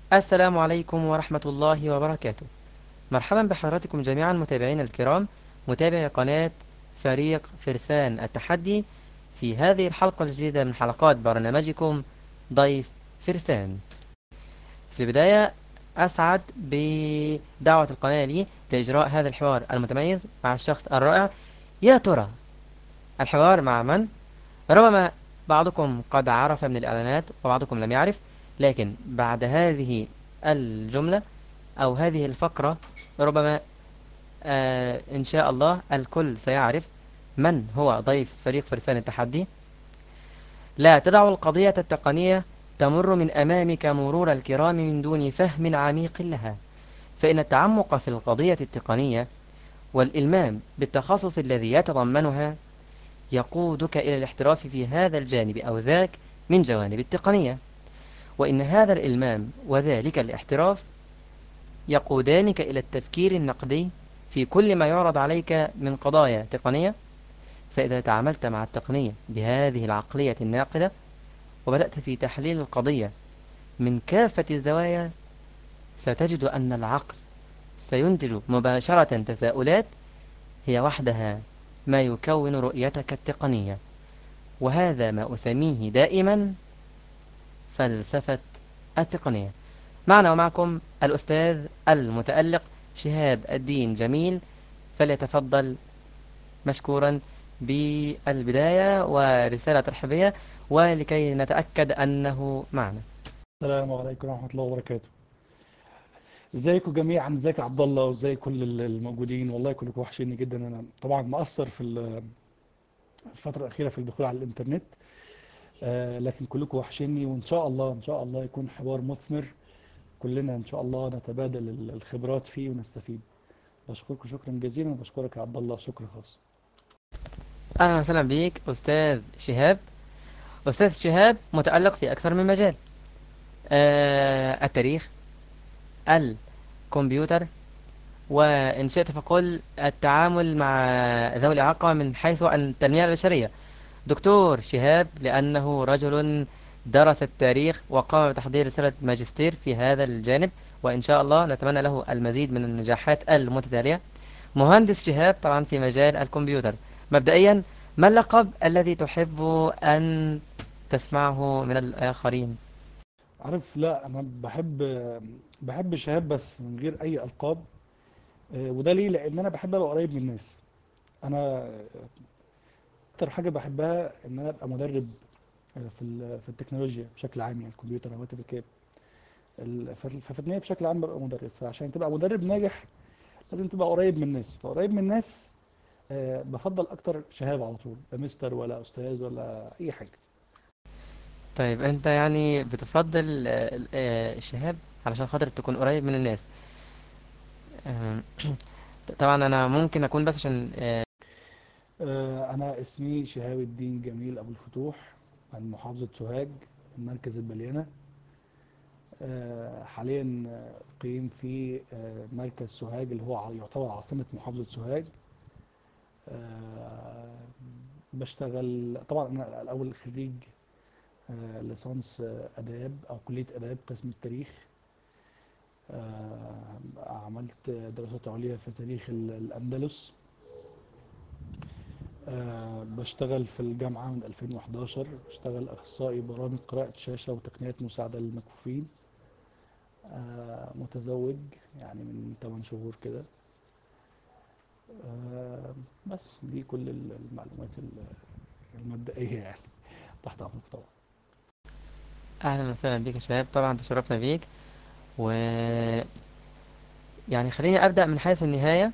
السلام عليكم ورحمة الله وبركاته مرحبا بحضراتكم جميعا متابعينا الكرام متابعي قناة فريق فرسان التحدي في هذه الحلقة الجديدة من حلقات برنامجكم ضيف فرسان في البداية أسعد بدعوة القناة لي لإجراء هذا الحوار المتميز مع الشخص الرائع يا ترى الحوار مع من؟ ربما بعضكم قد عرف من الإعلانات وبعضكم لم يعرف لكن بعد هذه الجملة أو هذه الفقرة ربما آه إن شاء الله الكل سيعرف من هو ضيف فريق فرسان التحدي لا تدع القضية التقنية تمر من أمامك مرور الكرام من دون فهم عميق لها فإن التعمق في القضية التقنية والإلمام بالتخصص الذي يتضمنها يقودك إلى الاحتراف في هذا الجانب أو ذاك من جوانب التقنية وإن هذا الإلمام وذلك الاحتراف يقودانك إلى التفكير النقدي في كل ما يعرض عليك من قضايا تقنية فإذا تعاملت مع التقنية بهذه العقلية الناقدة وبدأت في تحليل القضية من كافة الزوايا ستجد أن العقل سينتج مباشرة تساؤلات هي وحدها ما يكون رؤيتك التقنية وهذا ما أسميه دائما فلسفة التقنية معنا ومعكم الأستاذ المتألق شهاب الدين جميل فليتفضل مشكورا بالبداية ورسالة ترحيبية ولكي نتأكد أنه معنا السلام عليكم ورحمة الله وبركاته ازيكم جميعا ازيك يا عبد الله وازاي كل الموجودين والله كلكم وحشيني جدا انا طبعا مقصر في الفترة الأخيرة في الدخول على الإنترنت آه لكن كلكم وحشيني وإن شاء الله إن شاء الله يكون حوار مثمر كلنا إن شاء الله نتبادل الخبرات فيه ونستفيد بشكركم شكرا جزيلا وبشكرك يا عبد الله شكر خاص أهلا وسهلا بيك أستاذ شهاب أستاذ شهاب متألق في أكثر من مجال آه التاريخ الكمبيوتر وإن شئت فقل التعامل مع ذوي الإعاقة من حيث التنمية البشرية دكتور شهاب لأنه رجل درس التاريخ وقام بتحضير رسالة ماجستير في هذا الجانب وإن شاء الله نتمنى له المزيد من النجاحات المتتالية مهندس شهاب طبعا في مجال الكمبيوتر مبدئيا ما اللقب الذي تحب أن تسمعه من الآخرين عارف لا أنا بحب بحب شهاب بس من غير أي ألقاب وده ليه لأن أنا بحب أبقى قريب من الناس أنا أكتر حاجة بحبها إن أنا أبقى مدرب في في التكنولوجيا بشكل عام يعني الكمبيوتر هواتف الكاب ففي النهاية بشكل عام ببقى مدرب فعشان تبقى مدرب ناجح لازم تبقى قريب من الناس فقريب من الناس أه بفضل اكتر شهاب على طول لا مستر ولا استاذ ولا اي حاجه طيب انت يعني بتفضل الشهاب علشان خاطر تكون قريب من الناس طبعا انا ممكن اكون بس عشان أه انا اسمي شهاب الدين جميل ابو الفتوح من محافظه سوهاج من مركز البليانه أه حاليا اقيم في مركز سوهاج اللي هو يعتبر عاصمه محافظه سوهاج أه بشتغل طبعا انا الاول خريج أه ليسانس اداب او كليه اداب قسم التاريخ أه عملت دراسات عليا في تاريخ الاندلس بشتغل في الجامعه من 2011 بشتغل اخصائي برامج قراءه شاشه وتقنيات مساعده للمكفوفين متزوج يعني من 8 شهور كده آه بس دي كل المعلومات المبدئية يعني تحت أمرك طبعا أهلا وسهلا بك يا شباب طبعا تشرفنا بيك و يعني خليني أبدأ من حيث النهاية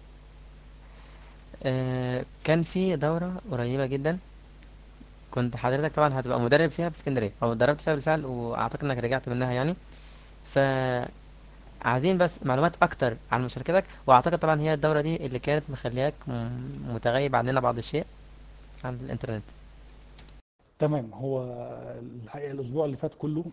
آه كان في دورة قريبة جدا كنت حضرتك طبعا هتبقى مدرب فيها في اسكندرية أو دربت فيها بالفعل وأعتقد إنك رجعت منها يعني ف عايزين بس معلومات اكتر عن مشاركتك واعتقد طبعا هي الدورة دي اللي كانت مخلياك متغيب عننا بعض الشيء عن الانترنت تمام هو الحقيقة الاسبوع اللي فات كله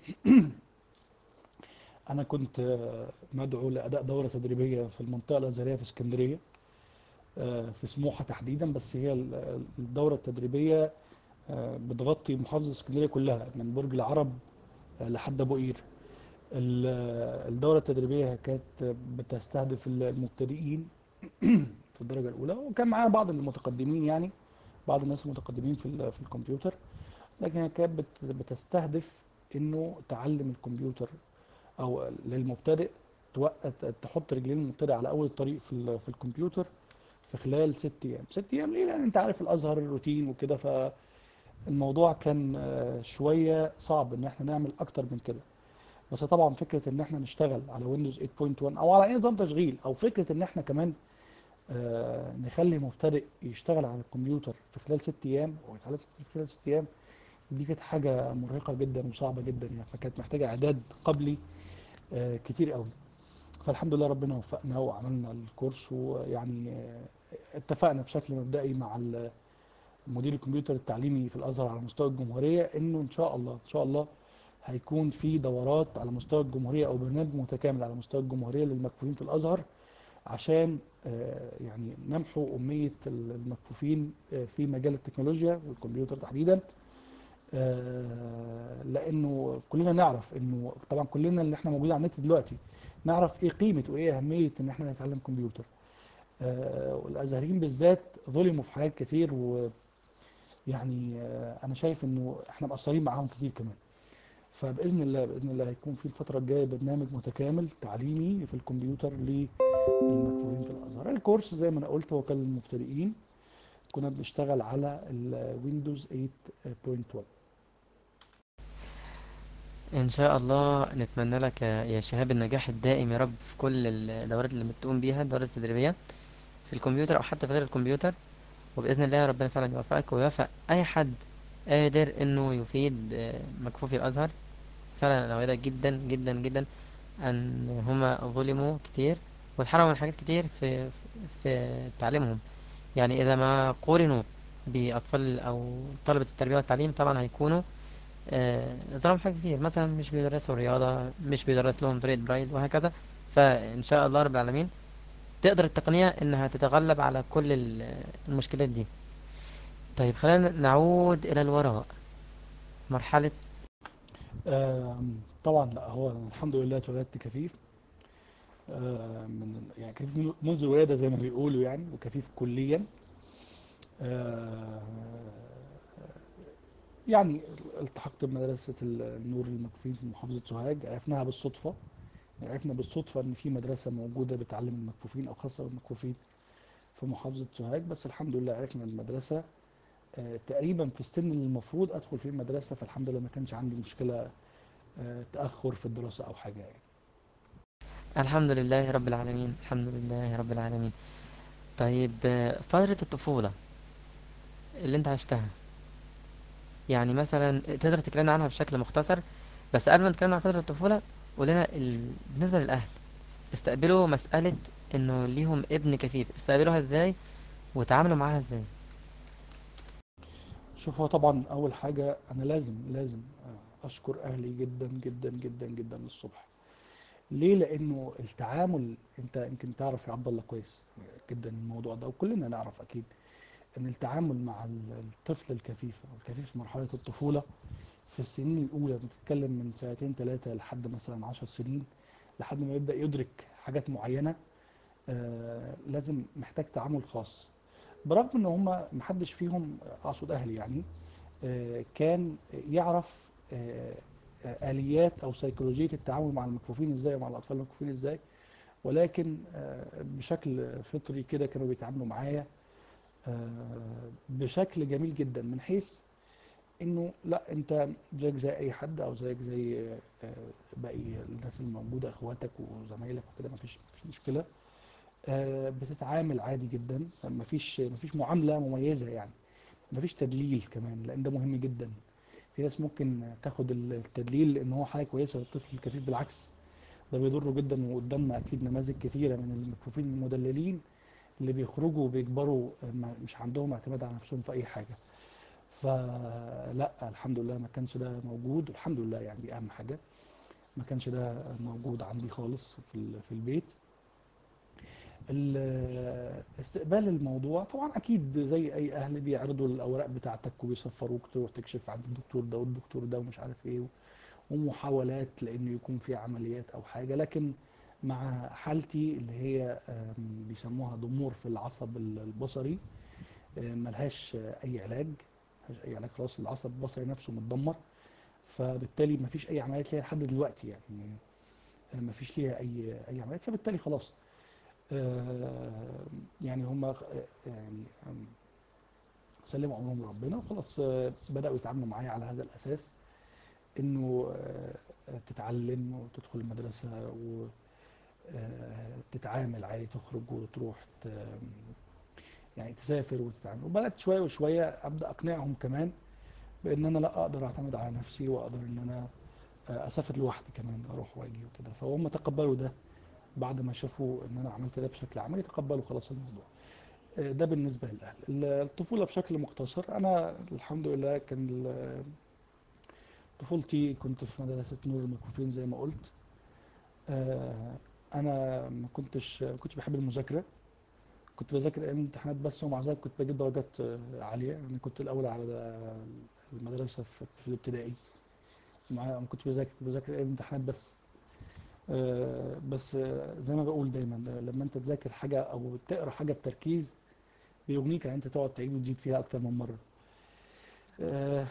انا كنت مدعو لاداء دورة تدريبية في المنطقة الازهرية في اسكندرية في سموحة تحديدا بس هي الدورة التدريبية بتغطي محافظة اسكندرية كلها من برج العرب لحد ابو قير ال- الدورة التدريبية كانت بتستهدف المبتدئين في الدرجة الأولى وكان معانا بعض المتقدمين يعني بعض الناس المتقدمين في ال- في الكمبيوتر لكن هي كانت بت- بتستهدف إنه تعلم الكمبيوتر أو للمبتدئ توقت تحط رجلين المبتدئ على أول الطريق في ال- في الكمبيوتر في خلال ست أيام ست أيام ليه؟ لأن أنت عارف الأزهر الروتين وكده فالموضوع كان آه، شوية صعب إن احنا نعمل أكتر من كده بس طبعا فكرة ان احنا نشتغل على ويندوز 8.1 او على اي نظام تشغيل او فكرة ان احنا كمان آه، نخلي مبتدئ يشتغل على الكمبيوتر في خلال ست ايام او يتعلم في خلال ست ايام دي كانت حاجة مرهقة جدا وصعبة جدا يعني فكانت محتاجة اعداد قبلي آه، كتير قوي فالحمد لله ربنا وفقنا وعملنا الكورس ويعني آه، اتفقنا بشكل مبدئي مع ال- مدير الكمبيوتر التعليمي في الازهر على مستوى الجمهورية انه ان شاء الله ان شاء الله هيكون في دورات على مستوى الجمهورية أو برنامج متكامل على مستوى الجمهورية للمكفوفين في الأزهر عشان آه، يعني نمحو أمية المكفوفين آه، في مجال التكنولوجيا والكمبيوتر تحديدا آه، لأنه كلنا نعرف إنه طبعا كلنا اللي احنا موجودين على النت دلوقتي نعرف إيه قيمة وإيه أهمية إن احنا نتعلم كمبيوتر آه، والأزهريين بالذات ظلموا في حاجات كتير ويعني آه، أنا شايف إنه احنا مقصرين معاهم كتير كمان فباذن الله باذن الله هيكون في الفتره الجايه برنامج متكامل تعليمي في الكمبيوتر للمكفوفين في الازهر الكورس زي ما انا قلت هو كان للمبتدئين كنا بنشتغل على الويندوز 8.1 إن شاء الله نتمنى لك يا يا شهاب النجاح الدائم يا رب في كل الدورات اللي بتقوم بيها الدورات التدريبية في الكمبيوتر أو حتى في غير الكمبيوتر وبإذن الله ربنا فعلا يوفقك ويوفق أي حد قادر إنه يفيد آه، مكفوفي الأزهر فعلا أنا أؤيدك جدا جدا جدا أن هما ظلموا كتير واتحرموا من حاجات كتير في في تعليمهم يعني إذا ما قورنوا بأطفال أو طلبة التربية والتعليم طبعا هيكونوا آه، ظلموا حاجات كتير مثلا مش بيدرسوا رياضة مش بيدرس لهم طريقة برايل وهكذا فإن شاء الله رب العالمين تقدر التقنية إنها تتغلب على كل ال- المشكلات دي طيب خلينا نعود إلى الوراء مرحلة آم، طبعا لا هو أنا الحمد لله اتولدت كفيف آم، من يعني كفيف من- منذ الولاده زي ما بيقولوا يعني وكفيف كليا آه، يعني التحقت بمدرسة النور المكفوفين في محافظة سوهاج عرفناها بالصدفة عرفنا بالصدفة إن في مدرسة موجودة بتعلم المكفوفين أو خاصة بالمكفوفين في محافظة سوهاج بس الحمد لله عرفنا المدرسة آه، تقريبا في السن اللي المفروض أدخل فيه المدرسة فالحمد لله ما كانش عندي مشكلة آه، تأخر في الدراسة أو حاجة يعني الحمد لله رب العالمين الحمد لله رب العالمين طيب آه، فترة الطفولة اللي انت عشتها يعني مثلا تقدر تكلمنا عنها بشكل مختصر بس قبل ما نتكلم عن فترة الطفولة قولنا ال... بالنسبة للأهل استقبلوا مسألة إنه ليهم ابن كفيف استقبلوها ازاي وتعاملوا معاها ازاي شوف هو طبعا أول حاجة أنا لازم لازم آه، أشكر أهلي جدا جدا جدا جدا للصبح ليه لانه التعامل انت يمكن تعرف يا عبد الله كويس جدا الموضوع ده وكلنا نعرف اكيد ان التعامل مع ال- الطفل الكفيف او الكفيف في مرحله الطفوله في السنين الاولى بتتكلم من سنتين ثلاثه لحد مثلا عشر سنين لحد ما يبدا يدرك حاجات معينه آه لازم محتاج تعامل خاص برغم ان هم محدش فيهم اقصد اهلي يعني آه كان يعرف آه آه، آليات أو سيكولوجية التعامل مع المكفوفين إزاي ومع الأطفال المكفوفين إزاي ولكن آه، بشكل فطري كده كانوا بيتعاملوا معايا آه، بشكل جميل جدا من حيث إنه لا أنت زيك زي أي حد أو زيك زي آه، باقي الناس الموجودة إخواتك وزمايلك وكده مفيش مفيش مشكلة آه، بتتعامل عادي جدا مفيش مفيش معاملة مميزة يعني مفيش تدليل كمان لأن ده مهم جدا في ناس ممكن تاخد التدليل ان هو حاجه كويسه للطفل الكفيف بالعكس ده بيضره جدا وقدامنا اكيد نماذج كثيره من المكفوفين المدللين اللي بيخرجوا وبيكبروا ما- مش عندهم اعتماد على نفسهم في اي حاجه فلا الحمد لله ما كانش ده موجود والحمد لله يعني دي اهم حاجه ما كانش ده موجود عندي خالص في ال- في البيت ال- استقبال الموضوع طبعا اكيد زي اي اهل بيعرضوا الاوراق بتاعتك وبيصفروك تروح تكشف عند الدكتور ده والدكتور ده ومش عارف ايه ومحاولات لانه يكون في عمليات او حاجه لكن مع حالتي اللي هي آم، بيسموها ضمور في العصب البصري آه، ملهاش آه، اي علاج ملهاش اي علاج خلاص العصب البصري نفسه متدمر فبالتالي مفيش اي عمليات ليها لحد دلوقتي يعني آه، مفيش ليها اي اي عمليات فبالتالي خلاص آه، يعني هم يعني آم، سلموا امرهم لربنا وخلاص آه، بداوا يتعاملوا معايا على هذا الاساس انه آه، تتعلم وتدخل المدرسه وتتعامل عادي تخرج وتروح ت- يعني تسافر وتتعامل وبدات شويه وشويه ابدا اقنعهم كمان بان انا لا اقدر اعتمد على نفسي واقدر ان انا آه، اسافر لوحدي كمان اروح واجي وكده فهم تقبلوا ده بعد ما شافوا ان انا عملت ده بشكل عملي تقبلوا خلاص الموضوع آه، ده بالنسبه للاهل ال- الطفوله بشكل مختصر انا الحمد لله كان ال- طفولتي كنت في مدرسه نور المكفوفين زي ما قلت آه، انا ما كنتش ما كنتش بحب المذاكره كنت بذاكر ايام الامتحانات بس ومع ذلك كنت بجيب درجات آه، عاليه انا كنت الاول على المدرسه في في الابتدائي مع ما كنتش بذاكر كنت بذاكر ايام الامتحانات بس آه، بس آه، زي ما بقول دايما لما انت تذاكر حاجه او تقرا حاجه بتركيز بيغنيك ان انت تقعد تعيد وتزيد فيها اكتر من مره آه،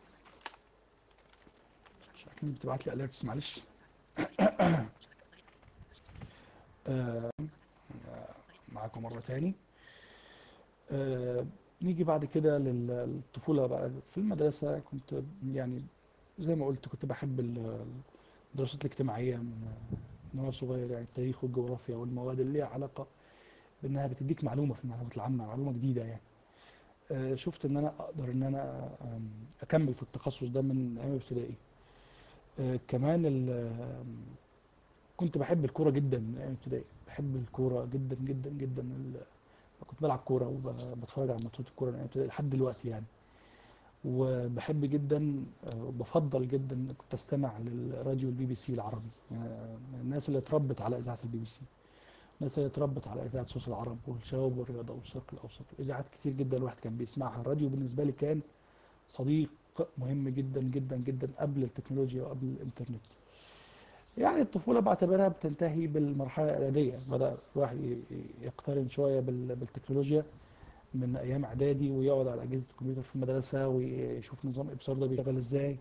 شكلك بتبعت لي اليرتس معلش آه، معاكم مرة تاني آه، نيجي بعد كده لل- للطفولة بقى في المدرسة كنت يعني زي ما قلت كنت بحب ال- الدراسات الاجتماعية من من وأنا صغير يعني التاريخ والجغرافيا والمواد اللي ليها علاقة بإنها بتديك معلومة في المعلومات العامة معلومة جديدة يعني آه، شفت إن أنا أقدر إن أنا آم، أكمل في التخصص ده من أيام ابتدائي آه، كمان ال- آم، كنت بحب الكورة جدا من أيام ابتدائي بحب الكورة جدا جدا جدا ال- كنت بلعب كورة وبتفرج على ماتشات الكورة من أيام ابتدائي لحد دلوقتي يعني وبحب جدا آه، وبفضل جدا كنت استمع للراديو البي بي سي العربي يعني من الناس اللي اتربت على اذاعه البي بي سي الناس اللي اتربت على اذاعه صوت العرب والشباب والرياضه والشرق الاوسط واذاعات كتير جدا الواحد كان بيسمعها الراديو بالنسبه لي كان صديق مهم جدا جدا جدا قبل التكنولوجيا وقبل الانترنت يعني الطفوله بعتبرها بتنتهي بالمرحله الاعداديه بدا الواحد ي- يقترن شويه بال- بالتكنولوجيا من ايام اعدادي ويقعد على اجهزه الكمبيوتر في المدرسه ويشوف نظام ابصار ده بيشتغل ازاي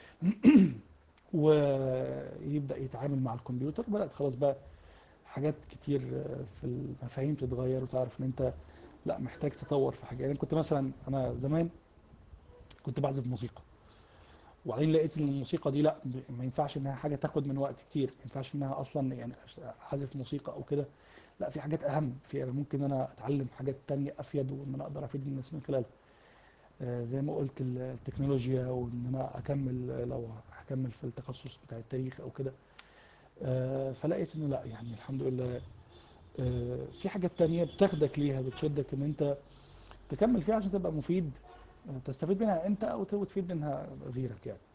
ويبدا يتعامل مع الكمبيوتر بدات خلاص بقى حاجات كتير في المفاهيم تتغير وتعرف ان انت لا محتاج تطور في حاجه يعني كنت مثلا انا زمان كنت بعزف موسيقى وبعدين لقيت ان الموسيقى دي لا ما ينفعش انها حاجه تاخد من وقت كتير ما ينفعش انها اصلا يعني اعزف موسيقى او كده لا في حاجات اهم في ممكن انا اتعلم حاجات تانية افيد وان انا اقدر افيد الناس من خلالها آه، زي ما قلت ال- التكنولوجيا وان انا اكمل آه، لو هكمل في التخصص بتاع التاريخ او كده آه، فلقيت انه لا يعني الحمد لله آه، في حاجات تانية بتاخدك ليها بتشدك ان انت تكمل فيها عشان تبقى مفيد آه، تستفيد منها انت او ت- وتفيد منها غيرك يعني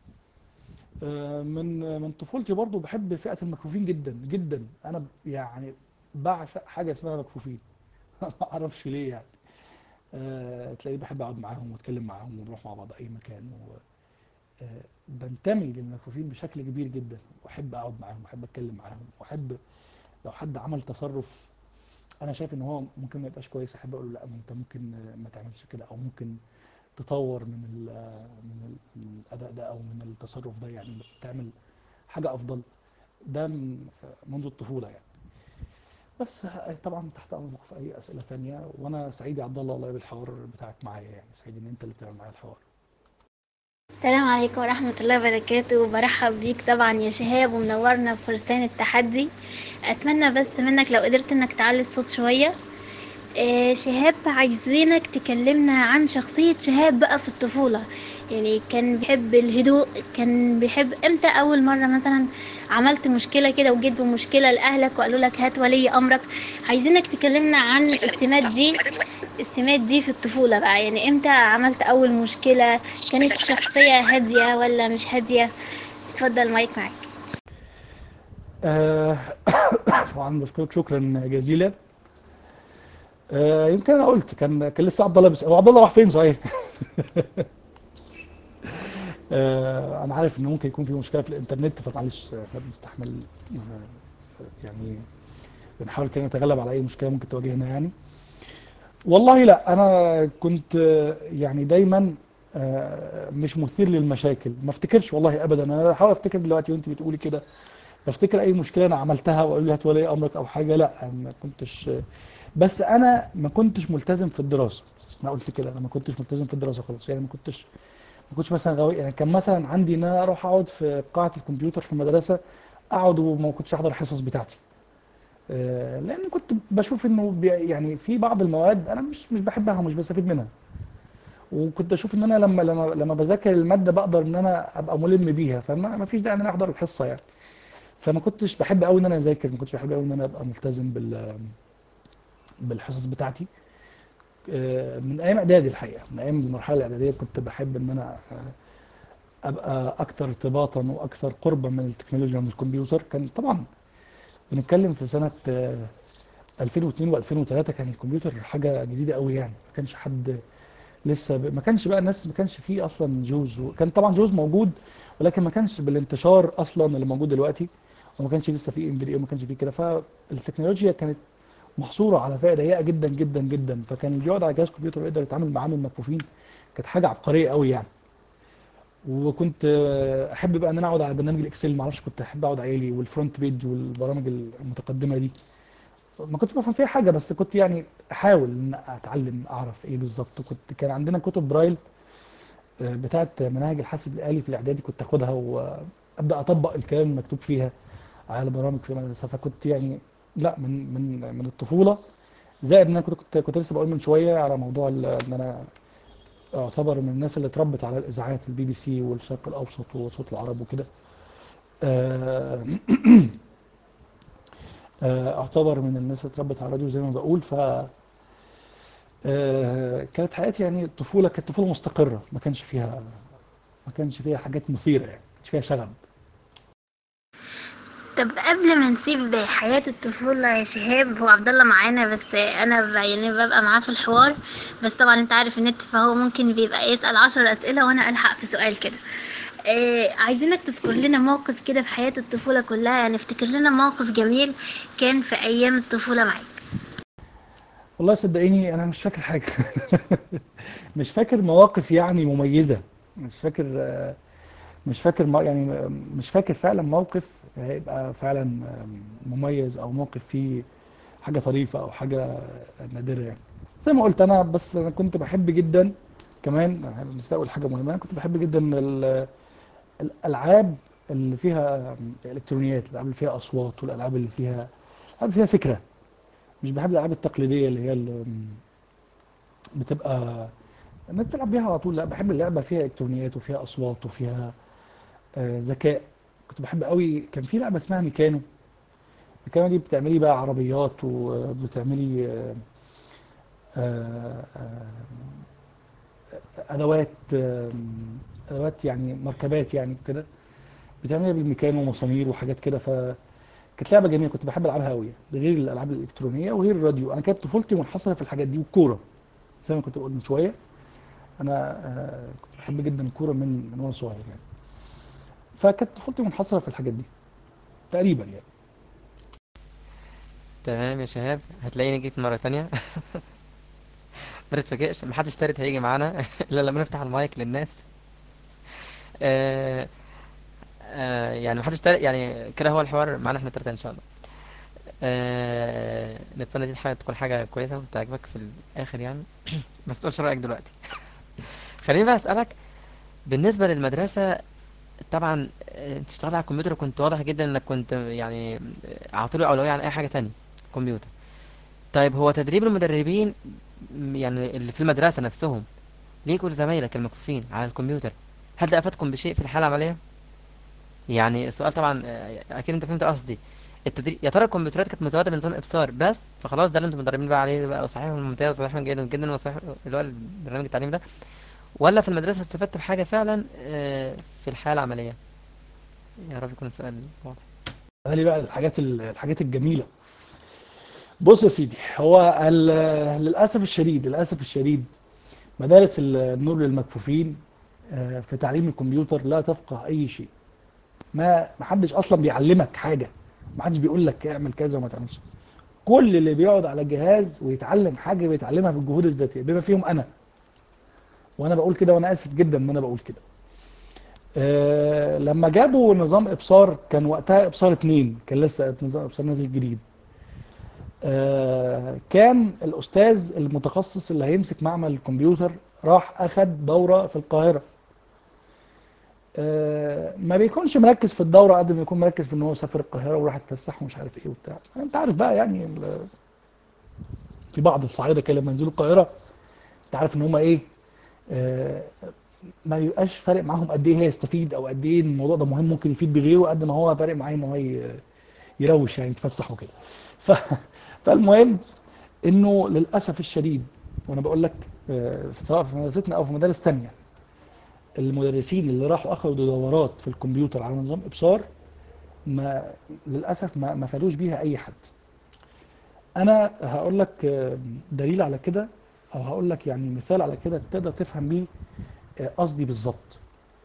آه، من من طفولتي برضو بحب فئة المكفوفين جدا جدا انا ب- يعني بعشق حاجة اسمها مكفوفين ما اعرفش ليه يعني آه، تلاقيني بحب اقعد معاهم واتكلم معاهم ونروح مع بعض اي مكان و آه، بنتمي للمكفوفين بشكل كبير جدا واحب اقعد معاهم واحب اتكلم معاهم واحب لو حد عمل تصرف انا شايف ان هو ممكن ما يبقاش كويس احب اقول له لا ما انت ممكن آه، ما تعملش كده او ممكن تطور من ال من ال- من الاداء ده او من التصرف ده يعني تعمل حاجه افضل ده من منذ الطفوله يعني بس آه، طبعا تحت امرك في اي اسئله تانية وانا سعيد يا عبد الله والله بالحوار بتاعك معايا يعني سعيد ان انت اللي بتعمل معايا الحوار السلام عليكم ورحمة الله وبركاته برحب بيك طبعا يا شهاب ومنورنا في فرسان التحدي أتمنى بس منك لو قدرت إنك تعلي الصوت شوية آه، شهاب عايزينك تكلمنا عن شخصية شهاب بقى في الطفولة يعني كان بيحب الهدوء كان بيحب امتى أول مرة مثلا عملت مشكلة كده وجيت بمشكلة لأهلك وقالوا لك هات ولي أمرك عايزينك تكلمنا عن السمات دي السمات دي في الطفولة بقى يعني امتى عملت أول مشكلة كانت شخصية هادية ولا مش هادية اتفضل المايك معاك آه، طبعا بشكرك شكرا جزيلا آه، يمكن انا قلت كان كان لسه عبد الله بس هو عبد الله راح فين صحيح آه، انا عارف ان ممكن يكون في مشكله في الانترنت فمعلش آه، احنا بنستحمل آه، يعني بنحاول كده نتغلب على اي مشكله ممكن تواجهنا يعني والله لا انا كنت آه، يعني دايما آه، مش مثير للمشاكل ما افتكرش والله ابدا انا بحاول افتكر دلوقتي وانت بتقولي كده بفتكر اي مشكله انا عملتها واقول لي هات ولي امرك او حاجه لا ما كنتش بس انا ما كنتش ملتزم في الدراسه انا قلت كده انا ما كنتش ملتزم في الدراسه خالص يعني ما كنتش ما كنتش مثلا غاوي يعني كان مثلا عندي ان انا اروح اقعد في قاعه الكمبيوتر في المدرسه اقعد وما كنتش احضر الحصص بتاعتي آه، لان كنت بشوف انه بي- يعني في بعض المواد انا مش مش بحبها ومش بستفيد منها وكنت اشوف ان انا لما لما لما بذاكر الماده بقدر ان انا ابقى ملم بيها فما ما فيش داعي ان انا احضر الحصه يعني فما كنتش بحب قوي ان انا اذاكر ما كنتش بحب قوي ان انا ابقى ملتزم بال بالحصص بتاعتي آه، من ايام اعدادي الحقيقه من ايام المرحله الاعداديه كنت بحب ان انا آه، ابقى اكثر ارتباطا واكثر قربا من التكنولوجيا ومن الكمبيوتر كان طبعا بنتكلم في سنه آه، 2002 و2003 كان الكمبيوتر حاجه جديده قوي يعني ما كانش حد لسه ب... ما كانش بقى الناس ما كانش فيه اصلا جوز كان طبعا جوز موجود ولكن ما كانش بالانتشار اصلا اللي موجود دلوقتي وما كانش لسه فيه ام في دي وما كانش فيه كده فالتكنولوجيا كانت محصوره على فئه ضيقه جدا جدا جدا فكان اللي يقعد على جهاز كمبيوتر ويقدر يتعامل معاه من مكفوفين كانت حاجه عبقريه قوي يعني وكنت آه، احب بقى ان انا اقعد على برنامج الاكسل ما اعرفش كنت احب اقعد عيلي والفرونت بيج والبرامج المتقدمه دي ما كنتش بفهم فيها حاجه بس كنت يعني احاول ان اتعلم اعرف ايه بالظبط وكنت كان عندنا كتب برايل آه، بتاعه مناهج الحاسب الآلي في الاعدادي كنت اخدها وابدا اطبق الكلام المكتوب فيها على برامج في المدرسه فكنت يعني لا من من من الطفوله زائد ان انا كنت كنت, كنت لسه بقول من شويه على موضوع ال- ان انا اعتبر من الناس اللي اتربت على الاذاعات البي بي سي والشرق الاوسط وصوت العرب وكده آه، آه، اعتبر من الناس اللي اتربت على الراديو زي ما بقول ف آه، كانت حياتي يعني الطفوله كانت طفوله مستقره ما كانش فيها ما كانش فيها حاجات مثيره يعني ما كانش فيها شغب طب قبل ما نسيب حياة الطفولة يا شهاب هو عبد الله معانا بس انا ب- يعني ببقى معاه في الحوار بس طبعا انت عارف النت فهو ممكن بيبقى يسأل عشر اسئلة وانا الحق في سؤال كده آه عايزينك تذكر لنا موقف كده في حياة الطفولة كلها يعني افتكر لنا موقف جميل كان في ايام الطفولة معاك والله صدقيني انا مش فاكر حاجه مش فاكر مواقف يعني مميزه مش فاكر آه، مش فاكر مو- يعني مش فاكر فعلا موقف هيبقى فعلا مميز او موقف فيه حاجه طريفه او حاجه نادره يعني زي ما قلت انا بس انا كنت بحب جدا كمان نسيت اقول حاجه مهمه انا كنت بحب جدا ال- الالعاب اللي فيها الكترونيات الالعاب اللي فيها اصوات والالعاب اللي فيها الالعاب اللي فيها فكره مش بحب الالعاب التقليديه اللي هي اللي بتبقى الناس بتلعب بيها على طول لا بحب اللعبه فيها الكترونيات وفيها اصوات وفيها آه، ذكاء كنت بحب قوي كان في لعبه اسمها ميكانو ميكانو دي بتعملي بقى عربيات وبتعملي آه، آه، آه، ادوات آه، ادوات يعني مركبات يعني كده بتعملي بالميكانو ومسامير وحاجات كده فكانت لعبه جميله كنت بحب العبها قوي ده غير الالعاب الالكترونيه وغير الراديو انا كانت طفولتي منحصره في الحاجات دي والكوره زي ما كنت بقول من شويه انا آه، كنت بحب جدا الكوره من من وانا صغير يعني فكانت طفولتي منحصره في الحاجات دي تقريبا يعني تمام يا شهاب هتلاقيني جيت مرة تانية ما تتفاجئش محدش تالت هيجي معانا الا لما نفتح المايك للناس آه آه يعني محدش تالت يعني كده هو الحوار معانا احنا التلاتة ان شاء الله آه نتمنى دي حاجة تكون حاجة كويسة وتعجبك في الآخر يعني بس تقولش رأيك دلوقتي خليني بقى أسألك بالنسبة للمدرسة طبعا آه، انت اشتغلت على الكمبيوتر وكنت واضح جدا انك كنت يعني عاطله أولوية عن أي حاجة تانية كمبيوتر طيب هو تدريب المدربين م- يعني اللي في المدرسة نفسهم ليك ولزمايلك المكفوفين على الكمبيوتر هل ده أفادكم بشيء في الحالة العملية؟ يعني السؤال طبعا آه، أكيد أنت فهمت قصدي التدريب يا ترى الكمبيوترات كانت مزودة بنظام إبصار بس فخلاص ده اللي أنتم مدربين بقى عليه بقى صحيح ممتاز وصحيح جدا جدا وصحيح اللي هو البرنامج التعليمي ده ولا في المدرسة استفدت بحاجة فعلا آه، في الحياة العملية؟ يا رب يكون السؤال واضح تعالي بقى الحاجات الحاجات الجميله بص يا سيدي هو ال- للاسف الشديد للاسف الشديد مدارس النور للمكفوفين آه، في تعليم الكمبيوتر لا تفقه اي شيء ما محدش اصلا بيعلمك حاجه محدش بيقول لك اعمل كذا وما تعملش كل اللي بيقعد على جهاز ويتعلم حاجه بيتعلمها بالجهود الذاتيه بما فيهم انا وانا بقول كده وانا اسف جدا ان انا بقول كده آه لما جابوا نظام ابصار كان وقتها ابصار اتنين كان لسه نظام ابصار نازل جديد آه كان الاستاذ المتخصص اللي هيمسك معمل الكمبيوتر راح اخد دوره في القاهره آه ما بيكونش مركز في الدوره قد ما يكون مركز في ان هو سافر القاهره وراح يتفسح ومش عارف ايه وبتاع انت عارف بقى يعني ال- في بعض الصعايده كده لما ينزلوا القاهره انت عارف ان هم ايه آه، ما بيبقاش فارق معاهم قد ايه هيستفيد او قد ايه الموضوع ده مهم ممكن يفيد بغيره قد ما هو فارق معاه ان هو ي- يروش يعني يتفسح وكده ف... فالمهم انه للاسف الشديد وانا بقول لك آه، سواء في مدرستنا او في مدارس تانية المدرسين اللي راحوا اخذوا دورات في الكمبيوتر على نظام ابصار ما للاسف ما ما فادوش بيها اي حد انا هقول لك آه، دليل على كده او هقول لك يعني مثال على كده تقدر تفهم بيه آه، قصدي بالظبط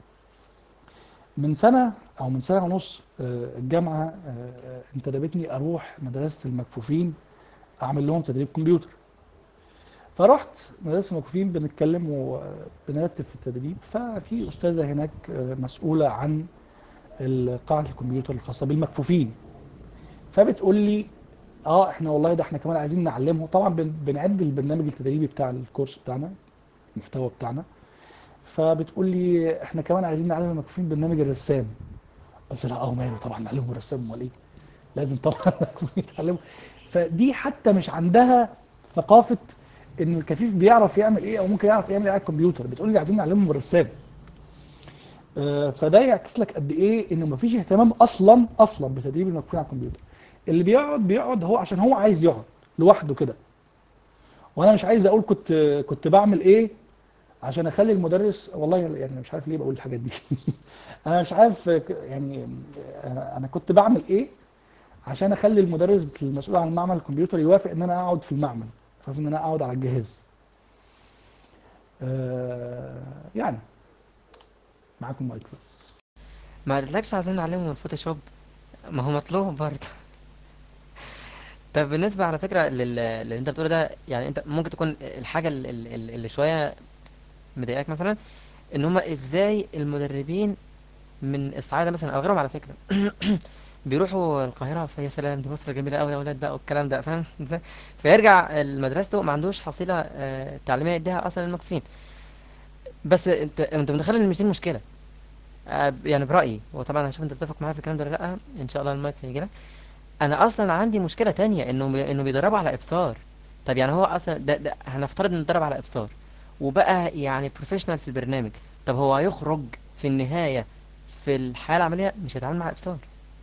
من سنة او من سنة ونص آه، الجامعة آه، آه، انتدبتني اروح مدرسة المكفوفين اعمل لهم تدريب كمبيوتر فرحت مدرسة المكفوفين بنتكلم وبنرتب في التدريب ففي استاذة هناك آه، مسؤولة عن ال- قاعة الكمبيوتر الخاصة بالمكفوفين فبتقول لي اه احنا والله ده احنا كمان عايزين نعلمه طبعا بن- بنعد البرنامج التدريبي بتاع الكورس بتاعنا المحتوى بتاعنا فبتقول لي احنا كمان عايزين نعلم المكفوفين برنامج الرسام قلت لها اه ماله طبعا نعلمهم الرسام امال ايه لازم طبعا المكفوفين يتعلموا فدي حتى مش عندها ثقافة ان الكفيف بيعرف يعمل ايه او ممكن يعرف يعمل ايه على الكمبيوتر بتقول لي عايزين نعلمهم الرسام آه، فده يعكس لك قد ايه انه مفيش اهتمام اصلا اصلا بتدريب المكفوفين على الكمبيوتر اللي بيقعد بيقعد هو عشان هو عايز يقعد لوحده كده وانا مش عايز اقول كنت كنت بعمل ايه عشان اخلي المدرس والله يعني مش عارف ليه بقول الحاجات دي انا مش عارف ك- يعني انا أنا كنت بعمل ايه عشان اخلي المدرس المسؤول عن معمل الكمبيوتر يوافق ان انا اقعد في المعمل يوافق ان انا اقعد على الجهاز آه، يعني معاكم مايك بقى. ما قلتلكش عايزين نعلمهم الفوتوشوب ما هو مطلوب برضه طب بالنسبة على فكرة لل- اللي انت بتقوله ده يعني انت ممكن تكون الحاجة ال- ال- ال- اللي شوية مضايقاك مثلا ان هما ازاي المدربين من الصعايدة مثلا او غيرهم على فكرة بيروحوا القاهرة فيا سلام دي مصر جميلة قوي يا اولاد بقى والكلام ده فاهم ازاي فيرجع مدرسته ما عندوش حصيلة آه، تعليمية يديها اصلا للمكفوفين بس انت انت متخيل ان مش دي المشكلة آه، يعني برأيي وطبعا هشوف انت تتفق معايا في الكلام ده ولا لا ان شاء الله المايك هيجي لك انا اصلا عندي مشكله تانية انه بي... انه بيدربوا على ابصار طب يعني هو اصلا ده, ده هنفترض انه اتدرب على ابصار وبقى يعني بروفيشنال في البرنامج طب هو هيخرج في النهايه في الحياه العمليه مش هيتعامل مع ابصار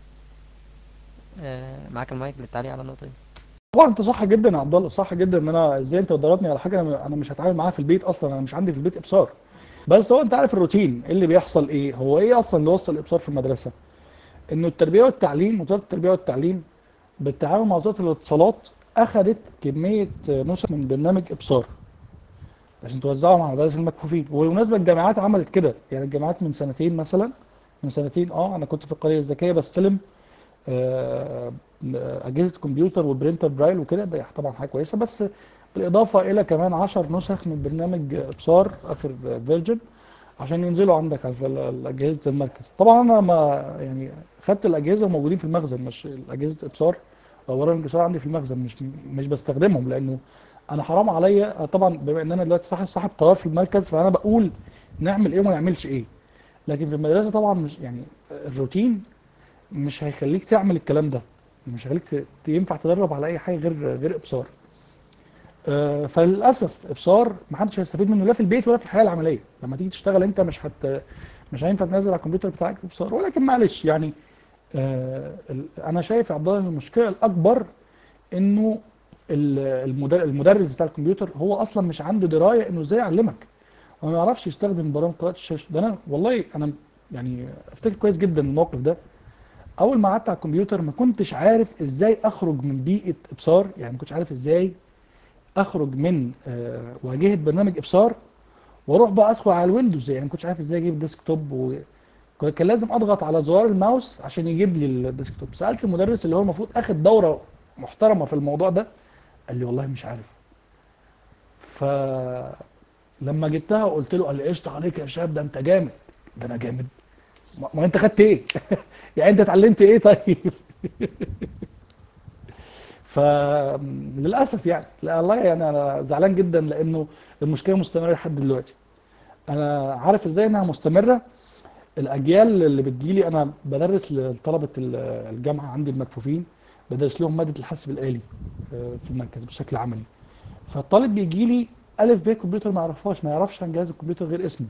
آه معاك المايك للتعليق على النقطه دي طبعا انت صح جدا يا عبد الله صح جدا ان انا ازاي انت ضربتني على حاجه انا أنا مش هتعامل معاها في البيت اصلا انا مش عندي في البيت ابصار بس هو انت عارف الروتين إيه اللي بيحصل ايه هو ايه اصلا اللي وصل الابصار في المدرسه انه التربيه والتعليم وزاره التربيه والتعليم بالتعاون مع وزاره الاتصالات اخذت كميه نسخ من برنامج ابصار عشان توزعهم على مدارس المكفوفين وبالمناسبه الجامعات عملت كده يعني الجامعات من سنتين مثلا من سنتين اه انا كنت في القريه الذكيه بستلم آه، اجهزه كمبيوتر وبرينتر برايل وكده ده طبعا حاجه كويسه بس بالاضافه الى كمان 10 نسخ من برنامج ابصار اخر فيرجن عشان ينزلوا عندك على ال- اجهزه المركز طبعا انا ما يعني خدت الاجهزه موجودين في المخزن مش اجهزه ابصار او برامج ابصار عندي في المخزن مش مش بستخدمهم لانه انا حرام عليا طبعا بما ان انا دلوقتي صاحب صاحب قرار في المركز فانا بقول نعمل ايه وما نعملش ايه لكن في المدرسه طبعا مش يعني الروتين مش هيخليك تعمل الكلام ده مش هيخليك ت- ت- ينفع تدرب على اي حاجه غير غير ابصار آه، فللاسف ابصار محدش هيستفيد منه لا في البيت ولا في الحياه العمليه لما تيجي تشتغل انت مش هت مش هينفع تنزل على الكمبيوتر بتاعك ابصار ولكن معلش يعني آه، ال- انا شايف يا عبد الله ان المشكله الاكبر انه ال- المدر- المدرس بتاع الكمبيوتر هو اصلا مش عنده درايه انه ازاي يعلمك هو ما يعرفش يستخدم برامج قراءه الشاشه ده انا والله انا يعني افتكر كويس جدا الموقف ده اول ما قعدت على الكمبيوتر ما كنتش عارف ازاي اخرج من بيئه ابصار يعني ما كنتش عارف ازاي اخرج من آه، واجهه برنامج ابصار واروح بقى ادخل على الويندوز يعني ما كنتش عارف ازاي اجيب ديسك توب و... كان لازم اضغط على زرار الماوس عشان يجيب لي الديسك توب سالت المدرس اللي هو المفروض اخد دوره محترمه في الموضوع ده قال لي والله مش عارف فلما جبتها وقلت له قال لي قشطه عليك يا شاب ده انت جامد ده انا جامد ما ما انت خدت ايه يعني انت اتعلمت ايه طيب فللاسف يعني لا والله يعني انا زعلان جدا لانه المشكله مستمره لحد دلوقتي انا عارف ازاي انها مستمره الاجيال اللي بتجيلي انا بدرس لطلبه ال- الجامعه عندي المكفوفين بدرس لهم ماده الحاسب الالي آه، في المركز بشكل عملي فالطالب بيجي لي الف ب كمبيوتر ما يعرفهاش ما يعرفش عن جهاز الكمبيوتر غير اسمه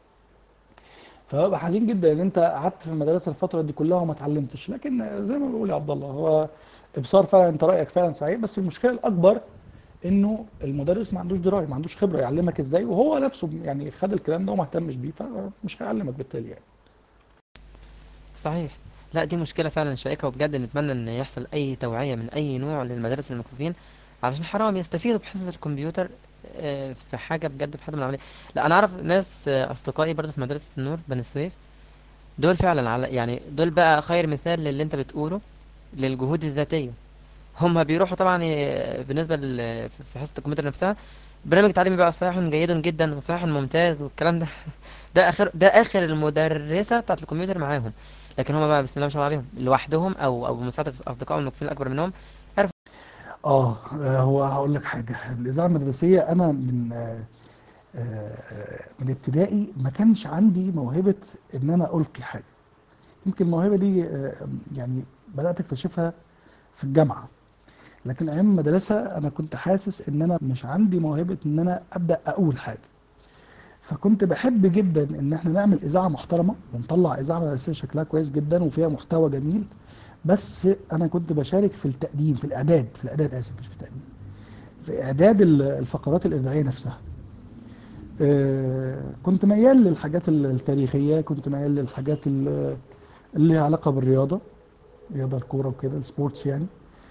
فببقى حزين جدا ان انت قعدت في المدرسه الفتره دي كلها وما اتعلمتش لكن زي ما بقول يا عبد الله هو ابصار فعلا انت رايك فعلا صحيح بس المشكله الاكبر انه المدرس ما عندوش درايه ما عندوش خبره يعلمك ازاي وهو نفسه يعني خد الكلام ده وما اهتمش بيه فمش هيعلمك بالتالي يعني صحيح لا دي مشكلة فعلا شائكة وبجد نتمنى ان يحصل اي توعية من اي نوع للمدارس المكفوفين علشان حرام يستفيدوا بحصة الكمبيوتر آه، في حاجة بجد في حد من العملية لا انا اعرف ناس آه، اصدقائي برضه في مدرسة النور بني سويف دول فعلا على يعني دول بقى خير مثال للي انت بتقوله للجهود الذاتية هم بيروحوا طبعا ي- بالنسبة لل- في حصة الكمبيوتر نفسها برنامج تعليمي بقى صحيح جيد جدا وصحيح ممتاز والكلام ده ده اخر ده اخر المدرسة بتاعت الكمبيوتر معاهم لكن هم بقى بسم الله ما شاء الله عليهم لوحدهم او او بمساعدة اصدقائهم المكفوفين الاكبر منهم اه آه، هو هقول لك حاجه الاذاعه المدرسيه انا من آه، آه، من ابتدائي ما كانش عندي موهبه ان انا القي حاجه يمكن الموهبه دي آه، يعني بدات اكتشفها في الجامعه لكن ايام المدرسه انا كنت حاسس ان انا مش عندي موهبه ان انا ابدا اقول حاجه فكنت بحب جدا ان احنا نعمل اذاعه محترمه ونطلع اذاعه مدرسيه شكلها كويس جدا وفيها محتوى جميل بس انا كنت بشارك في التقديم في الاعداد في الاعداد اسف مش في التقديم في اعداد ال- الفقرات الاذاعيه نفسها آه، كنت ميال للحاجات ال- التاريخيه كنت ميال للحاجات ال- اللي ليها علاقه بالرياضه رياضه الكوره وكده السبورتس يعني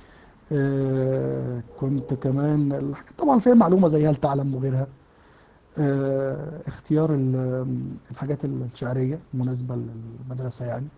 آه، كنت كمان الحاجات طبعا فيها معلومه زي هل تعلم وغيرها آه، اختيار ال- الحاجات الشعريه المناسبه للمدرسه يعني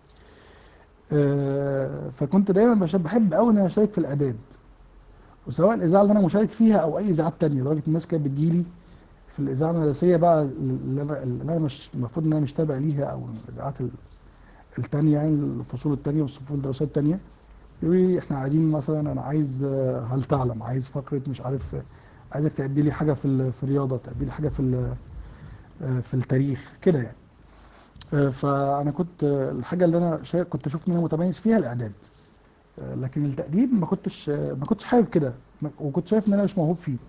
آه، فكنت دايما بش- بحب قوي ان انا اشارك في الاعداد وسواء الاذاعه اللي انا مشارك فيها او اي اذاعات تانية لدرجه الناس كانت بتجيلي في الاذاعه المدرسيه بقى اللي انا اللي انا مش المفروض ان انا مش تابع ليها او الاذاعات ال- التانية يعني الفصول التانية والصفوف الدراسية التانية يقولوا لي احنا عايزين مثلا انا عايز آه، هل تعلم عايز فقرة مش عارف آه، عايزك تعدي لي حاجة في ال- في الرياضة تعدي لي حاجة في ال- آه، في التاريخ كده يعني آه، فانا كنت آه، الحاجة اللي انا شايف كنت اشوف ان انا متميز فيها الاعداد آه، لكن التقديم ما كنتش آه، ما كنتش حابب كده ما- وكنت شايف ان انا مش موهوب فيه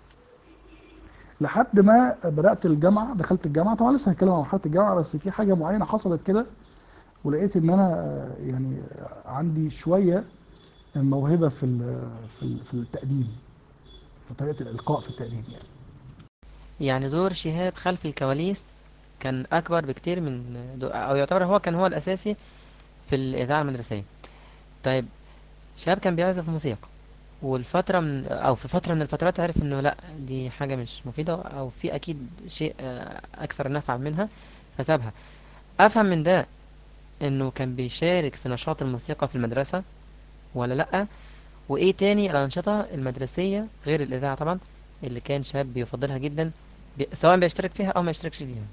لحد ما بدأت الجامعة دخلت الجامعة طبعا لسه هنتكلم عن مرحلة الجامعة بس في حاجة معينة حصلت كده ولقيت ان انا آه، يعني آه، عندي شوية موهبة في ال- في ال- في التقديم في طريقة الإلقاء في التقديم يعني يعني دور شهاب خلف الكواليس كان اكبر بكتير من دو او يعتبر هو كان هو الاساسي في الاذاعه المدرسيه طيب شهاب كان بيعزف موسيقى والفتره من او في فتره من الفترات عرف انه لا دي حاجه مش مفيده او في اكيد شيء آه، اكثر نفعا منها فسابها افهم من ده انه كان بيشارك في نشاط الموسيقى في المدرسه ولا لا وايه تاني الانشطه المدرسيه غير الاذاعه طبعا اللي كان شهاب بيفضلها جدا بي... سواء بيشترك فيها او ما يشتركش فيها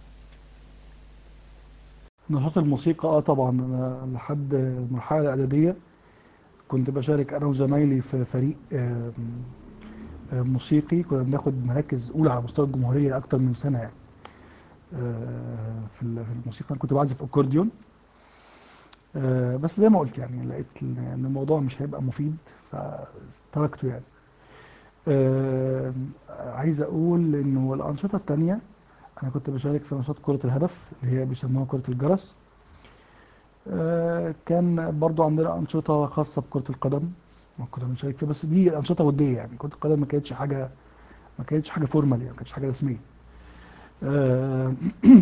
نشاط الموسيقى اه طبعا انا لحد المرحلة الإعدادية كنت بشارك انا وزمايلي في فريق آم، آم، موسيقي كنا بناخد مراكز اولى على مستوى الجمهورية اكتر من سنة يعني آه، في ال- في الموسيقى انا كنت بعزف اكورديون آه، بس زي ما قلت يعني لقيت ان إن الموضوع مش هيبقى مفيد فتركته يعني آه، عايز اقول انه الانشطه التانية انا كنت بشارك في نشاط كرة الهدف اللي هي بيسموها كرة الجرس آه، كان برضو عندنا انشطة خاصة بكرة القدم ما كنا بنشارك فيها بس دي انشطة ودية يعني كرة القدم ما كانتش حاجة ما كانتش حاجة فورمال يعني ما كانتش حاجة رسمية آه،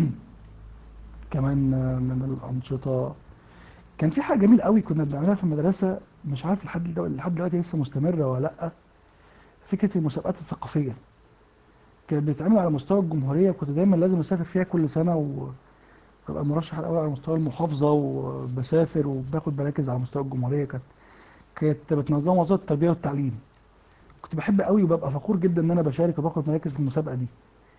كمان آه، من الانشطة كان في حاجة جميل قوي كنا بنعملها في المدرسة مش عارف لحد دلوقتي لحد دلوقتي لسه مستمرة ولا لأ فكرة المسابقات الثقافية كانت بتتعمل على مستوى الجمهورية كنت دايما لازم أسافر فيها كل سنة وأبقى مرشح الأول على مستوى المحافظة وبسافر وباخد مراكز على مستوى الجمهورية كانت كانت بتنظمها وزارة التربية والتعليم كنت بحب قوي وببقى فخور جدا إن أنا بشارك وباخد مراكز في المسابقة دي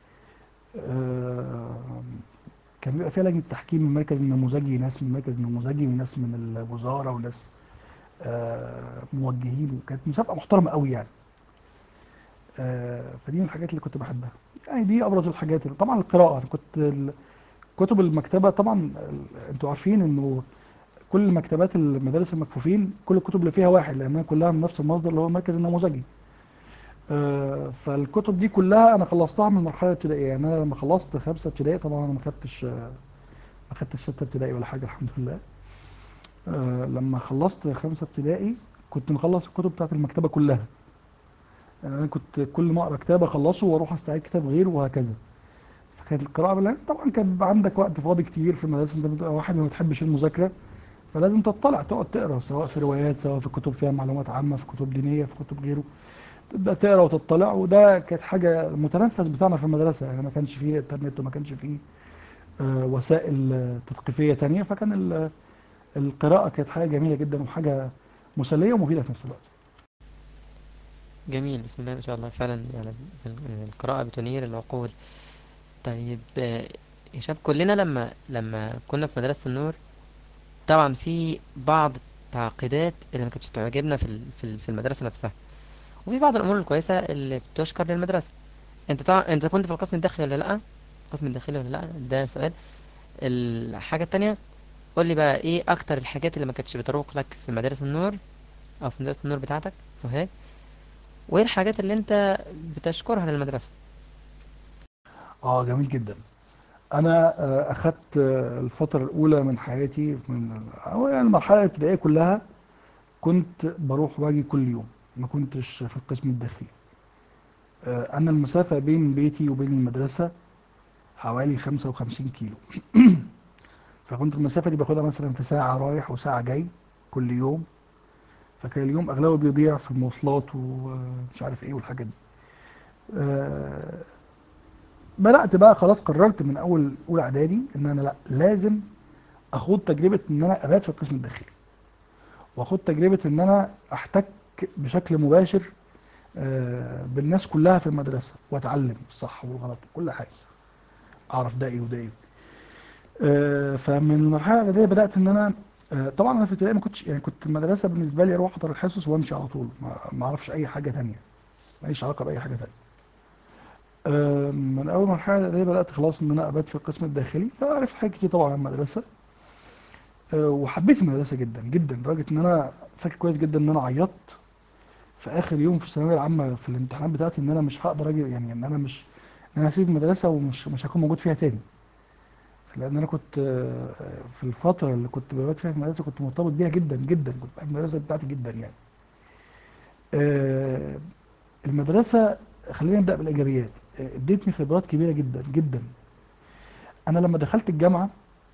آه، كان بيبقى فيها لجنة تحكيم من المركز النموذجي ناس من المركز النموذجي وناس من الوزارة وناس آه، موجهين وكانت مسابقة محترمة قوي يعني آه، فدي من الحاجات اللي كنت بحبها يعني دي ابرز الحاجات طبعا القراءه انا كنت ال- كتب المكتبه طبعا ال- انتوا عارفين انه كل مكتبات المدارس المكفوفين كل الكتب اللي فيها واحد لانها كلها من نفس المصدر اللي هو المركز النموذجي آه، فالكتب دي كلها انا خلصتها من المرحله الابتدائيه يعني انا لما خلصت خمسه ابتدائي طبعا انا ما خدتش آه، ما خدتش سته ابتدائي ولا حاجه الحمد لله آه، لما خلصت خمسه ابتدائي كنت مخلص الكتب بتاعت المكتبه كلها يعني انا كنت كل ما اقرا كتاب اخلصه واروح استعيد كتاب غيره وهكذا فكانت القراءه بالله طبعا كان بيبقى عندك وقت فاضي كتير في المدرسه انت بتبقى واحد ما بتحبش المذاكره فلازم تطلع تقعد تقرا سواء في روايات سواء في كتب فيها معلومات عامه في كتب دينيه في كتب غيره تبدا تقرا وتطلع وده كانت حاجه المتنفس بتاعنا في المدرسه يعني ما كانش فيه انترنت وما كانش فيه آه، وسائل آه، تثقيفيه تانية فكان ال- القراءه كانت حاجه جميله جدا وحاجه مسليه ومفيده في نفس الوقت جميل بسم الله ما شاء الله فعلا يعني ال- القراءة بتنير العقول طيب آه، يا شباب كلنا لما لما كنا في مدرسة النور طبعا في بعض التعقيدات اللي ما كانتش تعجبنا في ال- في ال- في المدرسة نفسها وفي بعض الأمور الكويسة اللي بتشكر للمدرسة انت طبعا انت كنت في القسم الداخلي ولا لأ القسم الداخلي ولا لأ ده سؤال الحاجة التانية قول لي بقى ايه اكتر الحاجات اللي ما كانتش بتروق لك في مدارس النور او في مدرسة النور بتاعتك سوهاج وايه الحاجات اللي انت بتشكرها للمدرسة اه جميل جدا انا آه، اخدت آه، الفتره الاولى من حياتي من أو يعني المرحله الابتدائيه كلها كنت بروح واجي كل يوم ما كنتش في القسم الداخلي آه، انا المسافه بين بيتي وبين المدرسه حوالي 55 كيلو فكنت المسافه دي باخدها مثلا في ساعه رايح وساعه جاي كل يوم فكان اليوم اغلبه بيضيع في المواصلات ومش عارف ايه والحاجات دي آه، بدأت بقى خلاص قررت من اول اولى اعدادي ان انا لا لازم اخوض تجربة ان انا ابات في القسم الداخلي واخوض تجربة ان انا احتك بشكل مباشر آه، بالناس كلها في المدرسة واتعلم الصح والغلط وكل حاجة اعرف ده ايه وده ايه آه، فمن المرحلة الاعدادية بدأت ان انا آه، طبعا انا في ابتدائي ما كنتش يعني كنت المدرسة بالنسبة لي اروح احضر الحصص وامشي على طول ما ما اعرفش اي حاجة تانية ماليش علاقة بأي حاجة تانية آه، من اول مرحله الاعداديه بدات خلاص ان انا ابات في القسم الداخلي فعرفت حاجات كتير طبعا عن المدرسه آه، وحبيت المدرسه جدا جدا لدرجه ان انا فاكر كويس جدا ان انا عيطت في اخر يوم في الثانويه العامه في الامتحانات بتاعتي ان انا مش هقدر اجي يعني ان انا مش ان انا هسيب المدرسه ومش مش هكون موجود فيها تاني لان انا كنت آه، في الفتره اللي كنت ببات فيها في المدرسه كنت مرتبط بيها جدا جدا كنت بحب المدرسه بتاعتي جدا يعني آه، المدرسه خلينا نبدا بالايجابيات آه، ادتني خبرات كبيره جدا جدا انا لما دخلت الجامعه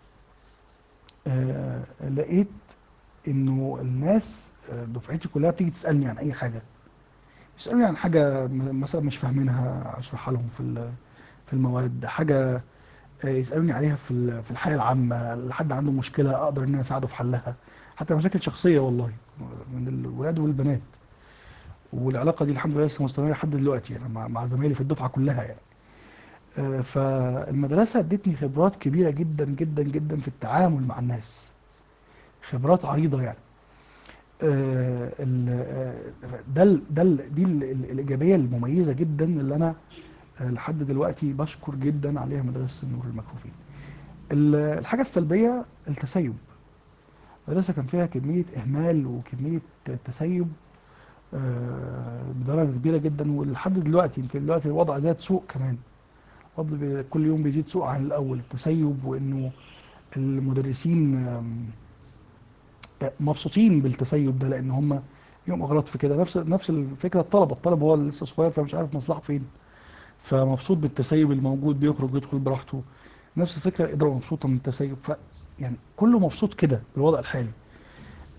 آه، لقيت انه الناس آه، دفعتي كلها بتيجي تسالني عن اي حاجه يسالوني عن حاجه م- مثلا مش فاهمينها اشرحها لهم في ال- في المواد حاجه آه، يسالوني عليها في ال- في الحياه العامه لحد عنده مشكله اقدر ان انا اساعده في حلها حتى مشاكل شخصيه والله من الولاد والبنات والعلاقه دي الحمد لله لسه مستمره لحد دلوقتي يعني مع مع زمايلي في الدفعه كلها يعني آه، فالمدرسة ادتني خبرات كبيرة جدا جدا جدا في التعامل مع الناس خبرات عريضة يعني آه، ال- آه، ده ال- ده ال- دي ال- ال- الإيجابية المميزة جدا اللي أنا آه، لحد دلوقتي بشكر جدا عليها مدرسة النور المكفوفين ال- الحاجة السلبية التسيب المدرسة كان فيها كمية إهمال وكمية تسيب آه، بدرجة كبيرة جدا ولحد دلوقتي يمكن دلوقتي الوضع زاد سوء كمان الوضع بي- كل يوم بيزيد سوء عن الأول التسيب وإنه المدرسين آم، مبسوطين بالتسيب ده لأن هم ليهم أغراض في كده نفس نفس الفكرة الطلبة الطالب هو اللي لسه صغير فمش عارف مصلحته فين فمبسوط بالتسيب الموجود بيخرج يدخل براحته نفس الفكرة الإدارة مبسوطة من التسيب ف يعني كله مبسوط كده بالوضع الحالي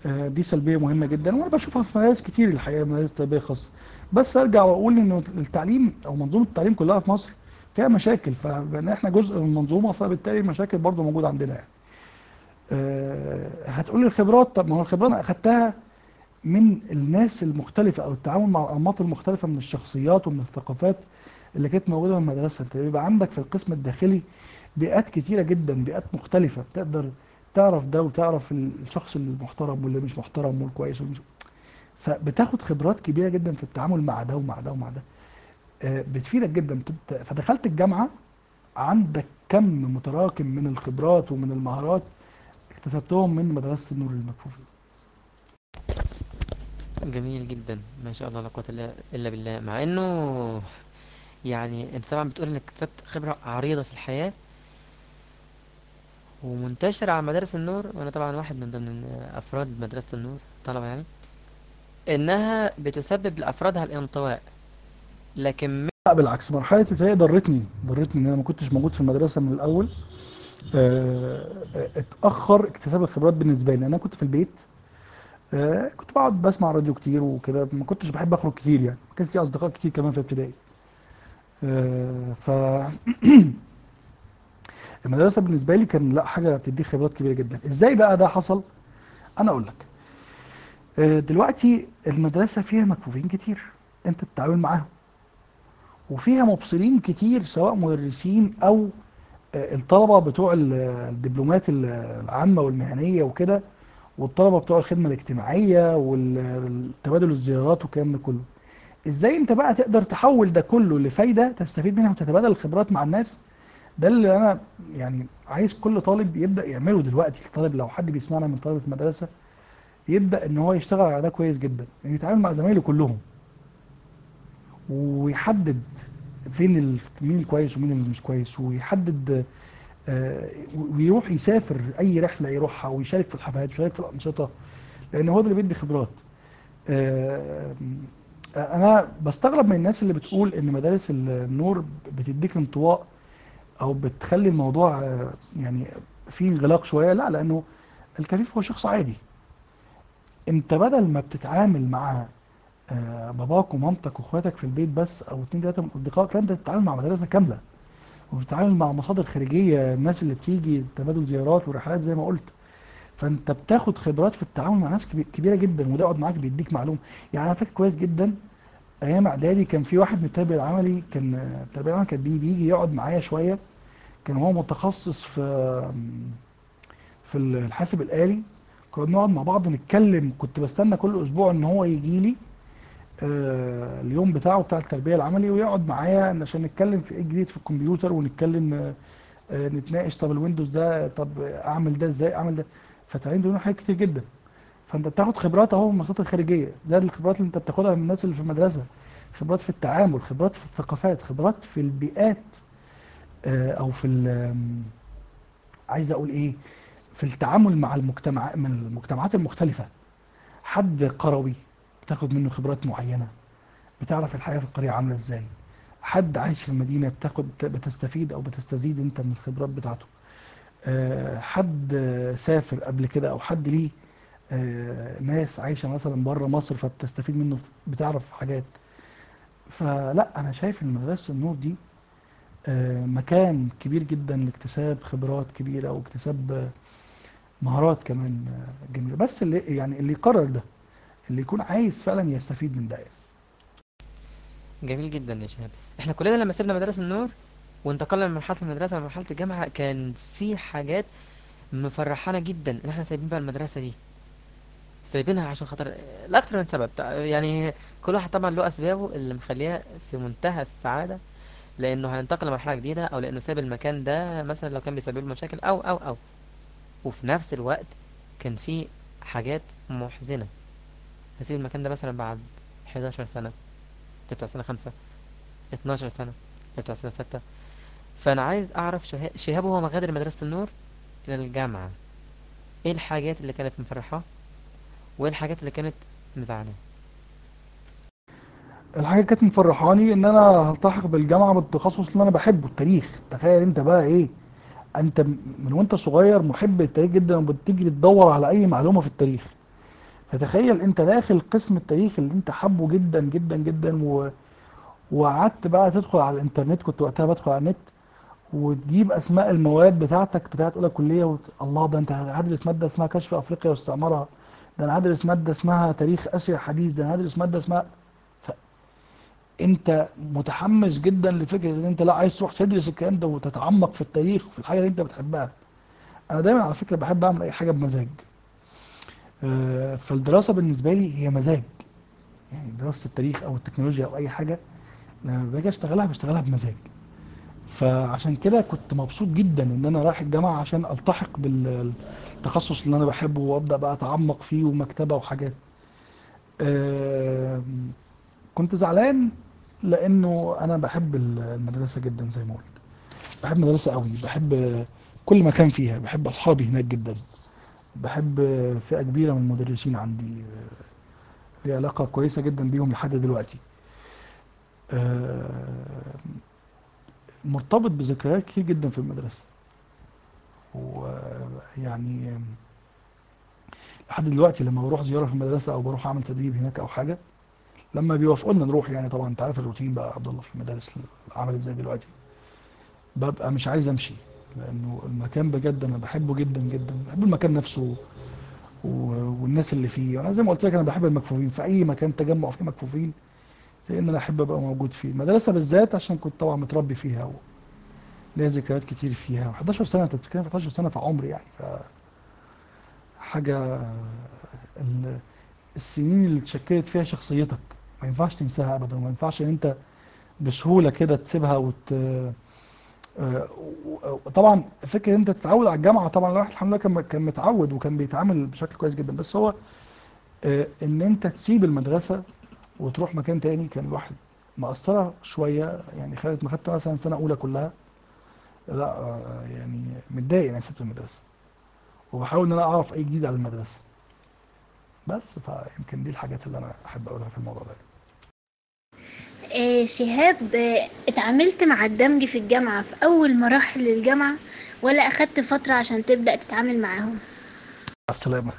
آه، دي سلبية مهمة جدا وانا بشوفها في مدارس كتير الحقيقة مدارس تربية خاصة بس ارجع واقول ان التعليم او منظومة التعليم كلها في مصر فيها مشاكل فبان احنا جزء من المنظومة فبالتالي المشاكل برضو موجودة عندنا يعني آه، هتقول لي الخبرات طب ما هو الخبرات انا اخدتها من الناس المختلفة او التعامل مع الانماط المختلفة من الشخصيات ومن الثقافات اللي كانت موجودة في المدرسة انت بيبقى عندك في القسم الداخلي بيئات كتيرة جدا بيئات مختلفة بتقدر تعرف ده وتعرف الشخص المحترم واللي مش محترم والكويس والمش فبتاخد خبرات كبيرة جدا في التعامل مع ده ومع ده ومع ده آه، بتفيدك جدا بت- فدخلت الجامعة عندك كم متراكم من الخبرات ومن المهارات اكتسبتهم من مدرسة النور المكفوفين جميل جدا ما شاء الله لا قوة إلا إلا بالله مع إنه يعني أنت طبعا بتقول إنك اكتسبت خبرة عريضة في الحياة ومنتشرة على مدارس النور وأنا طبعا واحد من ضمن أفراد مدرسة النور طلبة يعني إنها بتسبب لأفرادها الانطواء لكن م- لا بالعكس مرحلة الابتدائي ضرتني ضرتني ان انا ما كنتش موجود في المدرسة من الاول آه، آه، اتأخر اكتساب الخبرات بالنسبة لي انا كنت في البيت آه، كنت بقعد بسمع راديو كتير وكده ما كنتش بحب اخرج كتير يعني ما كانش لي اصدقاء كتير كمان في ابتدائي آه، ف المدرسة بالنسبة لي كان لا حاجة بتديك خبرات كبيرة جدا ازاي بقى ده حصل انا اقول لك آه، دلوقتي المدرسة فيها مكفوفين كتير انت بتتعامل معاهم وفيها مبصرين كتير سواء مدرسين او آه، الطلبة بتوع ال- الدبلومات ال- العامة والمهنية وكده والطلبة بتوع الخدمة الاجتماعية والتبادل الزيارات والكلام ده كله ازاي انت بقى تقدر تحول ده كله لفايدة تستفيد منها وتتبادل الخبرات مع الناس ده اللي انا يعني عايز كل طالب يبدأ يعمله دلوقتي الطالب لو حد بيسمعنا من طلبة مدرسة يبدأ ان هو يشتغل على ده كويس جدا يعني يتعامل مع زمايله كلهم ويحدد فين ال... مين الكويس ومين اللي مش كويس ويحدد آه، ويروح يسافر اي رحله يروحها ويشارك في الحفلات ويشارك في الانشطه لان هو ده اللي بيدي خبرات آه، انا بستغرب من الناس اللي بتقول ان مدارس النور بتديك انطواء او بتخلي الموضوع آه، يعني فيه انغلاق شويه لا لانه الكفيف هو شخص عادي انت بدل ما بتتعامل مع آه، باباك ومامتك واخواتك في البيت بس او اتنين تلاته من اصدقائك لا انت بتتعامل مع مدرسه كامله وبتتعامل مع مصادر خارجيه الناس اللي بتيجي تبادل زيارات ورحلات زي ما قلت فانت بتاخد خبرات في التعامل مع ناس كبي- كبيره جدا وده يقعد معاك بيديك معلومه يعني انا فاكر كويس جدا ايام اعدادي كان في واحد من التربيه العملي كان آه، التربيه العملي كان بيجي بيجي يقعد معايا شويه كان هو متخصص في في الحاسب الآلي كنا بنقعد مع بعض نتكلم كنت بستنى كل اسبوع ان هو يجي لي آه، اليوم بتاعه بتاع التربية العملي ويقعد معايا عشان نتكلم في ايه جديد في الكمبيوتر ونتكلم آه، آه، نتناقش طب الويندوز ده طب اعمل ده ازاي اعمل ده فتعليم دول حاجات كتير جدا فانت بتاخد خبرات اهو من المنصات الخارجية زي الخبرات اللي انت بتاخدها من الناس اللي في المدرسة خبرات في التعامل خبرات في الثقافات خبرات في البيئات آه، او في ال- آم، عايز اقول ايه في التعامل مع المجتمع من المجتمعات المختلفة حد قروي بتاخد منه خبرات معينة بتعرف الحياة في القرية عاملة ازاي حد عايش في المدينة بتاخد بتستفيد او بتستزيد انت من الخبرات بتاعته آه، حد آه، سافر قبل كده او حد ليه آه، ناس عايشة مثلا بره مصر فبتستفيد منه بتعرف حاجات فلا انا شايف ان مدرسة النور دي آه، مكان كبير جدا لاكتساب خبرات كبيرة واكتساب آه، مهارات كمان آه، جميلة بس اللي يعني اللي يقرر ده اللي يكون عايز فعلا يستفيد من ده يعني. جميل جدا يا شباب احنا كلنا لما سيبنا مدرسة النور وانتقلنا من مرحلة المدرسة لمرحلة الجامعة كان في حاجات مفرحانا جدا ان احنا سايبين بقى المدرسة دي سايبينها عشان خاطر لأكتر من سبب تع- يعني كل واحد طبعا له أسبابه اللي مخليها في منتهى السعادة لأنه هينتقل لمرحلة جديدة أو لأنه ساب المكان ده مثلا لو كان بيسبب له مشاكل أو أو أو وفي نفس الوقت كان في حاجات محزنة هسيب المكان ده مثلا بعد 11 سنة اللي بتوع سنة خمسة 12 سنة اللي بتوع سنة ستة فأنا عايز أعرف شه- شهاب هو مغادر مدرسة النور إلى الجامعة إيه الحاجات اللي كانت مفرحاه وإيه الحاجات اللي كانت مزعلاه الحاجة كانت مفرحاني ان انا هلتحق بالجامعة بالتخصص اللي انا بحبه التاريخ تخيل انت بقى ايه انت م- من وانت صغير محب للتاريخ جدا وبتيجي تدور على اي معلومة في التاريخ فتخيل انت داخل قسم التاريخ اللي انت حبه جدا جدا جدا و... وقعدت بقى تدخل على الانترنت كنت وقتها بدخل على النت وتجيب اسماء المواد بتاعتك بتاعت اولى كليه وت... الله ده انت هتدرس ماده اسمها كشف افريقيا واستعمارها ده انا هدرس ماده اسمها تاريخ اسيا الحديث ده انا هدرس ماده اسمها ف... انت متحمس جدا لفكره ان انت لا عايز تروح تدرس الكلام ده وتتعمق في التاريخ وفي الحاجه اللي انت بتحبها انا دايما على فكره بحب اعمل اي حاجه بمزاج آه، فالدراسه بالنسبه لي هي مزاج يعني دراسه التاريخ او التكنولوجيا او اي حاجه لما باجي اشتغلها بشتغلها بمزاج فعشان كده كنت مبسوط جدا ان انا رايح الجامعه عشان التحق بالتخصص اللي انا بحبه وابدا بقى اتعمق فيه ومكتبه وحاجات آم، كنت زعلان لانه انا بحب المدرسه جدا زي ما قلت بحب المدرسه قوي بحب كل مكان فيها بحب اصحابي هناك جدا بحب فئه كبيره من المدرسين عندي لي علاقه كويسه جدا بيهم لحد دلوقتي آم، مرتبط بذكريات كتير جدا في المدرسة ويعني لحد دلوقتي لما بروح زيارة في المدرسة أو بروح أعمل تدريب هناك أو حاجة لما بيوافقوا لنا نروح يعني طبعا أنت عارف الروتين بقى عبد الله في المدارس عملت ازاي دلوقتي ببقى مش عايز أمشي لأنه المكان بجد أنا بحبه جدا جدا بحب المكان نفسه و- والناس اللي فيه أنا زي ما قلت لك أنا بحب المكفوفين في أي مكان تجمع فيه مكفوفين لأن أنا أحب أبقى موجود فيه المدرسة بالذات عشان كنت طبعا متربي فيها و... ليا ذكريات كتير فيها 11 سنة انت بتتكلم في 11 سنة في عمري يعني ف حاجة ال- السنين اللي اتشكلت فيها شخصيتك ما ينفعش تنساها ابدا وما ينفعش ان انت بسهولة كده تسيبها وت آه، و- وطبعا فكرة ان انت تتعود على الجامعة طبعا الواحد الحمد لله كان كان متعود وكان بيتعامل بشكل كويس جدا بس هو آه، ان انت تسيب المدرسة وتروح مكان تاني كان الواحد مقصرة شوية يعني خدت ما خدت مثلا سنة أولى كلها لا آه، يعني متضايق إن انا سبت المدرسه وبحاول ان انا اعرف اي جديد على المدرسه بس فيمكن دي الحاجات اللي انا احب اقولها في الموضوع ده آه، شهاب آه، اتعاملت مع الدمج في الجامعة في أول مراحل الجامعة ولا أخدت فترة عشان تبدأ تتعامل معاهم؟ مع السلامه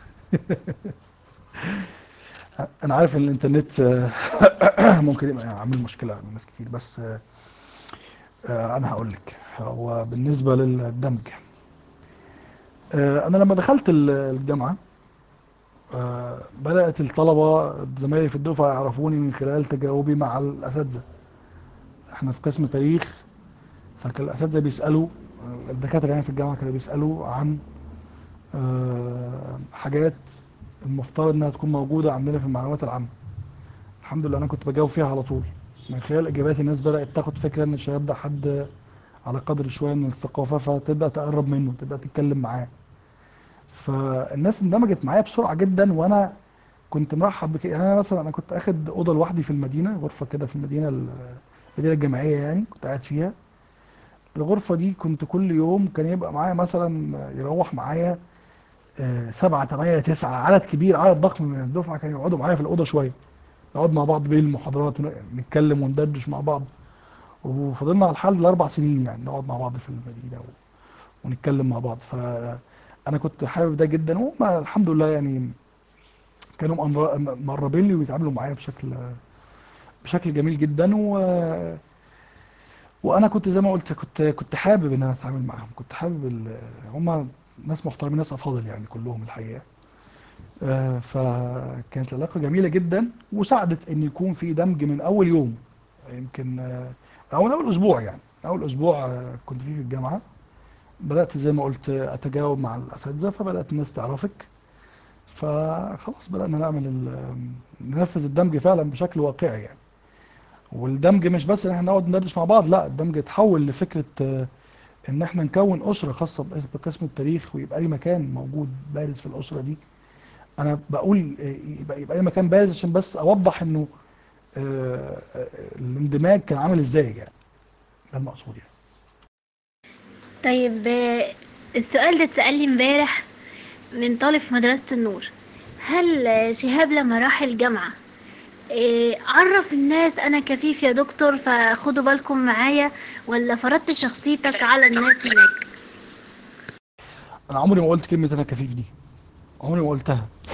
انا عارف ان الانترنت آه، ممكن يبقى عامل مشكله لناس كتير بس آه، آه، انا هقول لك هو بالنسبه للدمج آه، انا لما دخلت ال- الجامعه آه، بدات الطلبه زمايلي في الدفعه يعرفوني من خلال تجاوبي مع الاساتذه احنا في قسم تاريخ فكان الاساتذه بيسالوا آه، الدكاتره يعني في الجامعه كانوا بيسالوا عن آه، حاجات المفترض انها تكون موجوده عندنا في المعلومات العامه الحمد لله انا كنت بجاوب فيها على طول من خلال اجاباتي الناس بدات تاخد فكره ان الشباب ده حد على قدر شويه من الثقافه فتبدا تقرب منه تبدا تتكلم معاه فالناس اندمجت معايا بسرعه جدا وانا كنت مرحب بك يعني انا مثلا انا كنت اخد اوضه لوحدي في المدينه غرفه كده في المدينه ال- المدينه الجامعيه يعني كنت قاعد فيها الغرفه دي كنت كل يوم كان يبقى معايا مثلا يروح معايا آه، سبعة تمانية تسعة عدد كبير عدد ضخم من الدفعة كانوا يقعدوا معايا في الأوضة شوية نقعد مع بعض بين المحاضرات ونتكلم وندردش مع بعض وفضلنا على الحال لأربع سنين يعني نقعد مع بعض في المدينة و... ونتكلم مع بعض فأنا كنت حابب ده جدا وهم الحمد لله يعني كانوا مقر- مقربين لي ويتعاملوا معايا بشكل بشكل جميل جدا و... وانا كنت زي ما قلت كنت كنت حابب ان انا اتعامل معاهم كنت حابب ال... هم ناس محترمين ناس افاضل يعني كلهم الحقيقه آه، فكانت العلاقه جميله جدا وساعدت ان يكون في دمج من اول يوم يمكن آه، او من اول اسبوع يعني اول اسبوع آه، كنت فيه في الجامعه بدات زي ما قلت آه، اتجاوب مع الاساتذه فبدات الناس تعرفك فخلاص بدانا نعمل ال- ننفذ الدمج فعلا بشكل واقعي يعني والدمج مش بس ان احنا نقعد ندردش مع بعض لا الدمج اتحول لفكره آه، ان احنا نكون اسره خاصه بق- بقسم التاريخ ويبقى لي مكان موجود بارز في الاسره دي انا بقول آه، يبقى يبقى لي مكان بارز عشان بس اوضح انه آه، آه، الاندماج كان عامل ازاي يعني ده المقصود يعني طيب آه، السؤال ده اتسأل لي امبارح من طالب في مدرسة النور هل آه، شهاب لما راح الجامعة آه، عرف الناس أنا كفيف يا دكتور فخدوا بالكم معايا ولا فرضت شخصيتك على الناس هناك؟ انا عمري ما قلت كلمه انا كفيف دي عمري ما قلتها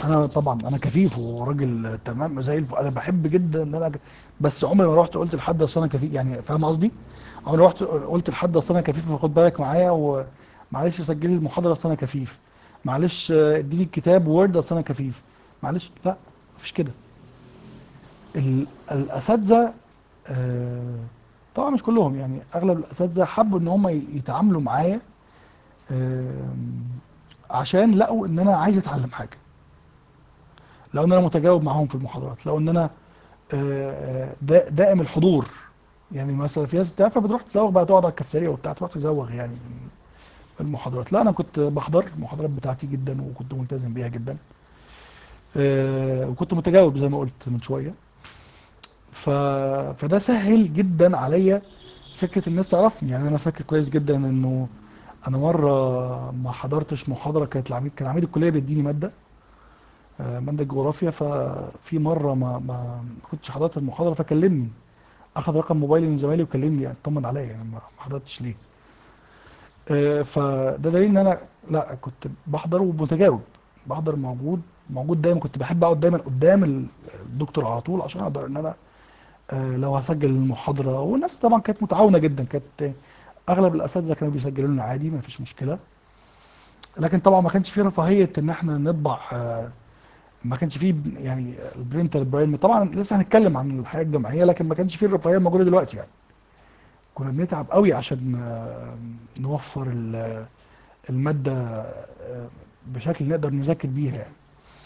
انا طبعا انا كفيف وراجل تمام زي الف... انا بحب جدا ان انا بس عمري ما رحت قلت لحد اصل انا كفيف يعني فاهم قصدي عمري ما رحت قلت لحد اصل انا كفيف فخد بالك معايا ومعلش سجل لي المحاضره اصل انا كفيف معلش آه، اديني الكتاب وورد اصل انا كفيف معلش لا مفيش كده ال- الاساتذه آه، طبعا مش كلهم يعني اغلب الاساتذه حبوا ان هم يتعاملوا معايا آم، عشان لقوا ان انا عايز اتعلم حاجه لو ان انا متجاوب معاهم في المحاضرات لو ان انا آه، دا- دائم الحضور يعني مثلا في ناس تعرف بتروح تزوغ بقى تقعد على الكافتيريا وبتاع تروح تزوغ يعني من المحاضرات لا انا كنت بحضر المحاضرات بتاعتي جدا وكنت ملتزم بيها جدا آه، وكنت متجاوب زي ما قلت من شويه ف... فده سهل جدا عليا فكره الناس تعرفني يعني انا فاكر كويس جدا انه انا مره ما حضرتش محاضره كانت العميد كان عميد الكليه بيديني ماده آه، ماده جغرافيا ففي مره ما ما كنتش حضرت المحاضره فكلمني اخذ رقم موبايلي من زمايلي وكلمني يعني اطمن عليا يعني ما ما حضرتش ليه آه، فده دليل ان انا لا كنت بحضر ومتجاوب بحضر موجود موجود دايما كنت بحب اقعد دايما قدام ال- الدكتور على طول عشان اقدر ان انا آه، لو هسجل المحاضره والناس طبعا كانت متعاونه جدا كانت اغلب الاساتذه كانوا بيسجلوا لنا عادي ما فيش مشكله لكن طبعا ما كانش فيه رفاهيه ان احنا نطبع آه، ما كانش فيه يعني البرينتر برايم طبعا لسه هنتكلم عن الحياه الجامعيه لكن ما كانش فيه الرفاهيه الموجوده دلوقتي يعني كنا بنتعب قوي عشان آه، نوفر ال- الماده آه، بشكل نقدر نذاكر بيها يعني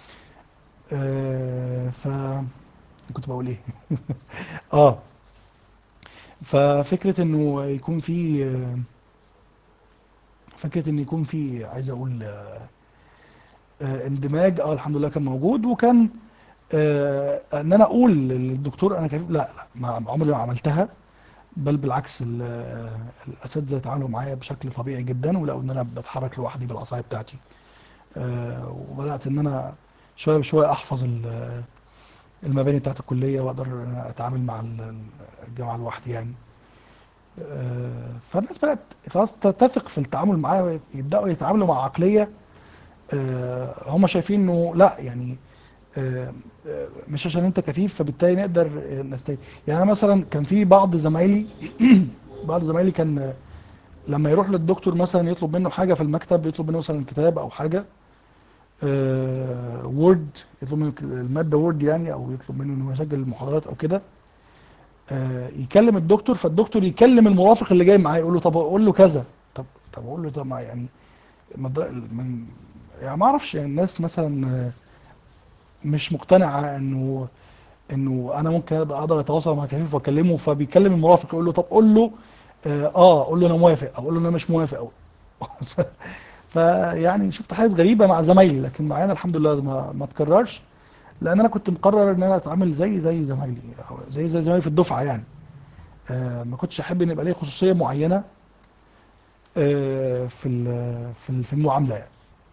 آه، ف كنت بقول ايه اه ففكره انه يكون في آه، فكره ان يكون في عايز اقول آه، آه، اندماج اه الحمد لله كان موجود وكان آه، ان انا اقول للدكتور انا كيف لا لا ما عمري ما عملتها بل بالعكس ال- آه، الاساتذه اتعاملوا معايا بشكل طبيعي جدا ولقوا ان انا بتحرك لوحدي بالعصايه بتاعتي آه، وبدات ان انا شويه بشويه احفظ ال- المباني بتاعت الكليه واقدر إن أنا اتعامل مع ال- الجامعه لوحدي يعني آه، فالناس بدات خلاص تثق في التعامل معايا يبداوا يتعاملوا مع عقليه آه، هم شايفين انه لا يعني آه، آه، مش عشان انت كفيف فبالتالي نقدر آه، نستفيد يعني أنا مثلا كان في بعض زمايلي بعض زمايلي كان آه، لما يروح للدكتور مثلا يطلب منه حاجه في المكتب يطلب منه مثلا كتاب او حاجه وورد يطلب منه الماده وورد يعني او يطلب منه انه يسجل المحاضرات او كده آه، يكلم الدكتور فالدكتور يكلم المرافق اللي جاي معاه يقول له طب اقول له كذا طب طب اقول له طب ما يعني مد- من يعني ما اعرفش يعني الناس مثلا آه، مش مقتنعه انه انه انا ممكن اقدر أقدر اتواصل مع كفيف واكلمه فبيكلم المرافق يقول له طب قول له اه آه، قول له انا موافق او قول له انا مش موافق او فيعني شفت حاجات غريبه مع زمايلي لكن معانا الحمد لله ما ما تكررش لان انا كنت مقرر ان انا اتعامل زي زي زمايلي أو زي زي زمايلي في الدفعه يعني آه ما كنتش احب ان يبقى لي خصوصيه معينه آه في ال- في ال- في المعامله يعني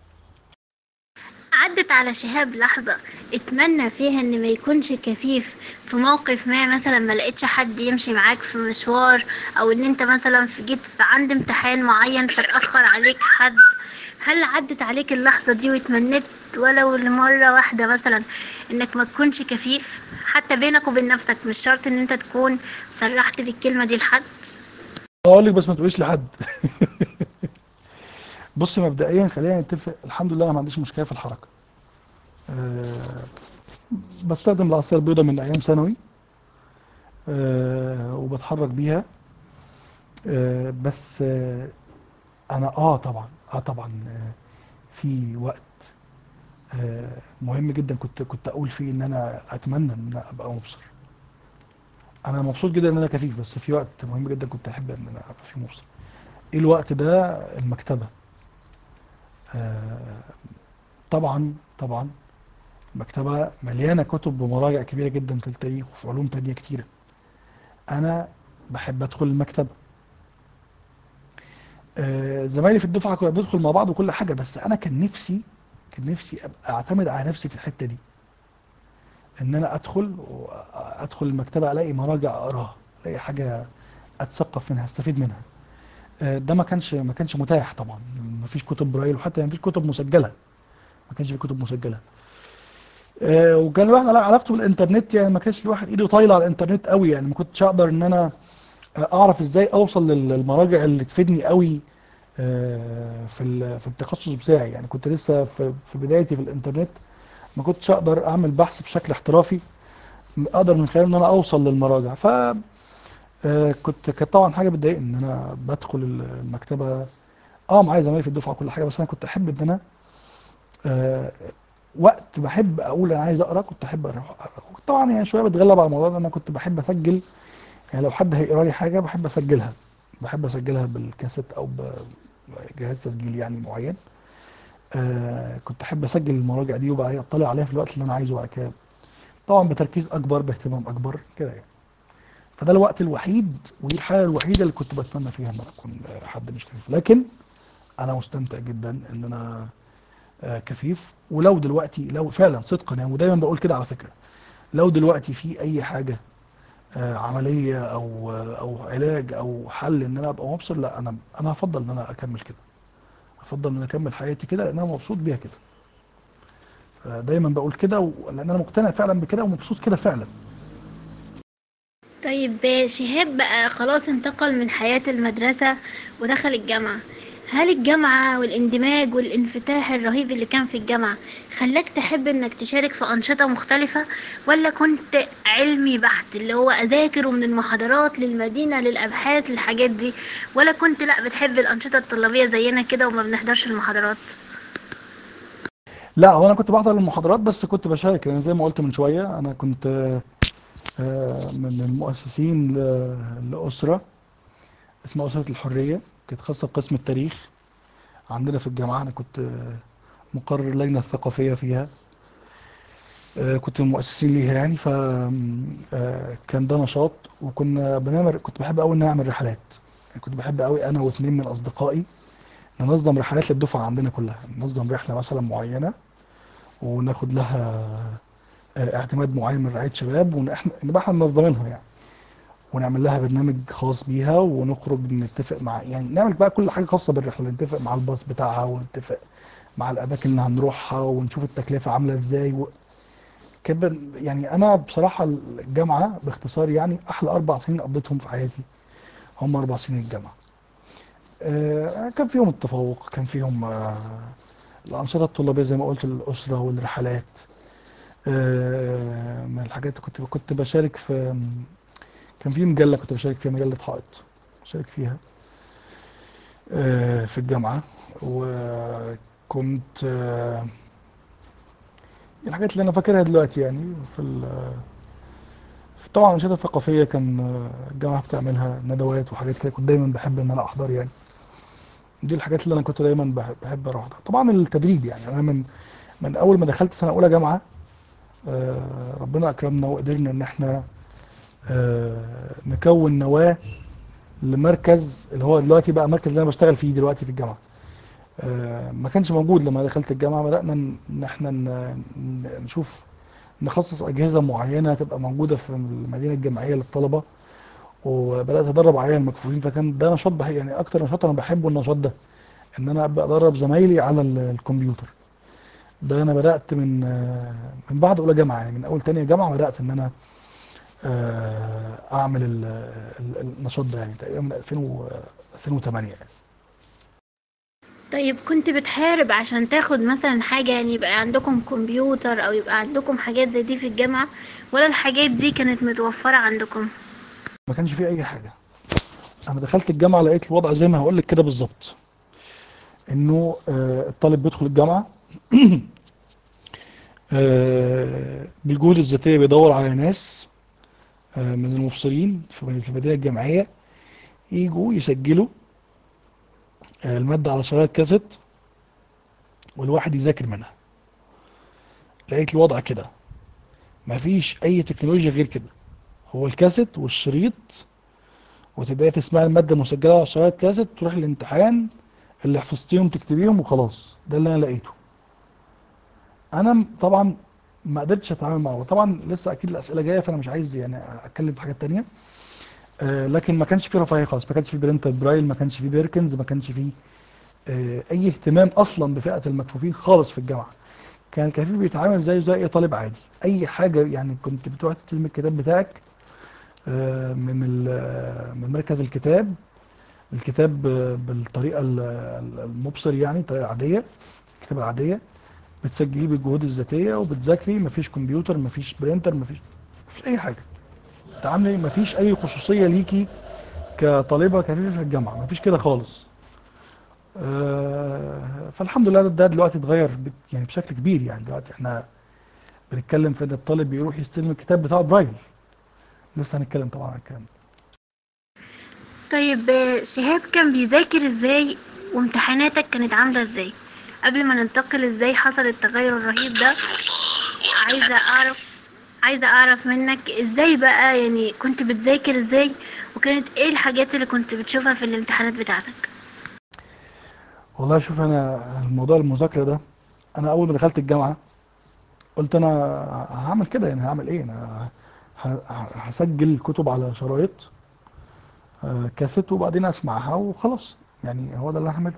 عدت على شهاب لحظة اتمنى فيها ان ما يكونش كفيف في موقف ما مثلا ما لقيتش حد يمشي معاك في مشوار او ان انت مثلا في جيت في عند امتحان معين فتأخر عليك حد هل عدت عليك اللحظة دي واتمنيت ولو لمرة واحدة مثلا انك ما تكونش كفيف حتى بينك وبين نفسك مش شرط ان انت تكون صرحت بالكلمة دي لحد اقول لك بس ما تقوليش لحد بصي مبدئيا خلينا نتفق الحمد لله انا ما عنديش مشكله في الحركه أه بستخدم العصايه البيضاء من ايام ثانوي أه وبتحرك بيها أه بس أه انا اه طبعا اه طبعا آه في وقت آه مهم جدا كنت كنت اقول فيه ان انا اتمنى ان انا ابقى مبصر انا مبسوط جدا ان انا كفيف بس في وقت مهم جدا كنت احب ان انا ابقى فيه مبصر ايه الوقت ده المكتبه آه طبعا طبعا المكتبه مليانه كتب ومراجع كبيره جدا في التاريخ وفي علوم تانية كتيره انا بحب ادخل المكتبه آه زمايلي في الدفعه كنا بندخل مع بعض وكل حاجه بس انا كان نفسي كان نفسي ابقى اعتمد على نفسي في الحته دي ان انا ادخل وادخل المكتبه الاقي مراجع اقراها الاقي حاجه اتثقف منها استفيد منها آه، ده ما كانش ما كانش متاح طبعا ما فيش كتب برايل وحتى ما فيش كتب مسجله ما كانش في كتب مسجله آه، وكان الواحد علا- علاقته بالانترنت يعني ما كانش الواحد ايده طايله على الانترنت قوي يعني ما كنتش اقدر ان انا اعرف ازاي اوصل لل- للمراجع اللي تفيدني قوي آه، في ال- في التخصص بتاعي يعني كنت لسه في في بدايتي في الانترنت ما كنتش اقدر اعمل بحث بشكل احترافي اقدر من خلاله ان انا اوصل للمراجع ف آه، كنت كانت طبعا حاجه بتضايقني ان انا بدخل المكتبه اه معايا زمايلي في الدفعه وكل حاجه بس انا كنت احب ان انا آه، وقت بحب اقول انا عايز اقرا كنت احب اروح اقرا طبعا يعني شويه بتغلب على الموضوع ده انا كنت بحب اسجل يعني لو حد هيقرا لي حاجه بحب اسجلها بحب اسجلها بالكاسيت او بجهاز تسجيل يعني معين آه كنت احب اسجل المراجع دي وبعدين اطلع عليها في الوقت اللي انا عايزه بعد كده طبعا بتركيز اكبر باهتمام اكبر كده يعني فده الوقت الوحيد ودي الحاله الوحيده اللي كنت بتمنى فيها ان انا اكون آه، حد مش كفيف لكن انا مستمتع جدا ان انا آه، كفيف ولو دلوقتي لو فعلا صدقا يعني ودايما بقول كده على فكره لو دلوقتي في اي حاجه آه، عمليه او آه، او علاج او حل ان انا ابقى مبصر لا انا انا هفضل ان انا اكمل كده افضل ان انا اكمل حياتي كده لان انا مبسوط بيها كده دايما بقول كده و- لان انا مقتنع فعلا بكده ومبسوط كده فعلا طيب شهاب بقى خلاص انتقل من حياة المدرسة ودخل الجامعة هل الجامعة والاندماج والانفتاح الرهيب اللي كان في الجامعة خلاك تحب انك تشارك في أنشطة مختلفة ولا كنت علمي بحت اللي هو أذاكر ومن المحاضرات للمدينة للأبحاث للحاجات دي ولا كنت لا بتحب الأنشطة الطلابية زينا كده وما بنحضرش المحاضرات لا هو انا كنت بحضر المحاضرات بس كنت بشارك لان زي ما قلت من شويه انا كنت آه، آه، من المؤسسين ل- لاسره اسمها اسره الحريه كانت خاصه بقسم التاريخ عندنا في الجامعه انا كنت آه، مقرر اللجنه الثقافيه فيها آه، كنت من المؤسسين ليها يعني ف آه، كان ده نشاط وكنا بنعمل كنت بحب قوي نعمل رحلات يعني كنت بحب قوي انا واثنين من اصدقائي ننظم رحلات للدفعه عندنا كلها ننظم رحله مثلا معينه وناخد لها آه، اعتماد معين من رعاية شباب ونحن نبقى احنا منظمينها يعني ونعمل لها برنامج خاص بيها ونخرج نتفق مع يعني نعمل بقى كل حاجة خاصة بالرحلة نتفق مع الباص بتاعها ونتفق مع الأماكن اللي هنروحها ونشوف التكلفة عاملة ازاي و... كان يعني أنا بصراحة الجامعة باختصار يعني أحلى أربع سنين قضيتهم في حياتي هم أربع سنين الجامعة آه، كان فيهم التفوق كان فيهم آه، الأنشطة الطلابية زي ما قلت الأسرة والرحلات آه، من الحاجات كنت كنت بشارك في كان في مجلة كنت بشارك فيها مجلة حائط بشارك فيها آه، في الجامعة وكنت آه، الحاجات اللي أنا فاكرها دلوقتي يعني في ال- في طبعا الأنشطة الثقافية كان آه، الجامعة بتعملها ندوات وحاجات كده كنت دايما بحب إن أنا أحضر يعني دي الحاجات اللي أنا كنت دايما بحب, بحب أروح أحضر طبعا التدريب يعني أنا من من أول ما دخلت سنة أولى جامعة آه، ربنا أكرمنا وقدرنا إن إحنا آه، نكون نواة لمركز اللي هو دلوقتي بقى مركز اللي أنا بشتغل فيه دلوقتي في الجامعة آه، ما كانش موجود لما دخلت الجامعة بدأنا إن إن إحنا ن- ن- نشوف نخصص أجهزة معينة تبقى موجودة في المدينة الجامعية للطلبة وبدأت أدرب عليها المكفوفين فكان ده نشاط بح يعني أكتر نشاط أنا بحبه النشاط ده إن أنا أبقى أدرب زمايلي على ال- الكمبيوتر ده انا بدات من آه، من بعد اولى جامعه يعني من اول تانية جامعه بدات ان انا آه، اعمل ال- ال- النشاط ده يعني تقريبا من 2000 و 2008 يعني طيب كنت بتحارب عشان تاخد مثلا حاجة يعني يبقى عندكم كمبيوتر أو يبقى عندكم حاجات زي دي في الجامعة ولا الحاجات دي كانت متوفرة عندكم؟ ما كانش فيه اي حاجه انا دخلت الجامعه لقيت الوضع زي ما هقول لك كده بالظبط انه آه، الطالب بيدخل الجامعه آه، بالجهود الذاتيه بيدور على ناس آه، من المبصرين في في المدينه الجامعيه يجوا يسجلوا آه، الماده على شرايط كاسيت والواحد يذاكر منها لقيت الوضع كده مفيش اي تكنولوجيا غير كده هو الكاسيت والشريط وتبداي تسمعي الماده مسجله على شرايط كاسيت تروح الامتحان اللي حفظتيهم تكتبيهم وخلاص ده اللي انا لقيته انا م- طبعا ما قدرتش اتعامل معه طبعا لسه اكيد الاسئله جايه فانا مش عايز يعني اتكلم في حاجات تانية آه لكن ما كانش في رفاهيه خالص ما كانش في برينتر برايل ما كانش في بيركنز ما كانش في آه اي اهتمام اصلا بفئه المكفوفين خالص في الجامعه كان الكفيف بيتعامل زيه زي اي طالب عادي اي حاجه يعني كنت بتروح تستلم الكتاب بتاعك آه، من ال- من مركز الكتاب الكتاب آه، بالطريقه ال- ال- المبصر يعني الطريقه العاديه الكتابه العاديه بتسجليه بالجهود الذاتيه وبتذاكري مفيش كمبيوتر مفيش برينتر مفيش مفيش اي حاجه تعاملي مفيش اي خصوصيه ليكي كطالبه كفيفه في الجامعه مفيش كده خالص آه، فالحمد لله ده دلوقتي اتغير ب- يعني بشكل كبير يعني دلوقتي احنا بنتكلم في ان الطالب بيروح يستلم الكتاب بتاعه برايل لسه هنتكلم طبعا عن الكلام ده طيب آه، شهاب كان بيذاكر ازاي وامتحاناتك كانت عاملة ازاي قبل ما ننتقل ازاي حصل التغير الرهيب ده عايزة اعرف عايزة اعرف منك ازاي بقى يعني كنت بتذاكر ازاي وكانت ايه الحاجات اللي كنت بتشوفها في الامتحانات بتاعتك والله شوف انا الموضوع المذاكره ده انا اول ما دخلت الجامعه قلت انا هعمل كده يعني هعمل ايه انا ه- ه- هسجل كتب على شرايط آه، كاسيت وبعدين اسمعها وخلاص يعني هو ده اللي هعمله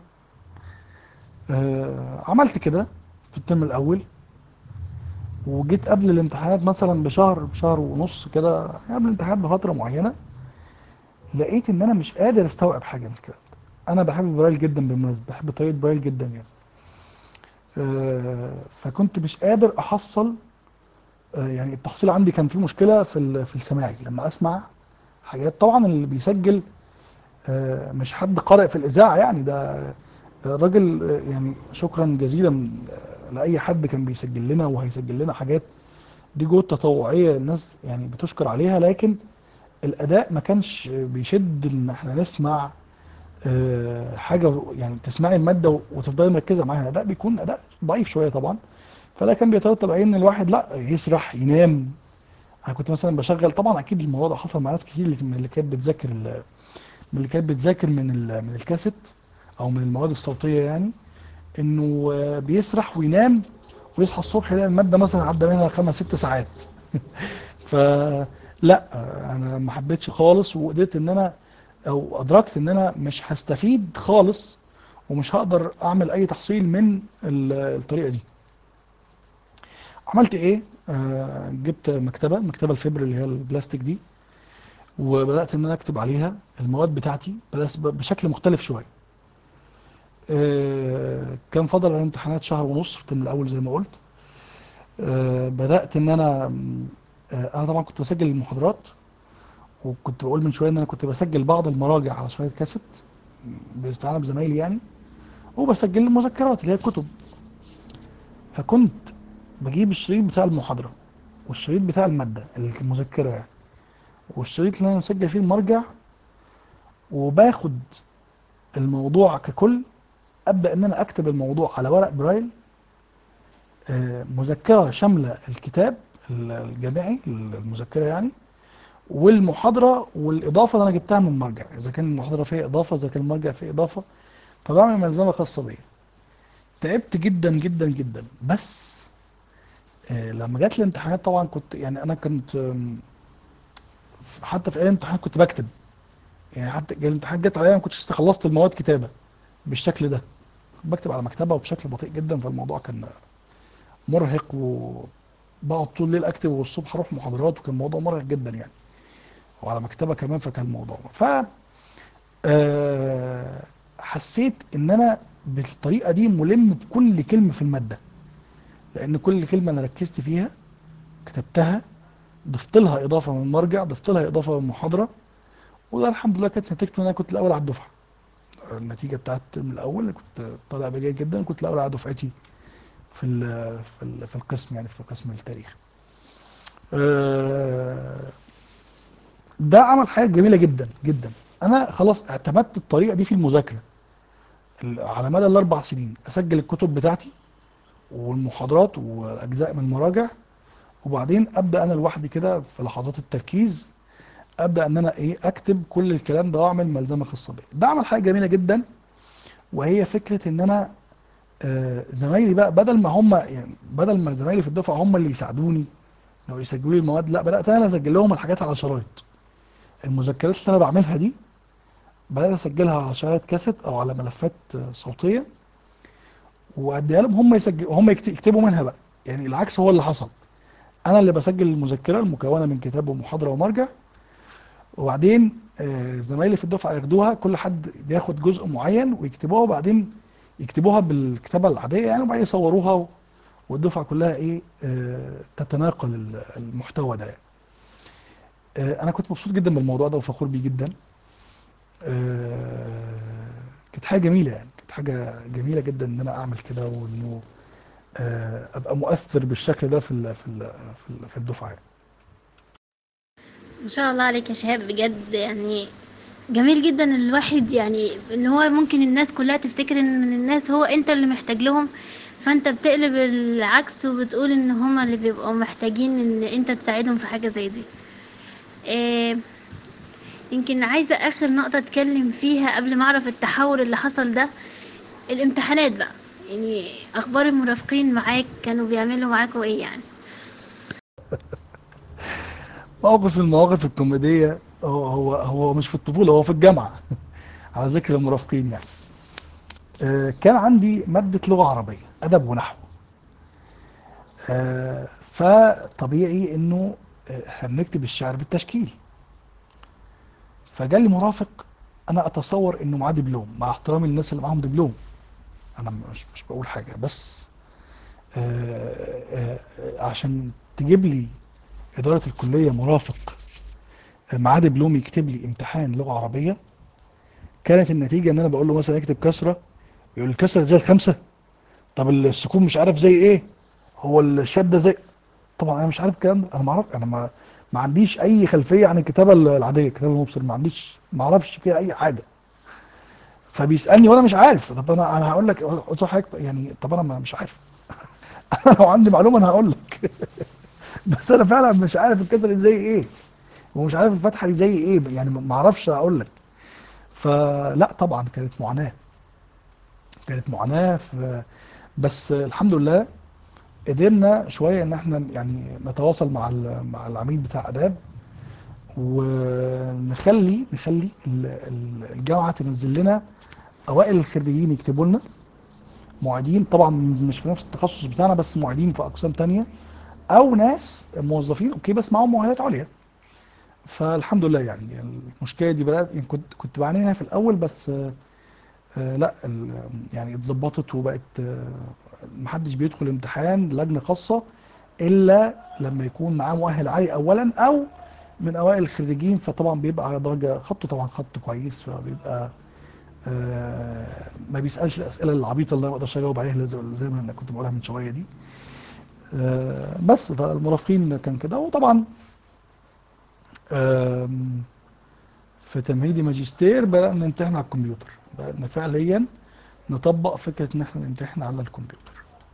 آه، عملت كده في الترم الاول وجيت قبل الامتحانات مثلا بشهر بشهر ونص كده يعني قبل الامتحانات بفتره معينه لقيت ان انا مش قادر استوعب حاجه من الكلام ده انا بحب برايل جدا بالمناسبه بحب طريقه برايل جدا يعني آه، فكنت مش قادر احصل آه، يعني التحصيل عندي كان فيه مشكله في ال- في السماعي لما اسمع حاجات طبعا اللي بيسجل آه، مش حد قارئ في الاذاعه يعني ده راجل آه، يعني شكرا جزيلا آه، لاي حد كان بيسجل لنا وهيسجل لنا حاجات دي جهود تطوعيه الناس يعني بتشكر عليها لكن الاداء ما كانش بيشد ان احنا نسمع آه، حاجه يعني تسمعي الماده وتفضلي مركزه معاها الاداء بيكون اداء ضعيف شويه طبعا فده كان بيترتب عليه ان الواحد لا يسرح ينام انا كنت مثلا بشغل طبعا اكيد الموضوع ده حصل مع ناس كتير اللي من اللي كانت بتذاكر ال- من اللي كانت بتذاكر من ال- من الكاسيت او من المواد الصوتيه يعني انه آه، بيسرح وينام ويصحى الصبح يلاقي الماده مثلا عدى منها خمس ست ساعات فلا آه، انا ما حبيتش خالص وقدرت ان انا او ادركت ان انا مش هستفيد خالص ومش هقدر اعمل اي تحصيل من ال- الطريقه دي عملت ايه آه جبت مكتبه مكتبه الفبر اللي هي البلاستيك دي وبدات ان انا اكتب عليها المواد بتاعتي بس ب- بشكل مختلف شويه آه كان فاضل على الامتحانات شهر ونص في الترم الاول زي ما قلت آه بدات ان انا آه انا طبعا كنت بسجل المحاضرات وكنت بقول من شويه ان انا كنت بسجل بعض المراجع على شرايط كاسيت باستعانه بزمايلي يعني وبسجل المذكرات اللي هي الكتب فكنت بجيب الشريط بتاع المحاضره والشريط بتاع الماده المذكره يعني والشريط اللي انا مسجل فيه المرجع وباخد الموضوع ككل ابدا ان انا اكتب الموضوع على ورق برايل آه، مذكره شامله الكتاب الجامعي المذكره يعني والمحاضره والاضافه اللي انا جبتها من المرجع اذا كان المحاضره فيها اضافه اذا كان المرجع فيه اضافه فبعمل ملزمه خاصه بيا تعبت جدا جدا جدا بس آه، لما جت الامتحانات طبعا كنت يعني انا كنت آم، حتى في ايام الامتحان كنت بكتب يعني حتى الامتحان جت عليا ما كنتش لسه خلصت المواد كتابه بالشكل ده كنت بكتب على مكتبه وبشكل بطيء جدا فالموضوع كان مرهق وبقعد طول الليل اكتب والصبح اروح محاضرات وكان الموضوع مرهق جدا يعني وعلى مكتبه كمان فكان الموضوع ف آه، حسيت ان انا بالطريقه دي ملم بكل كلمه في الماده لان كل كلمه انا ركزت فيها كتبتها ضفت لها اضافه من مرجع ضفت لها اضافه من محاضره وده الحمد لله كانت نتيجته ان انا كنت الاول على الدفعه النتيجه بتاعت الترم الاول كنت طالع بجيد جدا كنت الاول على دفعتي في ال في ال في القسم يعني في قسم التاريخ آه، ده عمل حاجه جميله جدا جدا انا خلاص اعتمدت الطريقه دي في المذاكره ال- على مدى الاربع سنين اسجل الكتب بتاعتي والمحاضرات واجزاء من المراجع وبعدين ابدا انا لوحدي كده في لحظات التركيز ابدا ان انا ايه اكتب كل الكلام ده واعمل ملزمه خاصه بيا ده عمل حاجه جميله جدا وهي فكره ان انا آه، زمايلي بقى بدل ما هم يعني بدل ما زمايلي في الدفعه هم اللي يساعدوني لو يسجلوا لي المواد لا بدات انا اسجل لهم الحاجات على شرايط المذكرات اللي انا بعملها دي بدات اسجلها على شرايط كاسيت او على ملفات آه، صوتيه واديها لهم هم يسجلوا هم يكت- يكتبوا منها بقى يعني العكس هو اللي حصل انا اللي بسجل المذكره المكونه من كتاب ومحاضره ومرجع وبعدين آه، زمايلي في الدفعه ياخدوها كل حد بياخد جزء معين ويكتبوها وبعدين يكتبوها بالكتابه العاديه يعني وبعدين يصوروها و- والدفعه كلها ايه آه، تتناقل ال- المحتوى ده يعني. آه، انا كنت مبسوط جدا بالموضوع ده وفخور بيه جدا آه، كانت حاجه جميله يعني كانت حاجه جميله جدا ان انا اعمل كده وانه آه، ابقى مؤثر بالشكل ده في ال في ال في ال- في الدفعه يعني. ما شاء الله عليك يا شهاب بجد يعني جميل جدا ان الواحد يعني ان هو ممكن الناس كلها تفتكر ان من الناس هو انت اللي محتاج لهم فانت بتقلب العكس وبتقول ان هما اللي بيبقوا محتاجين ان انت تساعدهم في حاجة زي دي إيه يمكن عايزة اخر نقطة اتكلم فيها قبل ما اعرف التحول اللي حصل ده الامتحانات بقى يعني اخبار المرافقين معاك كانوا بيعملوا معاكوا ايه يعني موقف من المواقف الكوميديه هو هو هو مش في الطفوله هو في الجامعه على ذكر المرافقين يعني آه، كان عندي ماده لغه عربيه ادب ونحو آه، فطبيعي انه آه، هنكتب الشعر بالتشكيل فجالي مرافق انا اتصور انه معاه دبلوم مع احترامي للناس اللي معاهم دبلوم انا مش مش بقول حاجه بس آه، آه، آه، عشان تجيب لي اداره الكليه مرافق آه، معاه دبلوم يكتب لي امتحان لغه عربيه كانت النتيجه ان انا بقول له مثلا اكتب كسره يقول الكسره زي الخمسه طب السكون مش عارف زي ايه هو الشده زي طبعا انا مش عارف الكلام ده انا ما اعرف انا ما ما عنديش اي خلفيه عن الكتابه العاديه الكتابه المبصر ما عنديش ما اعرفش فيها اي حاجه فبيسالني وانا مش عارف طب انا انا هقول لك قلت له حضرتك يعني طب انا ما- مش عارف انا لو عندي معلومه انا هقول لك بس انا فعلا مش عارف الكسره دي زي ايه ومش عارف الفتحه دي زي ايه يعني ما اعرفش اقول لك فلا طبعا كانت معاناه كانت معاناه في بس الحمد لله قدرنا شويه ان احنا يعني نتواصل مع ال- مع العميد بتاع اداب ونخلي نخلي ال- ال- الجامعه تنزل لنا اوائل الخريجين يكتبوا لنا معيدين طبعا مش في نفس التخصص بتاعنا بس معيدين في اقسام تانية او ناس موظفين اوكي بس معاهم مؤهلات عليا فالحمد لله يعني المشكله دي بدات يعني كنت كنت بعاني منها في الاول بس آه، آه، لا ال- يعني اتظبطت وبقت آه، محدش بيدخل امتحان لجنه خاصه الا لما يكون معاه مؤهل عالي اولا او من اوائل الخريجين فطبعا بيبقى على درجه خطه طبعا خط كويس فبيبقى آه، ما بيسالش الاسئله العبيطه اللي انا ما اقدرش اجاوب عليها زي زي ما انا كنت بقولها من شويه دي آه، بس فالمرافقين كان كده وطبعا آم، في تمهيدي ماجستير بدأنا نمتحن على الكمبيوتر بدأنا فعليا نطبق فكرة ان احنا نمتحن على الكمبيوتر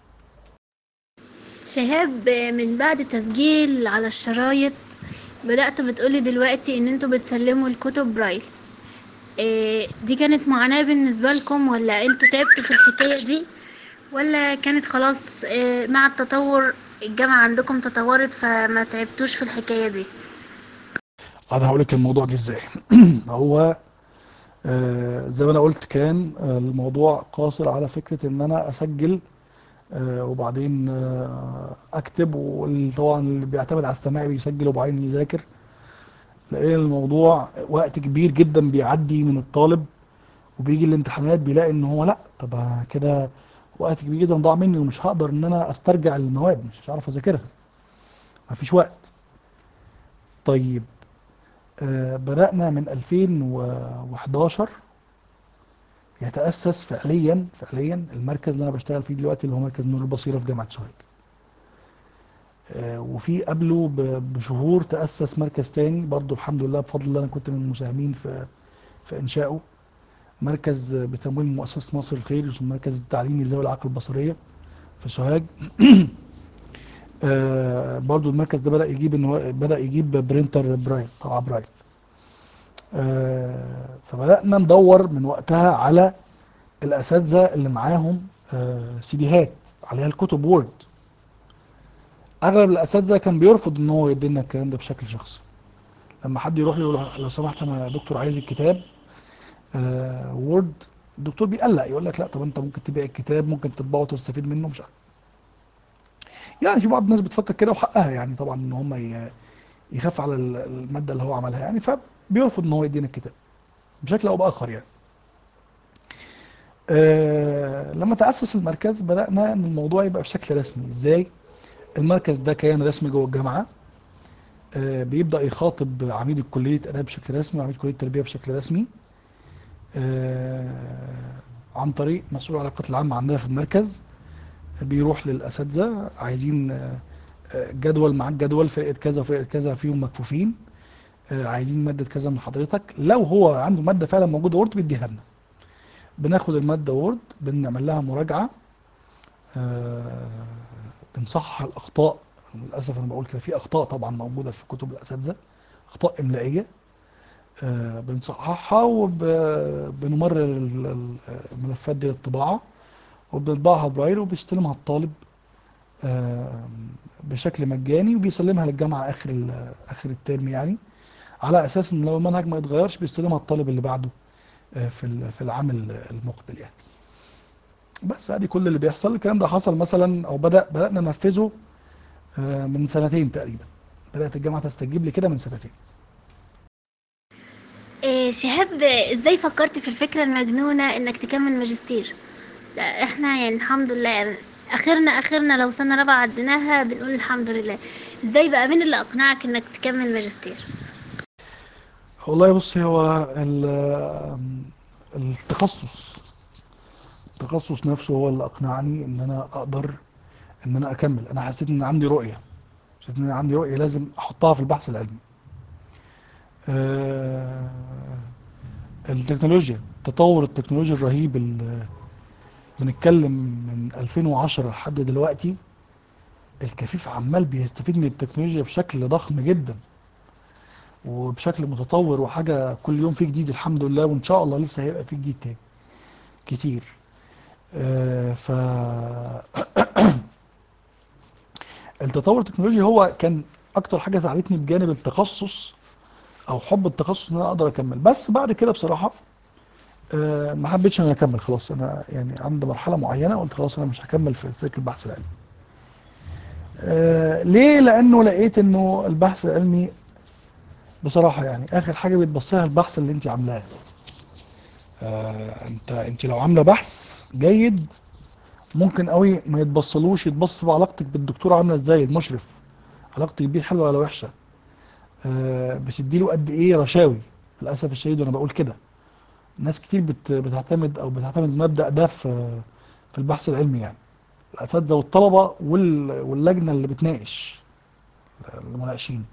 شهاب من بعد تسجيل على الشرايط بدأت بتقولي دلوقتي ان انتوا بتسلموا الكتب برايل إيه دي كانت معاناة بالنسبة لكم ولا انتوا تعبتوا في الحكاية دي ولا كانت خلاص إيه مع التطور الجامعة عندكم تطورت فما تعبتوش في الحكاية دي انا هقول لك الموضوع جه ازاي هو آه، زي ما انا قلت كان آه، الموضوع قاصر على فكرة ان انا اسجل آه، وبعدين آه، اكتب وطبعا اللي بيعتمد على السماع بيسجل وبعدين يذاكر لان الموضوع وقت كبير جدا بيعدي من الطالب وبيجي الامتحانات بيلاقي ان هو لا طب أنا كده وقت كبير جدا ضاع مني ومش هقدر ان انا استرجع المواد مش هعرف اذاكرها مفيش وقت طيب آه، بدأنا من 2011 يتأسس فعليا فعليا المركز اللي أنا بشتغل فيه دلوقتي اللي هو مركز نور البصيرة في جامعة سوهاج آه، وفي قبله ب- بشهور تأسس مركز تاني برضو الحمد لله بفضل الله أنا كنت من المساهمين في في إنشائه مركز بتمويل مؤسسة مصر الخير اسمه مركز التعليمي لذوي الإعاقة البصرية في سوهاج آه، برضو المركز ده بدأ يجيب إن هو بدأ يجيب برينتر برايل طبعا برايل آه، فبدأنا ندور من وقتها على الأساتذة اللي معاهم آه، سيديهات عليها الكتب وورد أغلب الأساتذة كان بيرفض إن هو يدينا الكلام ده بشكل شخصي لما حد يروح له يقول له لو سمحت أنا يا دكتور عايز الكتاب آه، وورد الدكتور بيقلق يقول لك لا طب انت ممكن تبيع الكتاب ممكن تطبعه وتستفيد منه مش عارف يعني في بعض الناس بتفكر كده وحقها يعني طبعا ان هم ي- يخاف على ال- الماده اللي هو عملها يعني فبيرفض ان هو يدينا الكتاب بشكل او باخر يعني آه لما تأسس المركز بدأنا ان الموضوع يبقى بشكل رسمي ازاي المركز ده كيان رسمي جوه الجامعه آه بيبدأ يخاطب عميد كلية آداب بشكل رسمي وعميد كلية تربية بشكل رسمي آه عن طريق مسؤول العلاقات العامة عندنا في المركز بيروح للأساتذة عايزين آه، آه، جدول معاك جدول فرقة كذا وفرقة كذا فيهم مكفوفين آه، عايزين مادة كذا من حضرتك لو هو عنده مادة فعلا موجودة وورد بيديها لنا بناخد المادة وورد بنعمل لها مراجعة آه، بنصحح الأخطاء للأسف أنا بقول كده في أخطاء طبعا موجودة في كتب الأساتذة أخطاء إملائية آه، بنصححها وبنمرر الملفات دي للطباعة وبنطبعها برايل وبيستلمها الطالب آه، بشكل مجاني وبيسلمها للجامعة آخر ال- آخر الترم يعني على أساس إن لو المنهج ما يتغيرش بيستلمها الطالب اللي بعده آه، في ال- في العام ال- المقبل يعني بس ادي كل اللي بيحصل الكلام ده حصل مثلا او بدأ بدأنا ننفذه آه، من سنتين تقريبا بدأت الجامعة تستجيب لي كده من سنتين إيه شهاب ازاي فكرت في الفكرة المجنونة انك تكمل ماجستير لا احنا يعني الحمد لله اخرنا اخرنا لو سنة رابعة عديناها بنقول الحمد لله ازاي بقى مين اللي اقنعك انك تكمل ماجستير والله بص هو ال- التخصص التخصص نفسه هو اللي أقنعني إن أنا أقدر إن أنا أكمل أنا حسيت إن عندي رؤية حسيت إن أنا عندي رؤية لازم أحطها في البحث العلمي آه، التكنولوجيا تطور التكنولوجيا الرهيب اللي بنتكلم من 2010 لحد دلوقتي الكفيف عمال بيستفيد من التكنولوجيا بشكل ضخم جدا وبشكل متطور وحاجة كل يوم في جديد الحمد لله وإن شاء الله لسه هيبقى في جديد تاني كتير آه، ف التطور التكنولوجي هو كان أكتر حاجة ساعدتني بجانب التخصص أو حب التخصص إن أنا أقدر أكمل بس بعد كده بصراحة آه، ما حبيتش إن أنا أكمل خلاص أنا يعني عند مرحلة معينة قلت خلاص أنا مش هكمل في سلك البحث العلمي آه، ليه؟ لأنه لقيت إنه البحث العلمي بصراحة يعني آخر حاجة بتبص لها البحث اللي أنت عاملاه آه، أنت أنت لو عاملة بحث جيد ممكن قوي ما يتبصلوش يتبص بعلاقتك بالدكتور عاملة إزاي المشرف علاقتك بيه حلوة ولا وحشة آه، بتديله قد إيه رشاوي للأسف الشديد وأنا بقول كده ناس كتير بت بتعتمد أو بتعتمد المبدأ ده في في البحث العلمي يعني الأساتذة والطلبة وال- واللجنة اللي بتناقش المناقشين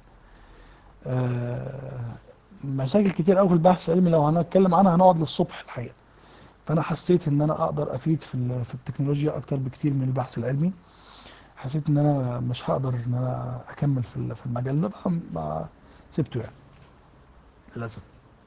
آه، مشاكل كتير قوي في البحث العلمي لو هنتكلم عنها هنقعد للصبح الحقيقة فأنا حسيت إن أنا أقدر أفيد في ال- في التكنولوجيا أكتر بكتير من البحث العلمي حسيت إن أنا مش هقدر إن أنا أكمل في ال- في المجال ده فما سبته يعني للأسف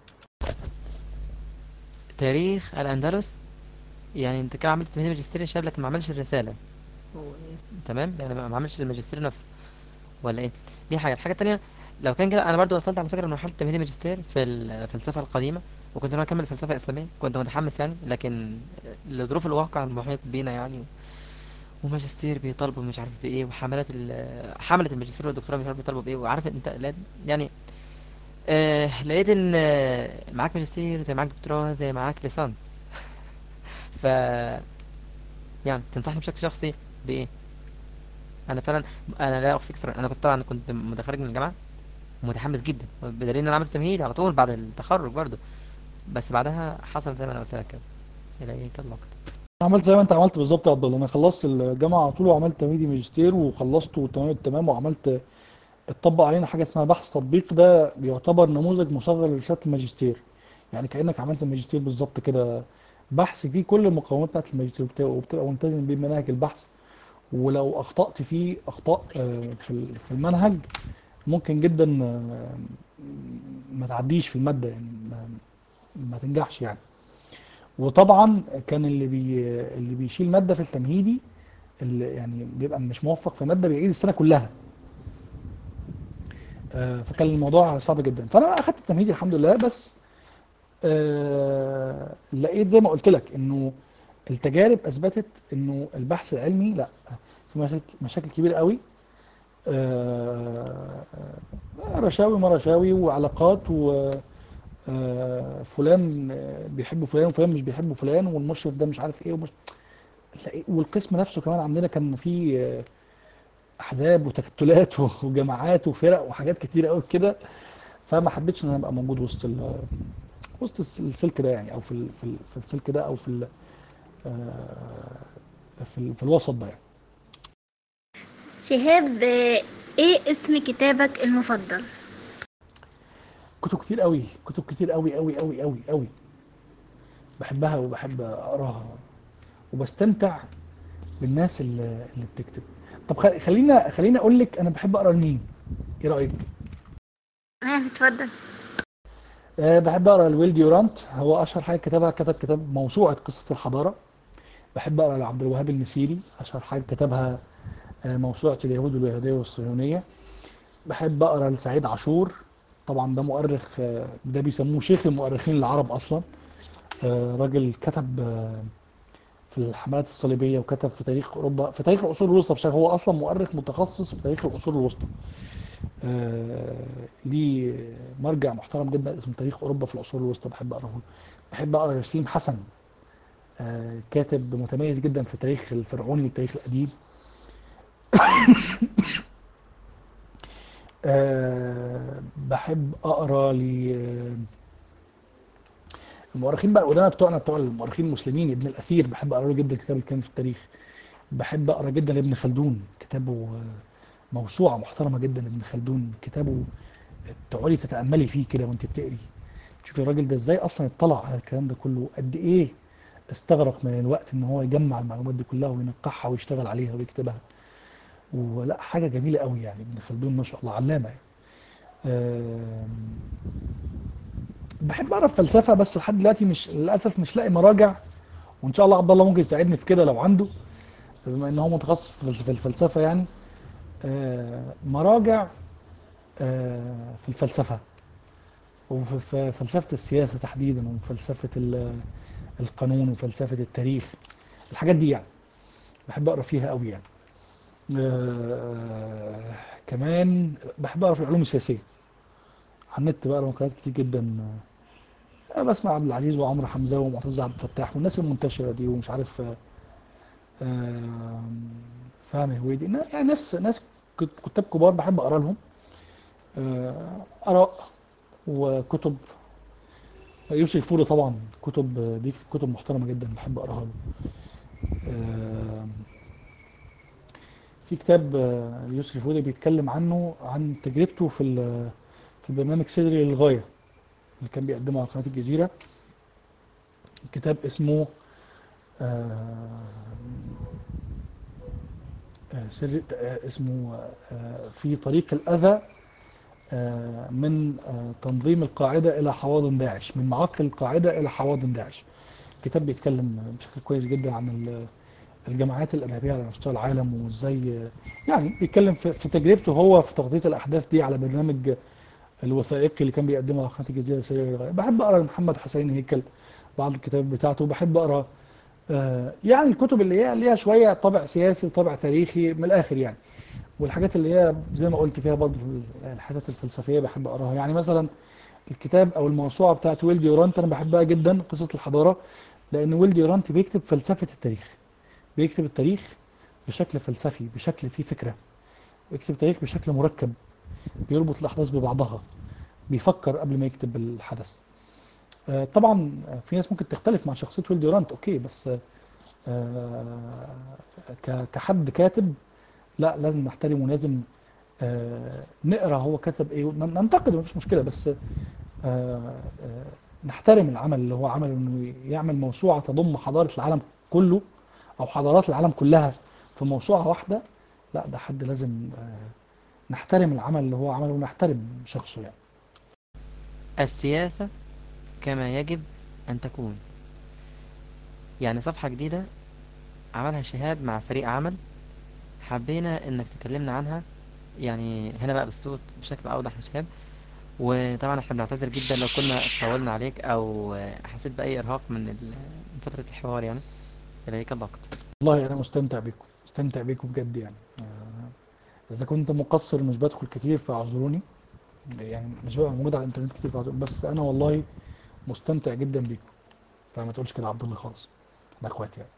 تاريخ الأندلس يعني انت كده عملت تمهيدي ماجستير يا شباب لكن ما عملش الرسالة تمام يعني ما ما عملش الماجستير نفسه ولا ايه دي حاجة الحاجة التانية لو كان كده انا برضو وصلت على فكرة لمرحلة تمهيدي ماجستير في الفلسفة القديمة وكنت انا اكمل فلسفة اسلامية كنت متحمس يعني لكن لظروف الواقع المحيط بينا يعني وماجستير بيطالبوا مش عارف بايه وحملات ال- حملة الماجستير والدكتوراه مش عارف بيطالبوا بايه وعارف انت لا- يعني آه لقيت ان آه، معاك ماجستير زي معاك دكتوراه زي معاك ليسانس ف يعني تنصحني بشكل شخصي بايه انا فعلا انا لا اخفيك سرا انا كنت طبعا كنت متخرج من الجامعه متحمس جدا بدليل ان انا عملت تمهيد على طول بعد التخرج برضو بس بعدها حصل زي ما انا قلت لك كده اليك الوقت عملت زي ما انت عملت بالظبط يا عبد الله انا خلصت الجامعه على طول وعملت تمهيدي ماجستير وخلصته تمام التمام وعملت اتطبق علينا حاجه اسمها بحث تطبيق ده بيعتبر نموذج مصغر لرساله الماجستير يعني كانك عملت الماجستير بالظبط كده بحث فيه كل المقومات بتاعت الماجستير وبت- وبتبقى ملتزم بمناهج البحث ولو اخطات فيه اخطاء آه، في ال- في المنهج ممكن جدا آه، ما تعديش في الماده يعني ما, ما تنجحش يعني وطبعا كان اللي بي اللي بيشيل ماده في التمهيدي اللي يعني بيبقى مش موفق في ماده بيعيد السنه كلها آه، فكان الموضوع صعب جدا فانا اخدت التمهيدي الحمد لله بس آه لقيت زي ما قلت لك انه التجارب اثبتت انه البحث العلمي لا في مشاكل مشاكل كبيره قوي آه آه، رشاوي ما رشاوي وعلاقات و آه، فلان آه، بيحب فلان وفلان مش بيحب فلان والمشرف ده مش عارف ايه ومش تلاقي- والقسم نفسه كمان عندنا كان فيه آه، احزاب وتكتلات وجماعات وفرق وحاجات كتير قوي كده فما حبيتش ان انا ابقى موجود وسط ال وسط الس- السلك ده يعني او في ال في, ال في السلك ده او في ال آه، في, ال في الوسط ده يعني شهاب آه، ايه اسم كتابك المفضل كتب كتير قوي كتب كتير قوي قوي قوي قوي قوي بحبها وبحب اقراها وبستمتع بالناس اللي, اللي بتكتب طب خ- خلينا خلينا اقول لك انا بحب اقرا لمين ايه رايك تمام اتفضل أه بحب اقرا لويل ديورانت هو اشهر حاجه كتبها كتب كتاب موسوعه قصه الحضاره بحب اقرا لعبد الوهاب المسيري اشهر حاجه كتبها آه، موسوعه اليهود واليهوديه والصهيونيه بحب اقرا لسعيد عاشور طبعا ده مؤرخ آه، ده بيسموه شيخ المؤرخين العرب اصلا آه، راجل كتب آه، في الحملات الصليبيه وكتب في تاريخ اوروبا في تاريخ العصور الوسطى بشكل هو اصلا مؤرخ متخصص في تاريخ العصور الوسطى آه، ليه مرجع محترم جدا اسمه تاريخ اوروبا في العصور الوسطى بحب اقراه له. بحب اقرا ياسين حسن آه، كاتب متميز جدا في التاريخ الفرعوني والتاريخ القديم آه، بحب اقرا ل المؤرخين بقى القدامى بتوعنا بتوع المؤرخين المسلمين ابن الاثير بحب اقرا له جدا كتاب الكلام في التاريخ بحب اقرا جدا لابن خلدون كتابه آه، موسوعه محترمه جدا ابن خلدون كتابه تقعدي تتاملي فيه كده وانت بتقري تشوفي الراجل ده ازاي اصلا اطلع على الكلام ده كله قد ايه استغرق من الوقت ان هو يجمع المعلومات دي كلها وينقحها ويشتغل عليها ويكتبها ولا حاجه جميله قوي يعني ابن خلدون ما شاء الله علامه يعني آم، بحب اقرا فلسفه بس لحد دلوقتي مش للاسف مش لاقي مراجع وان شاء الله عبد الله ممكن يساعدني في كده لو عنده بما ان هو متخصص في الفلس- في الفلسفه يعني آه، مراجع آه، في الفلسفه وفي في فلسفه السياسه تحديدا وفلسفه ال- القانون وفلسفه التاريخ الحاجات دي يعني بحب اقرا فيها قوي يعني آه، كمان بحب اقرا في العلوم السياسيه على النت بقرا مقالات كتير جدا آه، بسمع عبد العزيز وعمرو حمزه ومعتز عبد الفتاح والناس المنتشره دي ومش عارف آه، آه، فهمي هويدي نا- يعني ناس ناس كت- كتاب كبار بحب اقرا لهم آه، اراء وكتب يوسف فوري طبعا كتب آه، دي كتب محترمه جدا بحب اقراها له آه، في كتاب آه، يسري فودي بيتكلم عنه عن تجربته في ال- في برنامج صدري للغاية اللي كان بيقدمه على قناة الجزيرة كتاب اسمه آه، آه، سر آه، اسمه آه، في طريق الأذى آه، من آه، تنظيم القاعدة إلى حواضن داعش من معاقل القاعدة إلى حواضن داعش كتاب بيتكلم بشكل كويس جدا عن ال- الجماعات الإرهابية على مستوى العالم وإزاي يعني بيتكلم في في تجربته هو في تغطية الأحداث دي على برنامج الوثائقي اللي كان بيقدمه على قناة الجزيرة السرية للغاية بحب أقرأ محمد حسين هيكل بعض الكتاب بتاعته وبحب أقرأ آه، يعني الكتب اللي هي ليها شوية طابع سياسي وطابع تاريخي من الآخر يعني والحاجات اللي هي زي ما قلت فيها برضه الحاجات الفلسفية بحب أقراها يعني مثلا الكتاب أو الموسوعة بتاعت ويل ديورانت أنا بحبها جدا قصة الحضارة لأن ويل ديورانت بيكتب فلسفة التاريخ بيكتب التاريخ بشكل فلسفي بشكل فيه فكرة بيكتب التاريخ بشكل مركب بيربط الأحداث ببعضها بيفكر قبل ما يكتب الحدث آه، طبعا في ناس ممكن تختلف مع شخصية ويل ديورانت اوكي بس آه، ك- كحد كاتب لا لازم نحترم ولازم آه، نقرا هو كتب ايه ون- ننتقد مفيش مشكلة بس آه، آه، نحترم العمل اللي هو عمله انه يعمل موسوعة تضم حضارة العالم كله او حضارات العالم كلها في موسوعة واحدة لا ده حد لازم آه، نحترم العمل اللي هو عمله ونحترم شخصه يعني السياسة كما يجب أن تكون يعني صفحة جديدة عملها شهاب مع فريق عمل حبينا إنك تكلمنا عنها يعني هنا بقى بالصوت بشكل أوضح يا شهاب وطبعا احنا بنعتذر جدا لو كنا طولنا عليك او آه، حسيت بأي إرهاق من ال- من فترة الحوار يعني إليك الوقت والله انا مستمتع بيكم مستمتع بيكم بجد يعني آه، اذا كنت مقصر مش بدخل كتير فاعذروني يعني مش ببقى موجود على الانترنت كتير فاعذروني بس انا والله مستمتع جدا بيكم فما تقولش كده عبد الله خالص احنا اخوات يعني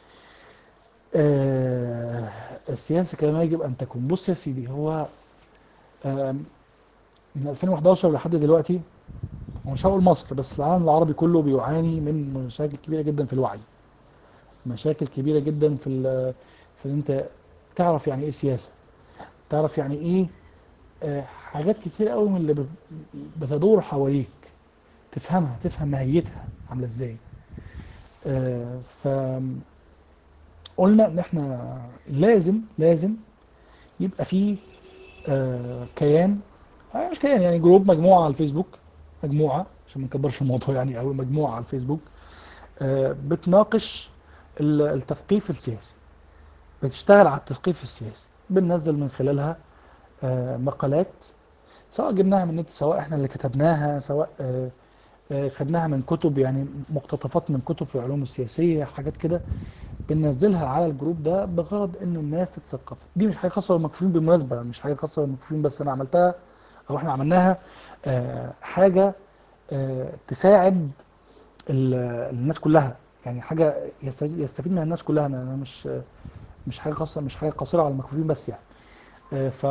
آه السياسة كما يجب أن تكون بص يا سيدي هو آه من 2011 لحد دلوقتي ومش هقول مصر بس العالم العربي كله بيعاني من مشاكل كبيرة جدا في الوعي مشاكل كبيرة جدا في ال في ان انت تعرف يعني ايه سياسة تعرف يعني ايه آه حاجات كتير قوي من اللي بت- بتدور حواليك تفهمها تفهم ماهيتها عاملة ازاي آه ف قلنا ان احنا لازم لازم يبقى فيه آه كيان آه مش كيان يعني جروب مجموعة على الفيسبوك مجموعة عشان ما نكبرش الموضوع يعني قوي مجموعة على الفيسبوك آه بتناقش ال- التثقيف السياسي بتشتغل على التثقيف السياسي بننزل من خلالها آه مقالات سواء جبناها من النت سواء احنا اللي كتبناها سواء آه آه، خدناها من كتب يعني مقتطفات من كتب في العلوم السياسية حاجات كده بننزلها على الجروب ده بغرض ان الناس تتثقف دي مش حاجه خاصه بالمكفوفين بالمناسبه مش حاجه خاصه بالمكفوفين بس انا عملتها او احنا عملناها آه، حاجه آه، تساعد ال- الناس كلها يعني حاجه يستفيد يستفيد منها الناس كلها انا أنا مش مش حاجه خاصه مش حاجه قاصره على المكفوفين بس يعني آه، ف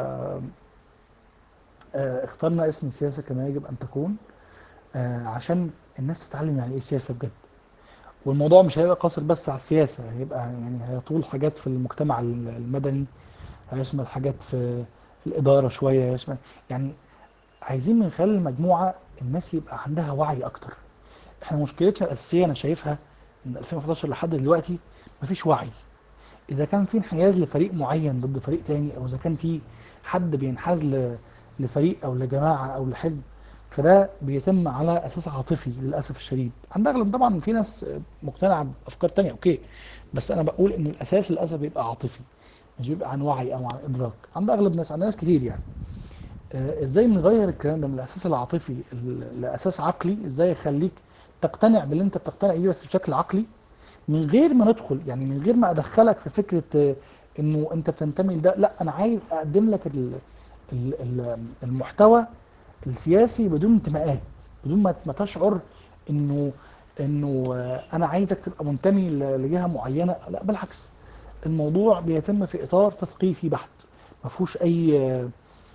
آه، اخترنا اسم السياسه كما يجب ان تكون آه، عشان الناس تتعلم يعني ايه سياسه بجد والموضوع مش هيبقى قاصر بس على السياسة هيبقى يعني هيطول حاجات في المجتمع المدني هيشمل حاجات في الإدارة شوية هيشمل يعني عايزين من خلال المجموعة الناس يبقى عندها وعي أكتر احنا مشكلتنا الأساسية أنا شايفها من 2011 لحد دلوقتي مفيش وعي إذا كان في انحياز لفريق معين ضد فريق تاني أو إذا كان في حد بينحاز ل- لفريق أو لجماعة أو لحزب فده بيتم على اساس عاطفي للاسف الشديد عند اغلب طبعا في ناس مقتنعه بافكار تانية اوكي بس انا بقول ان الاساس للاسف بيبقى عاطفي مش بيبقى عن وعي او عن ادراك عند اغلب الناس عند ناس كتير يعني آه، ازاي نغير الكلام ده من الاساس العاطفي ل- لاساس عقلي ازاي يخليك تقتنع باللي انت بتقتنع بيه بس بشكل عقلي من غير ما ندخل يعني من غير ما ادخلك في فكره آه، انه انت بتنتمي لده لا انا عايز اقدم لك ال- ال- ال- المحتوى السياسي بدون انتماءات بدون ما ما تشعر انه انه آه، انا عايزك تبقى منتمي ل- لجهه معينه لا بالعكس الموضوع بيتم في اطار تثقيفي بحت ما فيهوش اي آه،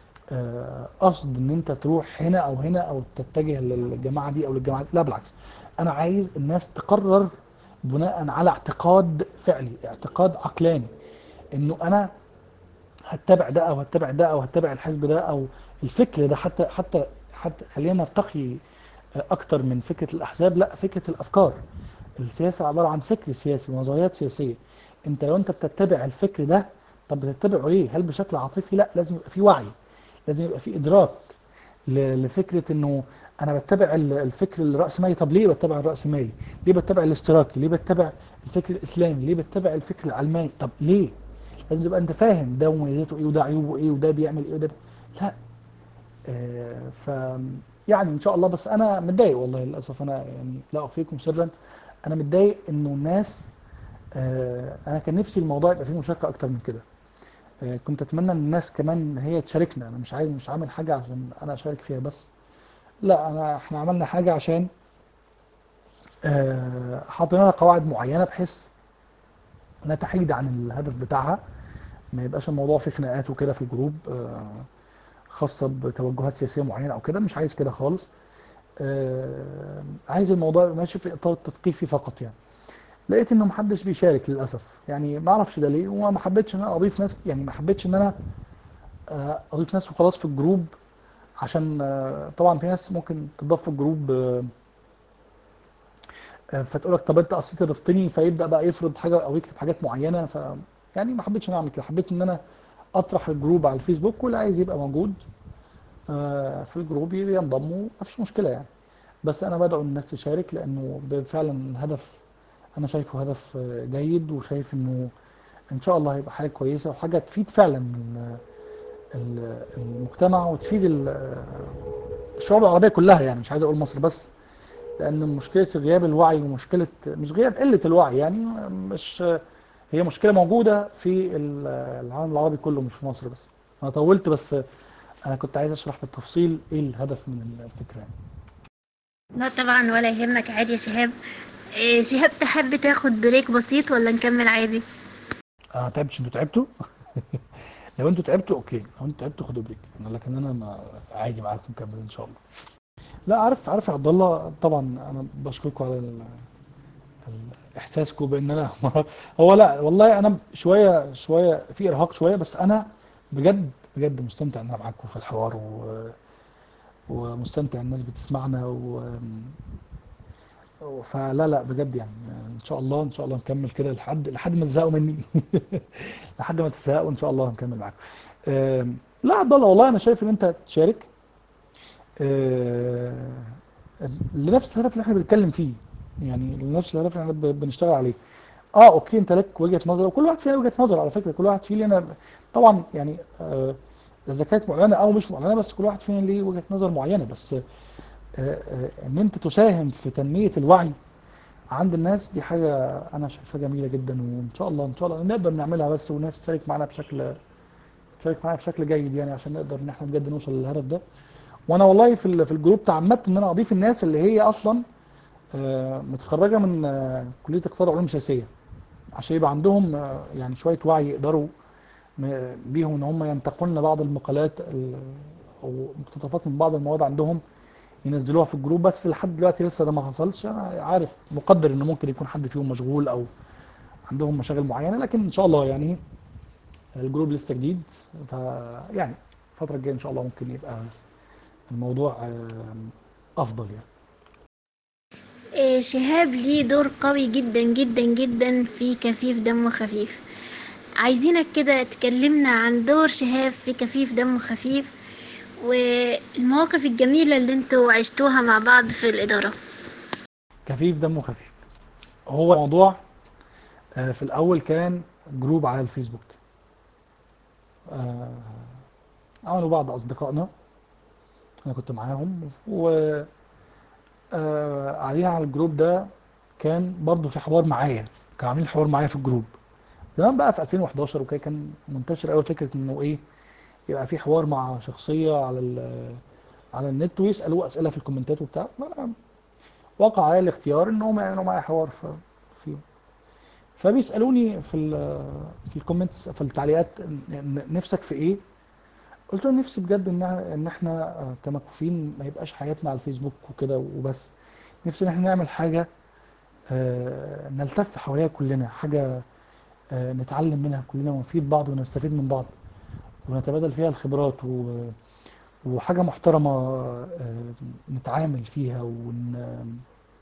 آه، قصد ان انت تروح هنا او هنا او تتجه للجماعه دي او للجماعه دي لا بالعكس انا عايز الناس تقرر بناء على اعتقاد فعلي اعتقاد عقلاني انه انا هتبع ده او هتبع ده او هتبع الحزب ده او الفكر ده حتى حتى حتى خلينا نرتقي اكتر من فكره الاحزاب لا فكره الافكار السياسه عباره عن فكر سياسي ونظريات سياسيه انت لو انت بتتبع الفكر ده طب بتتبعه ليه هل بشكل عاطفي لا لازم يبقى في وعي لازم يبقى في ادراك ل- لفكره انه انا بتبع ال- الفكر الراسمالي طب ليه بتبع الراسمالي ليه بتبع الاشتراكي ليه بتبع الفكر الاسلامي ليه بتبع الفكر العلماني طب ليه لازم تبقى انت فاهم ده مميزاته ايه وده عيوبه ايه وده بيعمل ايه وده لا آه، ف يعني ان شاء الله بس انا متضايق والله للاسف انا يعني لا اخفيكم سرا انا متضايق انه الناس آه، انا كان نفسي الموضوع يبقى فيه مشاركه اكتر من كده آه، كنت اتمنى ان الناس كمان هي تشاركنا انا مش عايز مش عامل حاجه عشان انا اشارك فيها بس لا انا احنا عملنا حاجه عشان آه، حطينا لها قواعد معينه بحيث لا تحيد عن الهدف بتاعها ما يبقاش الموضوع فيه خناقات وكده في الجروب آه، خاصة بتوجهات سياسية معينة أو كده مش عايز كده خالص آه، عايز الموضوع يبقى ماشي في إطار التثقيفي فقط يعني لقيت إنه محدش بيشارك للأسف يعني ما أعرفش ده ليه وما حبيتش إن أنا أضيف ناس يعني ما حبيتش إن أنا آه، أضيف ناس وخلاص في الجروب عشان آه، طبعا في ناس ممكن تضاف في الجروب آه، آه، فتقول لك طب انت اصل انت ضفتني فيبدا بقى يفرض حاجه او يكتب حاجات معينه ف يعني ما حبيتش ان أنا اعمل كده حبيت ان انا اطرح الجروب على الفيسبوك واللي عايز يبقى موجود آه، في الجروب ينضموا مفيش مشكله يعني بس انا بدعو الناس تشارك لانه ب- فعلا الهدف انا شايفه هدف آه، جيد وشايف انه ان شاء الله هيبقى حاجه كويسه وحاجه تفيد فعلا ال- ال- المجتمع وتفيد ال- الشعوب العربيه كلها يعني مش عايز اقول مصر بس لان مشكله غياب الوعي ومشكله مش غياب قله الوعي يعني مش هي مشكله موجوده في ال- العالم العربي كله مش في مصر بس انا طولت بس انا كنت عايز اشرح بالتفصيل ايه الهدف من الفكره يعني لا طبعا ولا يهمك عادي يا شهاب إيه شهاب تحب تاخد بريك بسيط ولا نكمل عادي انا تعبتش انتوا تعبتوا لو انتوا تعبتوا اوكي لو انتوا تعبتوا خدوا بريك أنا- لكن انا ما عادي معاكم نكمل ان شاء الله لا عارف عارف يا عبد الله طبعا انا بشكركم على ال- ال- احساسكم بان انا هو لا والله انا شويه شويه في ارهاق شويه بس انا بجد بجد مستمتع ان انا معاكم في الحوار و ومستمتع الناس بتسمعنا و فلا لا بجد يعني ان شاء الله ان شاء الله نكمل كده لحد لحد ما تزهقوا مني لحد ما تزهقوا ان شاء الله هنكمل معاكم آم، لا عبد الله والله انا شايف ان انت تشارك آه، لنفس الهدف اللي احنا بنتكلم فيه يعني لنفس الهدف اللي احنا ب- بنشتغل عليه اه اوكي انت لك وجهة نظر وكل واحد فينا وجهة نظر على فكرة كل واحد فينا طبعا يعني آه، اذا كانت معلنة او مش معلنة بس كل واحد فينا ليه وجهة نظر معينة بس آه، آه، ان انت تساهم في تنمية الوعي عند الناس دي حاجة أنا شايفها جميلة جدا وإن شاء الله إن شاء الله نقدر نعملها بس والناس تشارك معانا بشكل تشارك معانا بشكل جيد يعني عشان نقدر إن إحنا بجد نوصل للهدف ده وأنا والله في ال- في الجروب تعمدت إن أنا أضيف الناس اللي هي أصلا آه، متخرجة من آه، كلية اقتصاد وعلوم سياسية عشان يبقى عندهم آه، يعني شوية وعي يقدروا م- بيهم إن هم ينتقلن بعض المقالات ال- أو مقتطفات من بعض المواد عندهم ينزلوها في الجروب بس لحد دلوقتي لسه ده ما حصلش انا عارف مقدر ان ممكن يكون حد فيهم مشغول او عندهم مشاغل معينه لكن ان شاء الله يعني الجروب لسه جديد ف يعني الفتره الجايه ان شاء الله ممكن يبقى الموضوع آم، افضل يعني إيه شهاب ليه دور قوي جدا جدا جدا في كفيف دمه خفيف عايزينك كده تكلمنا عن دور شهاب في كفيف دمه خفيف والمواقف الجميلة اللي انتوا عشتوها مع بعض في الإدارة كفيف دمه خفيف هو موضوع آه، في الاول كان جروب على الفيسبوك آه، عملوا بعض اصدقائنا انا كنت معاهم و آه، قاعدين على الجروب ده كان برضو في حوار معايا كانوا عاملين حوار معايا في الجروب زمان بقى في 2011 وكده كان منتشر قوي فكره انه ايه يبقى في حوار مع شخصيه على ال- على النت ويسالوه اسئله في الكومنتات وبتاع فأنا وقع علي الاختيار ان هم يعملوا معايا حوار ف- فيه فبيسالوني في ال في الكومنتس في التعليقات ن- نفسك في ايه قلت لهم نفسي بجد ان إحنا- ان احنا آه، كمكفوفين ما يبقاش حياتنا على الفيسبوك وكده وبس نفسي ان احنا نعمل حاجه آه، نلتف حواليها كلنا حاجه آه، نتعلم منها كلنا ونفيد بعض ونستفيد من بعض ونتبادل فيها الخبرات و وحاجة محترمة آه، نتعامل فيها ون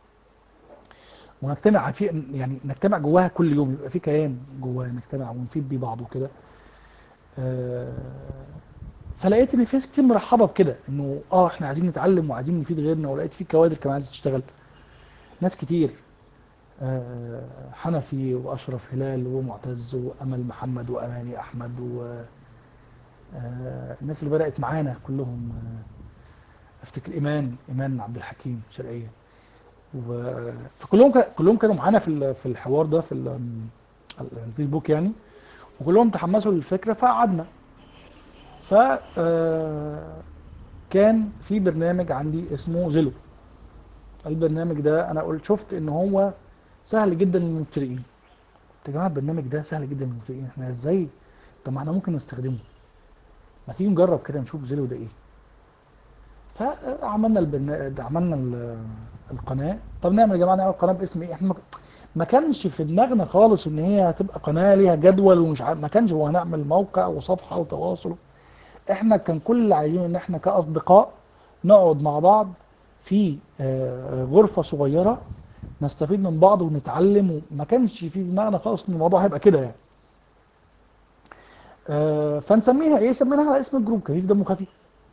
ونجتمع في يعني نجتمع جواها كل يوم يبقى في كيان جواها نجتمع ونفيد بيه بعض وكده آه، فلقيت ان في ناس كتير مرحبه بكده انه اه احنا عايزين نتعلم وعايزين نفيد غيرنا ولقيت في كوادر كمان عايزه تشتغل ناس كتير آه، حنفي واشرف هلال ومعتز وامل محمد واماني احمد و آه، الناس اللي بدات معانا كلهم آه، افتكر ايمان ايمان عبد الحكيم شرقيه و فكلهم كا- كلهم كانوا معانا في ال- في الحوار ده في ال- الفيسبوك يعني وكلهم تحمسوا للفكره فقعدنا ف آه، كان في برنامج عندي اسمه زيلو البرنامج ده انا قلت شفت ان هو سهل جدا للمبتدئين يا جماعه البرنامج ده سهل جدا للمبتدئين احنا ازاي طب ما احنا ممكن نستخدمه ما تيجي نجرب كده نشوف زيلو ده ايه فعملنا البرنامج عملنا ال- القناه طب نعمل يا جماعه نعمل قناه باسم ايه احنا ما- ما كانش في دماغنا خالص ان هي هتبقى قناه ليها جدول ومش عارف ما كانش هو هنعمل موقع وصفحه وتواصل احنا كان كل اللي عايزينه ان احنا كاصدقاء نقعد مع بعض في آه، غرفه صغيره نستفيد من بعض ونتعلم وما كانش في دماغنا خالص ان الموضوع هيبقى كده يعني آه، فنسميها ايه سميناها على اسم الجروب كفيف دمه خفيف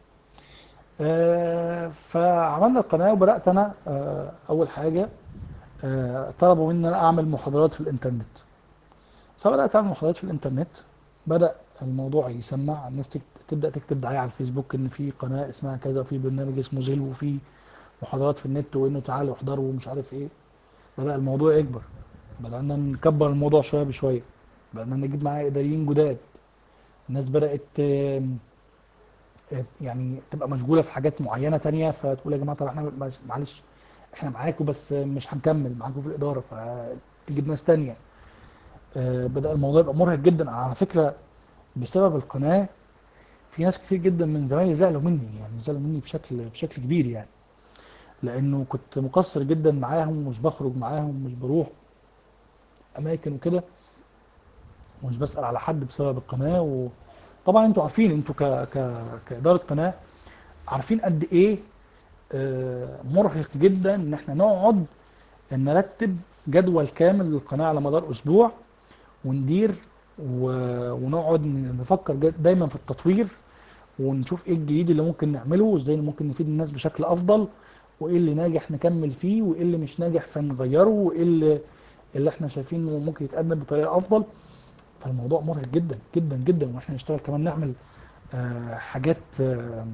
آه، فعملنا القناه وبدات انا آه، اول حاجه آه، طلبوا مني ان انا اعمل محاضرات في الانترنت فبدات اعمل محاضرات في الانترنت بدا الموضوع يسمع الناس تك- تبدأ تكتب دعاية على الفيسبوك ان في قناة اسمها كذا وفي برنامج اسمه زيلو وفي محاضرات في النت وانه تعالوا احضروا ومش عارف ايه بدأ الموضوع يكبر بدأنا نكبر الموضوع شوية بشوية بدأنا نجيب معاه إداريين جداد الناس بدأت آم، آه، يعني تبقى مشغولة في حاجات معينة تانية فتقول يا جماعة طب احنا بس- معلش احنا معاكم بس مش هنكمل معاكم في الإدارة فتجيب ناس تانية آه، بدأ الموضوع يبقى مرهق جدا على فكرة بسبب القناة في ناس كتير جدا من زمايلي زعلوا مني يعني زعلوا مني بشكل بشكل كبير يعني لأنه كنت مقصر جدا معاهم ومش بخرج معاهم ومش بروح أماكن وكده ومش بسأل على حد بسبب القناة وطبعا انتوا عارفين انتوا ك... ك... كإدارة قناة عارفين قد ايه آه، مرهق جدا ان احنا نقعد نرتب جدول كامل للقناة على مدار اسبوع وندير و... ونقعد نفكر جد- دايما في التطوير ونشوف ايه الجديد اللي ممكن نعمله وازاي ممكن نفيد الناس بشكل افضل وايه اللي ناجح نكمل فيه وايه اللي مش ناجح فنغيره وايه اللي اللي احنا شايفينه ممكن يتقدم بطريقة افضل فالموضوع مرهق جدا جدا جدا واحنا نشتغل كمان نعمل آه، حاجات آه،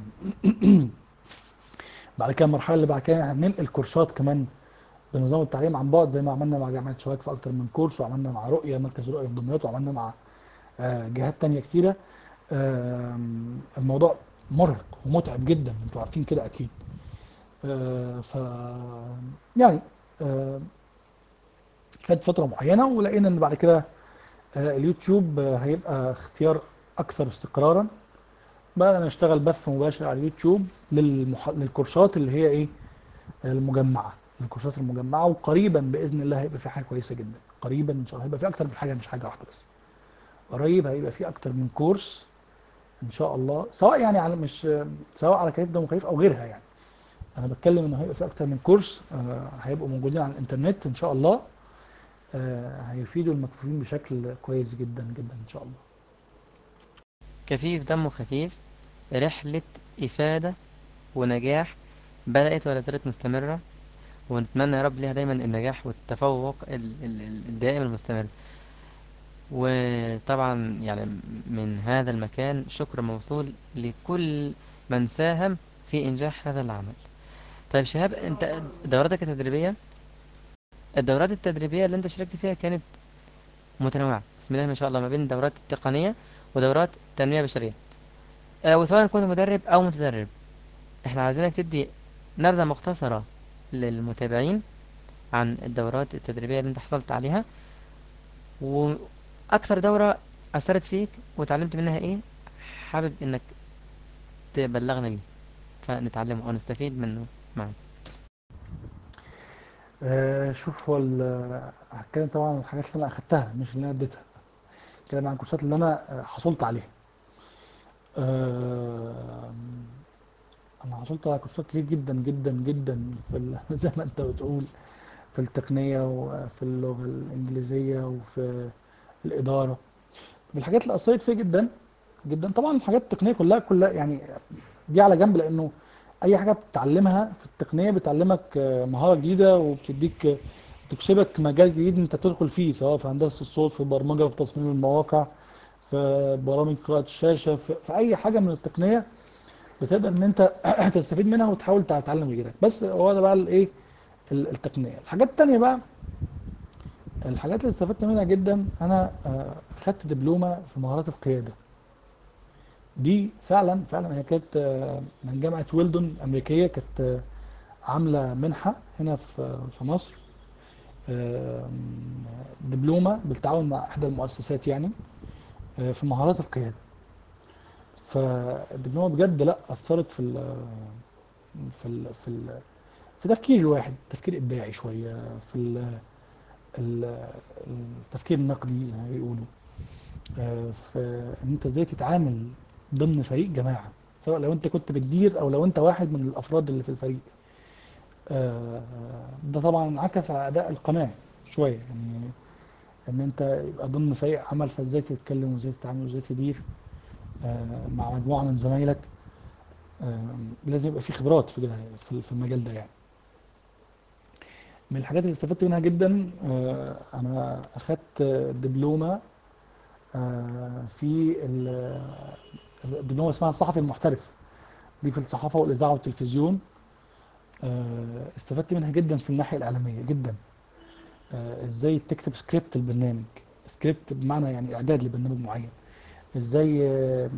بعد كده المرحله اللي بعد كده هننقل كورسات كمان بنظام التعليم عن بعد زي ما عملنا مع جامعه شباك في اكتر من كورس وعملنا مع رؤيه مركز رؤيه في دمياط وعملنا مع آه، جهات تانية كتيره آم، الموضوع مرهق ومتعب جدا انتوا عارفين كده اكيد آه، ف يعني آه، خد فتره معينه ولقينا ان بعد كده آه، اليوتيوب آه، هيبقى اختيار اكثر استقرارا بقى نشتغل بث مباشر على اليوتيوب للمح... للكورسات اللي هي ايه المجمعه الكورسات المجمعه وقريبا باذن الله هيبقى في حاجه كويسه جدا قريبا ان شاء الله هيبقى في اكتر من حاجه مش حاجه واحده بس قريب هيبقى في اكتر من كورس ان شاء الله سواء يعني على مش سواء على كيف دموكريف او غيرها يعني انا بتكلم انه هيبقى في اكتر من كورس آه، هيبقوا موجودين على الانترنت ان شاء الله آه، هيفيدوا المكفوفين بشكل كويس جدا جدا ان شاء الله كفيف دمه خفيف رحلة إفادة ونجاح بدأت ولا زالت مستمرة ونتمنى يا رب ليها دايما النجاح والتفوق ال- ال- ال- الدائم المستمر وطبعا يعني من هذا المكان شكر موصول لكل من ساهم في إنجاح هذا العمل طيب شهاب أنت دوراتك التدريبية الدورات التدريبية اللي أنت شاركت فيها كانت متنوعة بسم الله ما شاء الله ما بين دورات تقنية ودورات تنمية بشرية آه، وسواء كنت مدرب أو متدرب احنا عايزينك تدي نبذة مختصرة للمتابعين عن الدورات التدريبية اللي انت حصلت عليها وأكثر دورة أثرت فيك وتعلمت منها ايه حابب انك تبلغنا بيه فنتعلمه أو نستفيد منه معا آه، شوف هو ال- هتكلم طبعا عن الحاجات اللي انا اخدتها مش اللي انا اديتها هتكلم عن الكورسات اللي انا آه، حصلت عليها آه، انا حصلت على كورسات كتير جدا جدا جدا في ال- زي ما انت بتقول في التقنية وفي اللغة الإنجليزية وفي الإدارة من الحاجات اللي أثرت فيا جدا جدا طبعا الحاجات التقنية كلها كلها يعني دي على جنب لأنه أي حاجة بتتعلمها في التقنية بتعلمك آه، مهارة جديدة وبتديك آه، تكسبك مجال جديد أنت تدخل فيه سواء في هندسة الصوت في البرمجة في تصميم المواقع في برامج قراءة الشاشة في, في أي حاجة من التقنية بتقدر إن أنت تستفيد منها وتحاول تتعلم غيرك بس هو ده بقى الإيه ال- التقنية الحاجات التانية بقى الحاجات اللي استفدت منها جدا أنا آه، خدت دبلومة في مهارات القيادة دي فعلا فعلا هي كانت آه، من جامعة ويلدون أمريكية كانت آه، عاملة منحة هنا في في مصر آه، دبلومة بالتعاون مع إحدى المؤسسات يعني آه، في مهارات القيادة فالدبلومة بجد لا أثرت في ال في ال في ال في تفكير الواحد تفكير إبداعي شوية في ال ال- التفكير النقدي زي ما بيقولوا آه، في ان انت ازاي تتعامل ضمن فريق جماعة سواء لو انت كنت بتدير او لو انت واحد من الافراد اللي في الفريق آه، ده طبعا انعكس على اداء القناة شوية يعني ان انت يبقى ضمن فريق عمل فازاي تتكلم وازاي تتعامل وازاي تدير آه، مع مجموعة من زمايلك آه، لازم يبقى في خبرات في كده في في المجال ده يعني من الحاجات اللي استفدت منها جدا آه، انا اخدت دبلومة آه، في ال- اللي هو اسمها الصحفي المحترف دي في الصحافة والإذاعة والتلفزيون آه، استفدت منها جدا في الناحية الإعلامية جدا آه، ازاي تكتب سكريبت البرنامج سكريبت بمعنى يعني إعداد لبرنامج معين ازاي آه،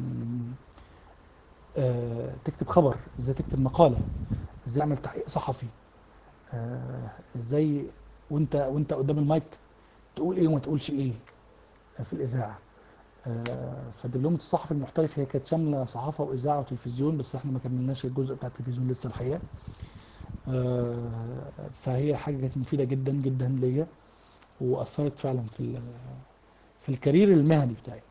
آه، تكتب خبر ازاي تكتب مقالة ازاي تعمل تحقيق صحفي آه، ازاي وانت وانت قدام المايك تقول ايه وما تقولش ايه في الإذاعة آه، فدبلومة الصحفي المحترف هي كانت شاملة صحافة وإذاعة وتلفزيون بس احنا ما كملناش الجزء بتاع التلفزيون لسه الحقيقة آه، فهي حاجة كانت مفيدة جدا جدا ليا وأثرت فعلا في ال- في الكارير المهني بتاعي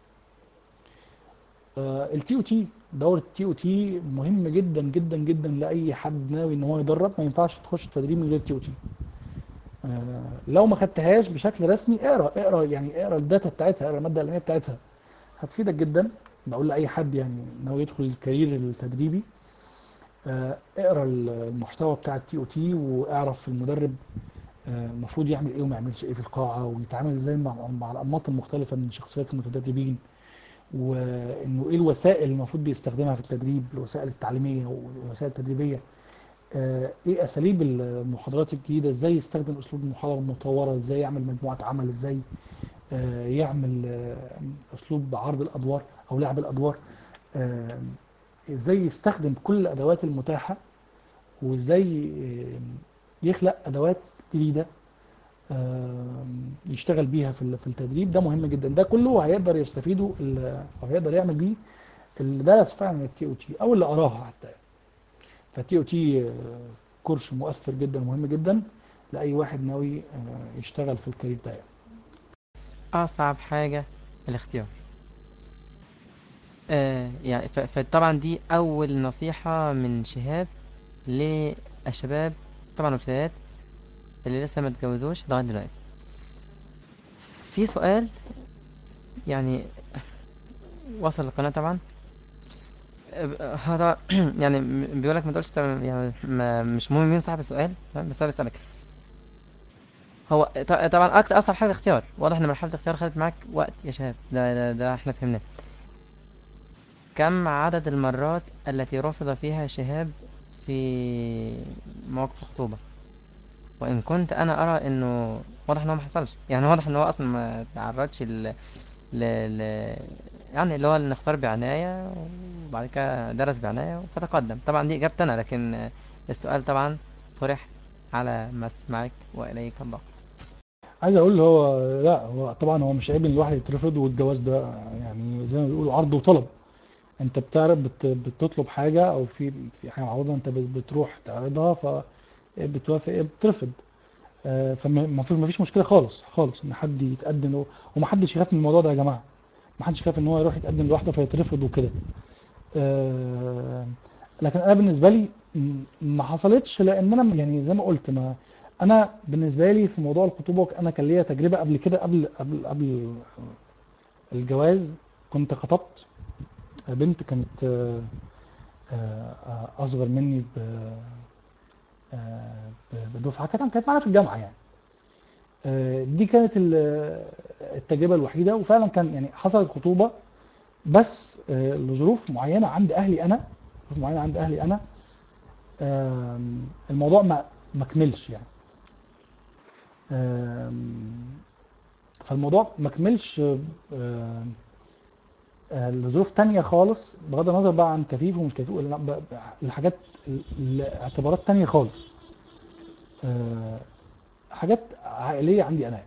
التي او تي دورة التي او تي مهم جدا جدا جدا لأي حد ناوي ان هو يدرب ما ينفعش تخش تدريب من غير تي او تي لو ما خدتهاش بشكل رسمي اقرا اقرا يعني اقرا الداتا بتاعتها اقرا المادة العلمية بتاعتها هتفيدك جدا بقول لأي حد يعني ناوي يدخل الكارير التدريبي آه، اقرا المحتوى بتاع التي او تي واعرف المدرب آه، المفروض يعمل ايه وما يعملش ايه في القاعة ويتعامل ازاي مع مع الأنماط المختلفة من شخصيات المتدربين وانه ايه الوسائل اللي المفروض بيستخدمها في التدريب الوسائل التعليمية والوسائل التدريبية آه، ايه اساليب المحاضرات الجديدة ازاي يستخدم اسلوب المحاضرة المطورة ازاي يعمل مجموعة عمل ازاي آه، يعمل آه، اسلوب عرض الادوار او لعب الادوار آه، ازاي يستخدم كل الادوات المتاحة وازاي آه، يخلق ادوات جديدة آه، يشتغل بيها في ال- في التدريب ده مهم جدا ده كله هيقدر يستفيده ال- او هيقدر يعمل بيه اللي درس فعلا التي او تي او اللي قراها حتى فالتي او تي كورس مؤثر جدا ومهم جدا لاي واحد ناوي آه، يشتغل في الكارير ده يعني. أصعب حاجة الاختيار آه يعني ف- فطبعا دي أول نصيحة من شهاب للشباب طبعا والفتيات اللي لسه ما اتجوزوش لغاية دلوقتي في سؤال يعني وصل للقناة طبعا آه، هذا يعني بيقول لك ما تقولش تمام- يعني ما مش مهم مين صاحب السؤال تمام؟ بس هو بيسألك هو ط- طبعا أكتر أصعب حاجة الاختيار واضح إن مرحلة الاختيار خدت معاك وقت يا شباب ده ده, ده احنا فهمناه كم عدد المرات التي رفض فيها شهاب في مواقف الخطوبة وإن كنت أنا أرى إنه واضح إن هو ما حصلش يعني واضح إن هو أصلا ما تعرضش ل... ل... ل... يعني اللي هو اللي نختار بعناية وبعد كده درس بعناية فتقدم طبعا دي إجابتي أنا لكن السؤال طبعا طرح على مسمعك وإليك الضغط عايز اقول هو لا هو طبعا هو مش عيب ان الواحد يترفض والجواز ده يعني زي ما بيقولوا عرض وطلب انت بتعرض بت بتطلب حاجه او في في حاجه معروضه انت بت- بتروح تعرضها فبتوافق إيه بترفض آه، فما فيش ما فيش مشكله خالص خالص ان حد يتقدم له ومحدش يخاف من الموضوع ده يا جماعه محدش يخاف ان هو يروح يتقدم لوحده فيترفض وكده آه، لكن انا بالنسبه لي م- ما حصلتش لان انا يعني زي ما قلت ما انا بالنسبه لي في موضوع الخطوبه انا كان ليا تجربه قبل كده قبل قبل قبل الجواز كنت خطبت بنت كانت آه، آه، اصغر مني ب آه، ب- بدفعه كانت كانت معانا في الجامعه يعني آه، دي كانت ال- التجربه الوحيده وفعلا كان يعني حصلت خطوبه بس آه، لظروف معينه عند اهلي انا ظروف معينه عند اهلي انا آم، الموضوع ما ما كملش يعني آم، فالموضوع ما كملش آم، آه، لظروف تانية خالص بغض النظر بقى عن كفيف ومش كفيف ولا لا، ب- ب- الحاجات الاعتبارات تانية خالص آه، حاجات عائلية عندي أنا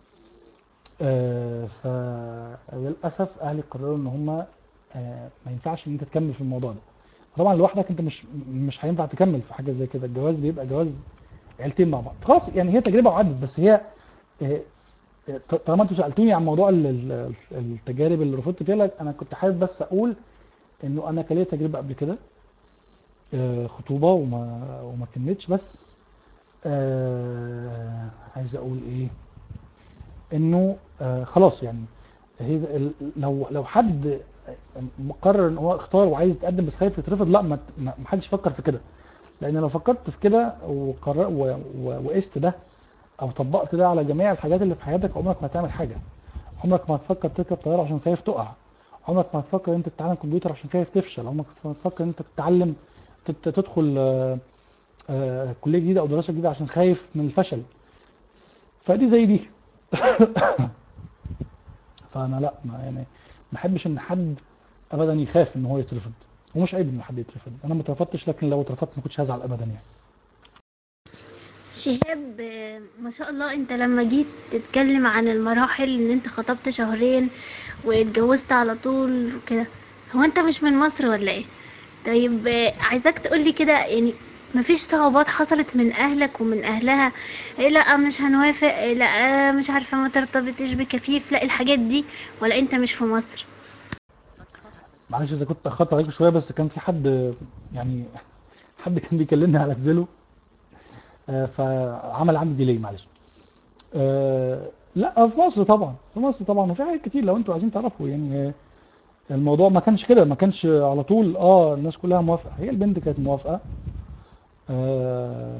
آه، فللأسف أهلي قرروا إن هما آه، ما ينفعش إن أنت تكمل في الموضوع ده طبعا لوحدك أنت مش مش هينفع تكمل في حاجة زي كده الجواز بيبقى جواز عيلتين مع بعض خلاص يعني هي تجربة وعدت بس هي آه، ط- طالما انتوا سالتوني عن موضوع ال- ال- التجارب اللي رفضت فيها لا، انا كنت حابب بس اقول انه انا كان ليا تجربه قبل كده آه، خطوبه وما وما كملتش بس آه، عايز اقول ايه انه آه، خلاص يعني هي ال- لو لو حد مقرر ان هو اختار وعايز يتقدم بس خايف يترفض لا ما ت- ما ما حدش يفكر في كده لان لو فكرت في كده وقرر و- و- وقست ده او طبقت ده على جميع الحاجات اللي في حياتك عمرك ما هتعمل حاجه عمرك ما هتفكر تركب طياره عشان خايف تقع عمرك ما هتفكر انت تتعلم كمبيوتر عشان خايف تفشل عمرك ما هتفكر انت تتعلم تت- تدخل آه، آه، كلية جديدة او دراسة جديدة عشان خايف من الفشل فدي زي دي فانا لا ما يعني ما احبش ان حد ابدا يخاف ان هو يترفض ومش عيب ان حد يترفض انا ما اترفضتش لكن لو اترفضت ما كنتش هزعل ابدا يعني شهاب آه، ما شاء الله انت لما جيت تتكلم عن المراحل ان انت خطبت شهرين واتجوزت على طول وكده هو انت مش من مصر ولا ايه طيب آه، عايزاك تقولي كده يعني مفيش صعوبات حصلت من اهلك ومن اهلها إيه لا مش هنوافق إيه لا مش عارفه ما ترتبطيش بكفيف لا الحاجات دي ولا انت مش في مصر معلش اذا كنت اخرت عليك شويه بس كان في حد يعني حد كان بيكلمني على زيلو آه، فعمل عندي ديلي معلش آه، لا في مصر طبعا في مصر طبعا وفي حاجات كتير لو انتوا عايزين تعرفوا يعني آه، الموضوع ما كانش كده ما كانش على طول اه الناس كلها موافقه هي البنت كانت موافقه آه،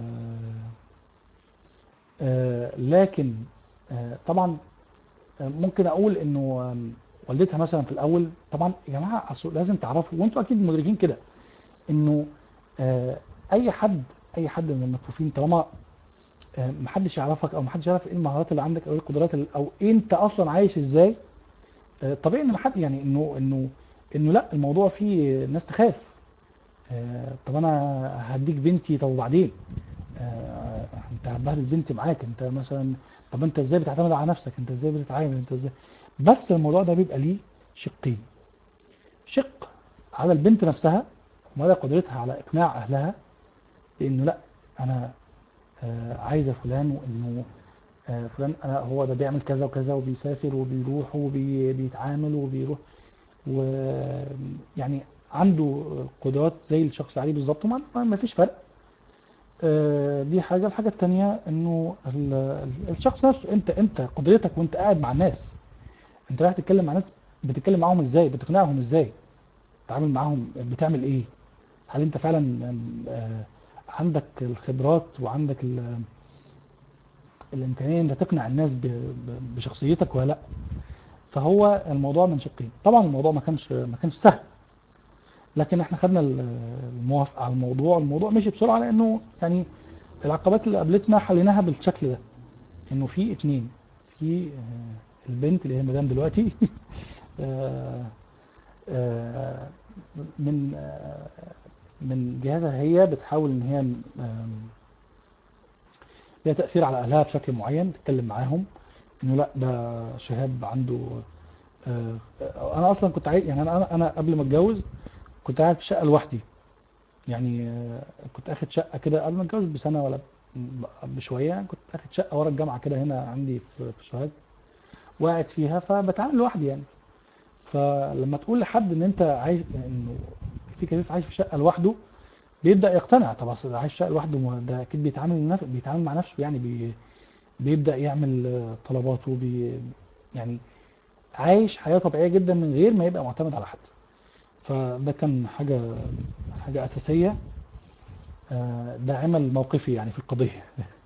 آه، لكن آه، طبعا آه، ممكن اقول انه آم، والدتها مثلا في الاول طبعا يا جماعه أصل لازم تعرفوا وانتوا اكيد مدركين كده انه آه، اي حد اي حد من المكفوفين طالما آه، محدش يعرفك او محدش يعرف ايه المهارات اللي عندك او ايه القدرات اللي او إيه انت اصلا عايش ازاي آه، طبيعي ان محد يعني انه انه انه لا الموضوع فيه ناس تخاف آه، طب انا هديك بنتي طب وبعدين آه، انت هتبهدل بنتي معاك انت مثلا طب انت ازاي بتعتمد على نفسك انت ازاي بتتعامل انت ازاي بس الموضوع ده بيبقى ليه شقين شق على البنت نفسها ومدى قدرتها على اقناع اهلها بانه لا انا آه، عايزه فلان وانه آه، فلان أنا هو ده بيعمل كذا وكذا وبيسافر وبيروح وبيتعامل وبيروح ويعني عنده قدرات زي الشخص العادي بالظبط وما ما فيش فرق آه، دي حاجة الحاجة التانية انه ال- ال- الشخص نفسه انت انت قدرتك وانت قاعد مع الناس انت رايح تتكلم مع ناس بتتكلم معاهم ازاي بتقنعهم ازاي تتعامل معاهم بتعمل ايه هل انت فعلا آه، عندك الخبرات وعندك ال- الامكانيه انت تقنع الناس ب- ب- بشخصيتك ولا لا فهو الموضوع من شقين طبعا الموضوع ما كانش ما كانش سهل لكن احنا خدنا ال- الموافقه على الموضوع الموضوع مشي بسرعه لانه يعني العقبات اللي قابلتنا حليناها بالشكل ده انه في اتنين في آه، البنت اللي هي مدام دلوقتي آه، آه، من آه، من جهتها هي بتحاول ان هي آم، ليها تأثير على أهلها بشكل معين تتكلم معاهم إنه لا ده شهاب عنده آه، آه، أنا أصلا كنت عايز يعني أنا أنا قبل ما أتجوز كنت قاعد في شقة لوحدي يعني آه، كنت أخد شقة كده قبل ما أتجوز بسنة ولا ب- بشوية كنت أخد شقة ورا الجامعة كده هنا عندي في في سوهاج وقاعد فيها فبتعامل لوحدي يعني فلما تقول لحد إن أنت عايش إنه في كفيف عايش في شقة لوحده بيبدأ يقتنع طب اصل ده عايش شقة لوحده ما ده اكيد بيتعامل نف... بيتعامل مع نفسه يعني بي... بيبدأ يعمل آه، طلباته بي... يعني عايش حياة طبيعية جدا من غير ما يبقى معتمد على حد فده كان حاجة حاجة أساسية آه، داعمة لموقفي يعني في القضية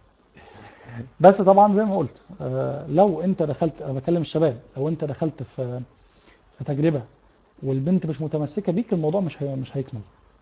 بس طبعا زي ما قلت آه، لو انت دخلت انا بكلم الشباب لو انت دخلت في في تجربة والبنت مش متمسكة بيك الموضوع مش هي... مش هيكمل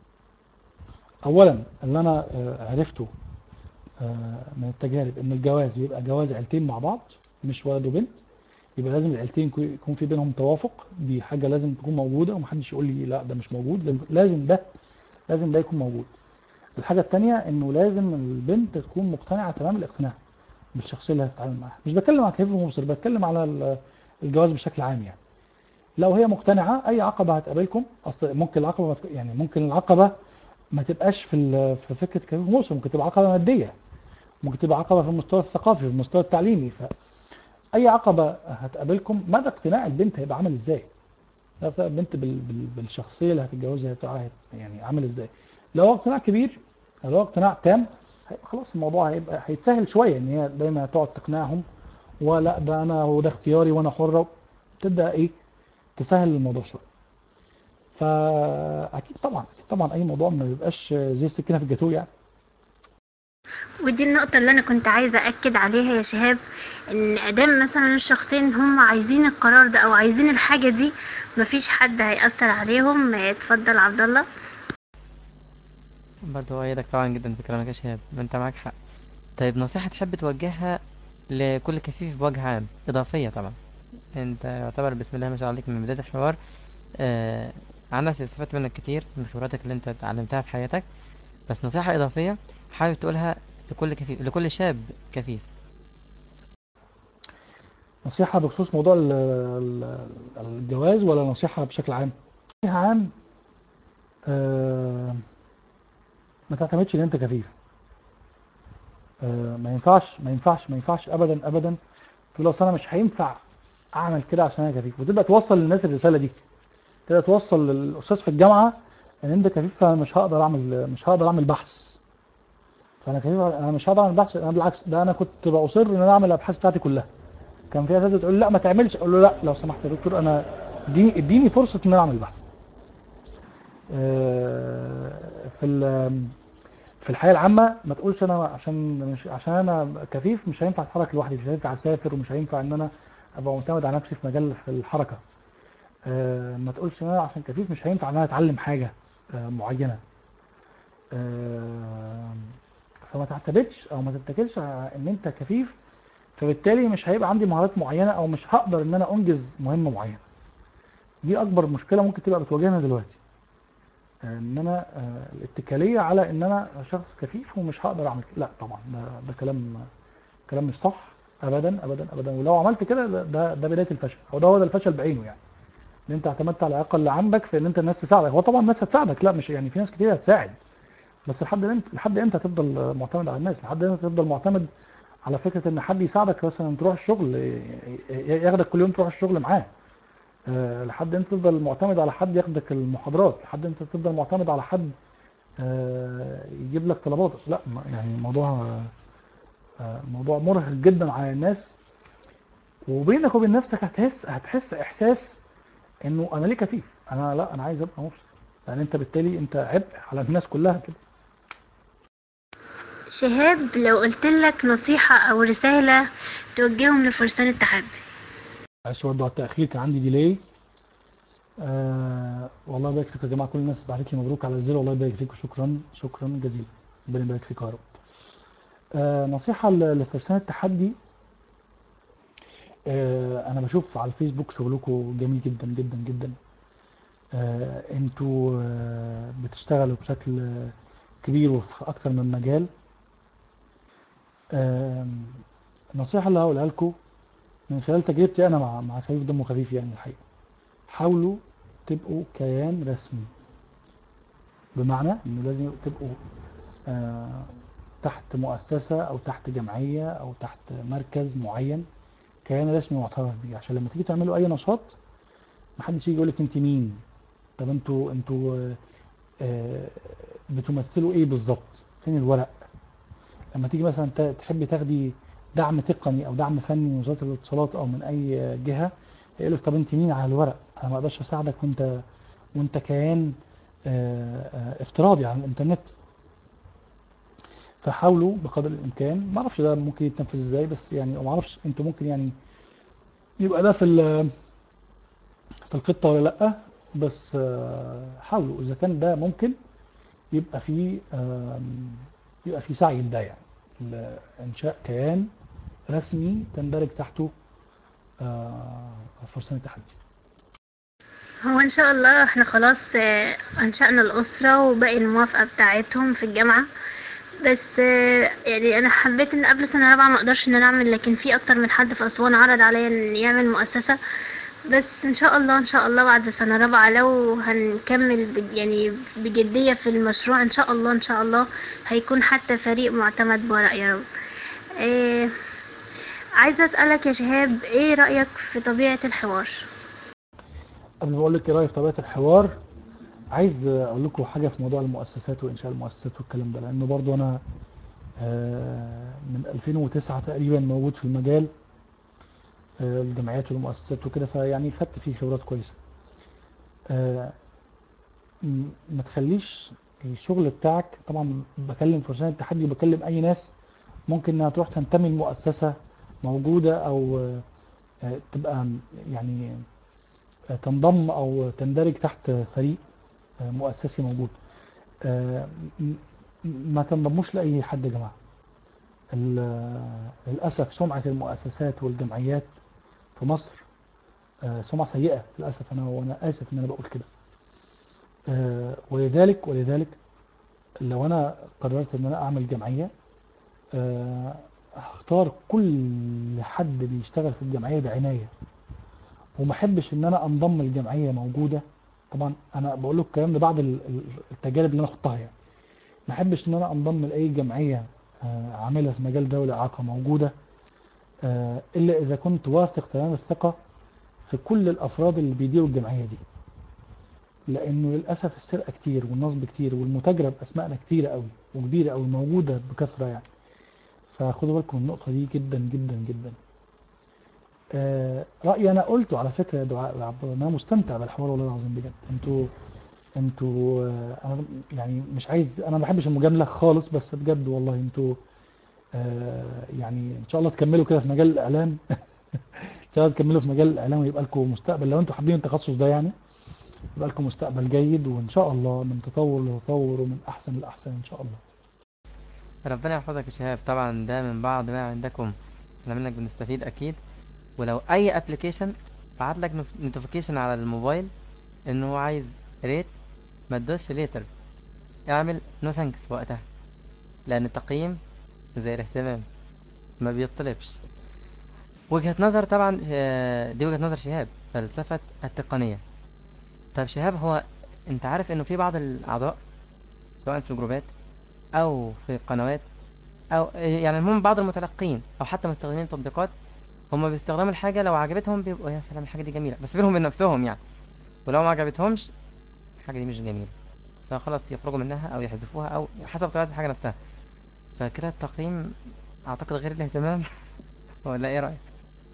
اولا اللي انا آه، عرفته آه، من التجارب ان الجواز بيبقى جواز عيلتين مع بعض مش ولد وبنت يبقى لازم العيلتين يكون يكون في بينهم توافق دي حاجه لازم تكون موجوده ومحدش يقول لي لا ده مش موجود لازم ده لازم ده يكون موجود الحاجه التانيه انه لازم البنت تكون مقتنعه تمام الاقتناع بالشخصيه اللي هتتعامل معاها مش بتكلم على كيف ومبصر بتكلم على ال- الجواز بشكل عام يعني لو هي مقتنعه اي عقبه هتقابلكم اصل ممكن العقبه ما تك- يعني ممكن العقبه ما تبقاش في ال- في فكره كيف ومبصر ممكن تبقى عقبه ماديه ممكن تبقى عقبه في المستوى الثقافي في المستوى التعليمي فاي عقبه هتقابلكم مدى اقتناع البنت هيبقى عامل ازاي ده اقتناع البنت بال- بال- بالشخصيه اللي هتتجوزها هتبقى يعني عامل ازاي لو هو اقتناع كبير لو هو اقتناع تام هيبقى خلاص الموضوع هيبقى هيتسهل شويه ان هي دايما تقعد تقنعهم ولا ده انا هو ده اختياري وانا حره تبدا ايه تسهل الموضوع شويه فاكيد طبعا اكيد طبعا اي موضوع ما بيبقاش زي السكينه في الجاتوه يعني ودي النقطة اللي أنا كنت عايزة أكد عليها يا شهاب إن أدام مثلا الشخصين هم عايزين القرار ده أو عايزين الحاجة دي مفيش حد هيأثر عليهم اتفضل عبد الله برضه أؤيدك طبعا جدا في كلامك يا شهاب أنت معاك حق طيب نصيحة تحب توجهها لكل كفيف بوجه عام إضافية طبعا أنت يعتبر بسم الله ما شاء الله عليك من بداية الحوار آه عن نفسي استفدت منك كتير من خبراتك اللي أنت اتعلمتها في حياتك بس نصيحة إضافية حابب تقولها لكل كفيف لكل شاب كفيف نصيحة بخصوص موضوع ال- ال- الجواز ولا نصيحة بشكل عام؟ نصيحة عام آه، ما تعتمدش ان انت كفيف آه، ما ينفعش ما ينفعش ما ينفعش ابدا ابدا تقول اصل انا مش هينفع اعمل كده عشان انا كفيف وتبقى توصل للناس الرسالة دي تبقى توصل للاستاذ في الجامعة ان انت كفيف فانا مش هقدر اعمل مش هقدر اعمل بحث فانا كفيف انا مش هقدر اعمل بحث انا بالعكس ده انا كنت باصر ان انا اعمل الابحاث بتاعتي كلها كان في اساتذه تقول لي لا ما تعملش اقول له لا لو سمحت يا دكتور انا اديني اديني فرصه ان انا اعمل بحث آه، في ال- في الحياه العامه ما تقولش انا عشان مش عشان انا كفيف مش هينفع اتحرك لوحدي مش هينفع اسافر ومش هينفع ان انا ابقى معتمد على نفسي في مجال في الحركه آه، ما تقولش ان انا عشان كفيف مش هينفع ان انا اتعلم حاجه آه، معينه آه، فما تعتمدش او ما تتكلش على ان انت كفيف فبالتالي مش هيبقى عندي مهارات معينه او مش هقدر ان انا انجز مهمه معينه دي اكبر مشكله ممكن تبقى بتواجهنا دلوقتي ان انا آه، الاتكاليه على ان انا شخص كفيف ومش هقدر اعمل كده لا طبعا ده, ده كلام كلام مش صح ابدا ابدا ابدا ولو عملت كده ده ده ده بدايه الفشل او ده هو ده الفشل بعينه يعني ان انت اعتمدت على العلاقه اللي عندك في ان انت الناس تساعدك هو طبعا الناس هتساعدك لا مش يعني في ناس كتير هتساعد بس لحد امتى لحد امتى هتفضل معتمد على الناس لحد امتى تفضل معتمد على فكره ان حد يساعدك مثلا تروح الشغل ياخدك كل يوم تروح الشغل معاه آه، لحد انت تفضل معتمد على حد ياخدك المحاضرات لحد انت تفضل معتمد على حد آه، يجيب لك طلبات لا ما- يعني الموضوع آه، موضوع مرهق جدا على الناس وبينك وبين نفسك هتحس هتحس احساس انه انا ليه كفيف انا لا انا عايز ابقى مبسط يعني انت بالتالي انت عبء على الناس كلها كده شهاب لو قلت لك نصيحة أو رسالة توجههم لفرسان التحدي معلش برضه على التأخير كان عندي ديلي آه والله يبارك فيك يا جماعة كل الناس بعتت لي مبروك على الزر والله يبارك فيك وشكرا شكرا جزيلا ربنا يبارك فيك يا رب آه نصيحة ل- لفرسان التحدي آه أنا بشوف على الفيسبوك شغلكم جميل جدا جدا جدا آه انتوا آه بتشتغلوا بشكل آه، كبير وفي أكتر من مجال آه النصيحة اللي هقولها لكم من خلال تجربتي انا مع مع خفيف دمه خفيف يعني الحقيقه حاولوا تبقوا كيان رسمي بمعنى انه لازم تبقوا آه تحت مؤسسه او تحت جمعيه او تحت مركز معين كيان رسمي معترف بيه عشان لما تيجي تعملوا اي نشاط محدش يجي يقول لك انت مين طب انتوا انتوا آه، آه، بتمثلوا ايه بالظبط فين الورق لما تيجي مثلا ت- تحبي تاخدي دعم تقني او دعم فني من وزاره الاتصالات او من اي جهه يقول لك طب انت مين على الورق انا ما اقدرش اساعدك وانت وانت كيان آه، آه، افتراضي على الانترنت فحاولوا بقدر الامكان ما اعرفش ده ممكن يتنفذ ازاي بس يعني ما اعرفش انتوا ممكن يعني يبقى ده في ال- في الخطه ولا لا بس آه، حاولوا اذا كان ده ممكن يبقى في آم، يبقى في سعي لده يعني لإنشاء كيان رسمي تندرج تحته آه، فرسان التحدي هو ان شاء الله احنا خلاص آه، انشأنا الأسرة وباقي الموافقة بتاعتهم في الجامعة بس آه، يعني انا حبيت ان قبل سنة رابعة ما اقدرش ان انا اعمل لكن في اكتر من حد في اسوان عرض عليا ان يعمل مؤسسة بس ان شاء الله ان شاء الله بعد سنة رابعة لو هنكمل ب- يعني بجدية في المشروع ان شاء الله ان شاء الله هيكون حتى فريق معتمد بورق يا رب آه، عايزة اسألك يا شهاب ايه رأيك في طبيعة الحوار قبل ما اقول لك ايه رايي في طبيعه الحوار عايز اقول لكم حاجه في موضوع المؤسسات وانشاء المؤسسات والكلام ده لانه برضو انا آه، من 2009 تقريبا موجود في المجال آه، الجمعيات والمؤسسات وكده فيعني خدت فيه خبرات كويسه آه، م- ما تخليش الشغل بتاعك طبعا بكلم فرسان التحدي وبكلم اي ناس ممكن انها تروح تنتمي لمؤسسة موجودة او آه، تبقى يعني آه، تنضم او تندرج تحت فريق آه، مؤسسي موجود آه، م- م- ما تنضموش لأي حد يا جماعة ال- للأسف سمعة المؤسسات والجمعيات في مصر آه، سمعة سيئة للأسف أنا وأنا آسف إن أنا بقول كده آه، ولذلك ولذلك لو أنا قررت إن أنا أعمل جمعية آه، هختار كل حد بيشتغل في الجمعية بعناية وما احبش ان انا انضم الجمعيه موجوده طبعا انا بقول لك الكلام ده بعد ال- ال- التجارب اللي انا خضتها يعني ما احبش ان انا انضم لاي جمعيه آه، عامله في مجال ذوي الاعاقه موجوده آه، الا اذا كنت واثق تمام الثقه في كل الافراد اللي بيديروا الجمعيه دي لانه للاسف السرقه كتير والنصب كتير والمتاجره باسمائنا كتيره قوي وكبيره قوي موجوده بكثره يعني فخدوا بالكم من النقطه دي جدا جدا جدا آه، رأيي أنا قلته على فكرة يا دعاء يا عبد الله أنا مستمتع بالحوار والله العظيم بجد أنتوا أنتوا آه، أنا يعني مش عايز أنا ما بحبش المجاملة خالص بس بجد والله أنتوا آه، يعني إن شاء الله تكملوا كده في مجال الإعلام إن شاء الله تكملوا في مجال الإعلام ويبقى لكم مستقبل لو أنتوا حابين التخصص ده يعني يبقى لكم مستقبل جيد وإن شاء الله من تطور لتطور ومن أحسن لأحسن إن شاء الله ربنا يحفظك يا شهاب طبعا ده من بعض ما عندكم احنا منك بنستفيد اكيد ولو اي ابلكيشن بعت لك نوتيفيكيشن على الموبايل ان هو عايز ريت ما تدوسش ليتر اعمل نو ثانكس وقتها لان التقييم زي الاهتمام ما بيطلبش وجهة نظر طبعا آه، دي وجهة نظر شهاب فلسفة التقنية طب شهاب هو انت عارف انه في بعض الاعضاء سواء في الجروبات او في قنوات او يعني المهم بعض المتلقين او حتى مستخدمين التطبيقات هم بيستخدموا الحاجه لو عجبتهم بيبقوا يا سلام الحاجه دي جميله بس بينهم وبين نفسهم يعني ولو ما عجبتهمش الحاجه دي مش جميله فخلاص يخرجوا منها او يحذفوها او حسب طبيعه الحاجه نفسها فكده التقييم اعتقد غير الاهتمام ولا ايه رايك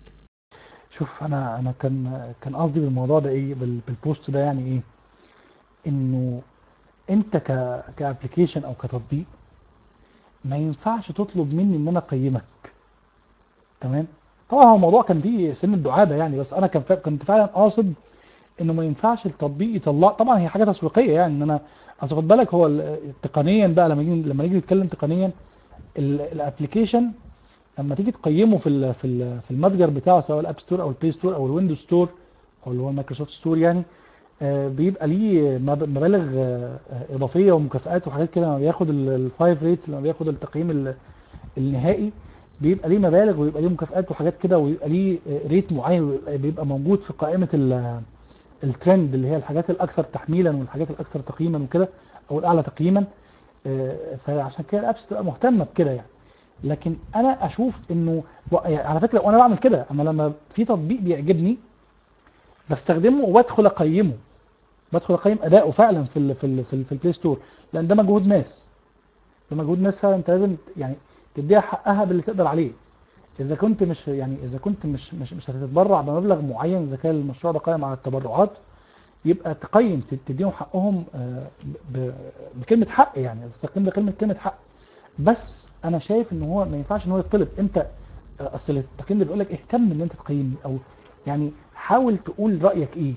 شوف انا انا كان كان قصدي بالموضوع ده ايه بال- بالبوست ده يعني ايه انه انت ك كابلكيشن او كتطبيق ما ينفعش تطلب مني ان انا اقيمك تمام طبعا هو الموضوع كان فيه سن الدعابه يعني بس انا كان فا... كنت فعلا قاصد انه ما ينفعش التطبيق يطلع طبعا هي حاجه تسويقيه يعني ان انا اصل خد بالك هو ال- تقنيا بقى لما نيجي لما نيجي نتكلم تقنيا الابلكيشن لما تيجي تقيمه في ال في ال في المتجر بتاعه سواء الاب ستور او البلاي ستور او الويندوز ستور او اللي هو المايكروسوفت ستور يعني آه، بيبقى ليه مب- مبالغ آه، آه، اضافيه ومكافآت وحاجات كده لما بياخد الفايف ريتس لما بياخد التقييم ال- النهائي بيبقى ليه مبالغ ويبقى ليه مكافآت وحاجات كده ويبقى ليه آه، ريت معين ويبقى بيبقى موجود في قائمه ال- الترند اللي هي الحاجات الاكثر تحميلا والحاجات الاكثر تقييما وكده او الاعلى تقييما آه، فعشان كده الابس تبقى مهتمه بكده يعني لكن انا اشوف انه و- يعني على فكره وانا بعمل كده انا لما في تطبيق بيعجبني بستخدمه وبدخل اقيمه بدخل اقيم اداؤه فعلا في ال في ال في, ال في البلاي ستور لان ده مجهود ناس ده مجهود ناس فعلا انت لازم ت- يعني تديها حقها باللي تقدر عليه اذا كنت مش يعني اذا كنت مش مش مش هتتبرع بمبلغ معين اذا كان المشروع ده قائم على التبرعات يبقى تقيم ت- تديهم حقهم آه، ب- ب- بكلمه حق يعني استخدم ده كلمه كلمه حق بس انا شايف ان هو ما ينفعش ان هو يطلب انت آه، اصل التقييم ده بيقول لك اهتم ان انت تقيمني او يعني حاول تقول رايك ايه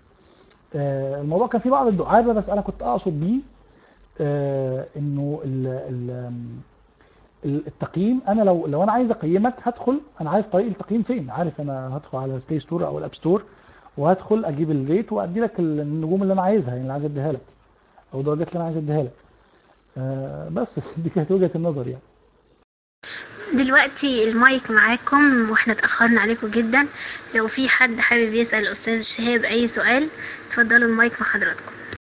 آه، الموضوع كان فيه بعض الدعابه بس انا كنت اقصد بيه آه، انه ال ال ال- التقييم انا لو لو انا عايز اقيمك هدخل انا عارف طريق التقييم فين عارف انا هدخل على البلاي ستور او الاب ستور وهدخل اجيب الريت وادي لك النجوم اللي انا عايزها يعني اللي عايز اديها لك او الدرجات اللي انا عايز اديها لك آه، بس دي كانت وجهة النظر يعني دلوقتي المايك معاكم واحنا اتأخرنا عليكم جدا لو في حد حابب يسأل الأستاذ شهاب أي سؤال اتفضلوا المايك مع حضراتكم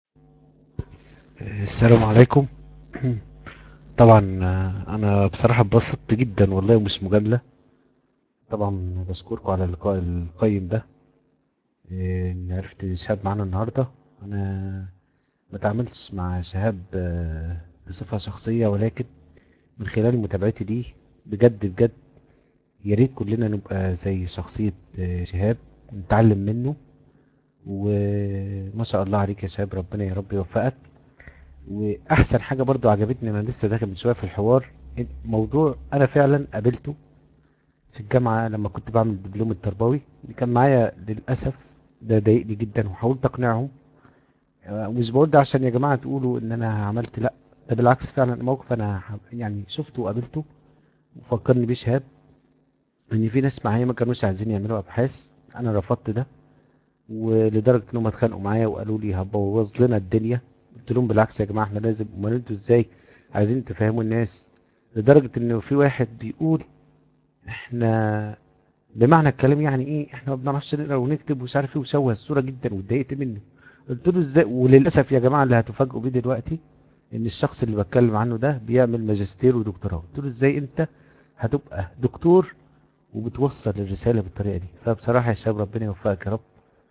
السلام عليكم طبعا آه، انا بصراحة اتبسطت جدا والله ومش مجاملة طبعا بشكركم على اللقاء القيم ده آه، اني عرفت شهاب معانا النهاردة انا ما تعاملتش مع شهاب آه، بصفة شخصية ولكن من خلال متابعتي ليه بجد بجد يا ريت كلنا نبقى زي شخصية آه، شهاب نتعلم منه وما شاء الله عليك يا شهاب ربنا يا رب يوفقك واحسن حاجه برضو عجبتني انا لسه داخل من شويه في الحوار موضوع انا فعلا قابلته في الجامعة لما كنت بعمل الدبلوم التربوي اللي كان معايا للأسف ده ضايقني جدا وحاولت أقنعهم آه، مش بقول ده عشان يا جماعة تقولوا إن أنا عملت لأ ده بالعكس فعلا موقف أنا ح- يعني شفته وقابلته وفكرني بيه شهاب إن في ناس معايا ما كانوش عايزين يعملوا أبحاث أنا رفضت ده ولدرجة إنهم اتخانقوا معايا وقالوا لي هتبوظ لنا الدنيا قلت لهم بالعكس يا جماعة إحنا لازم أمال أنتوا إزاي عايزين تفهموا الناس لدرجة إن في واحد بيقول إحنا بمعنى الكلام يعني ايه احنا ما بنعرفش نقرا ونكتب ومش عارف ايه وسوى الصوره جدا واتضايقت منه قلت له ازاي وللاسف يا جماعه اللي هتفاجئوا بيه دلوقتي ان الشخص اللي بتكلم عنه ده بيعمل ماجستير ودكتوراه قلت له ازاي انت هتبقى دكتور وبتوصل الرساله بالطريقه دي فبصراحه يا شباب ربنا يوفقك يا رب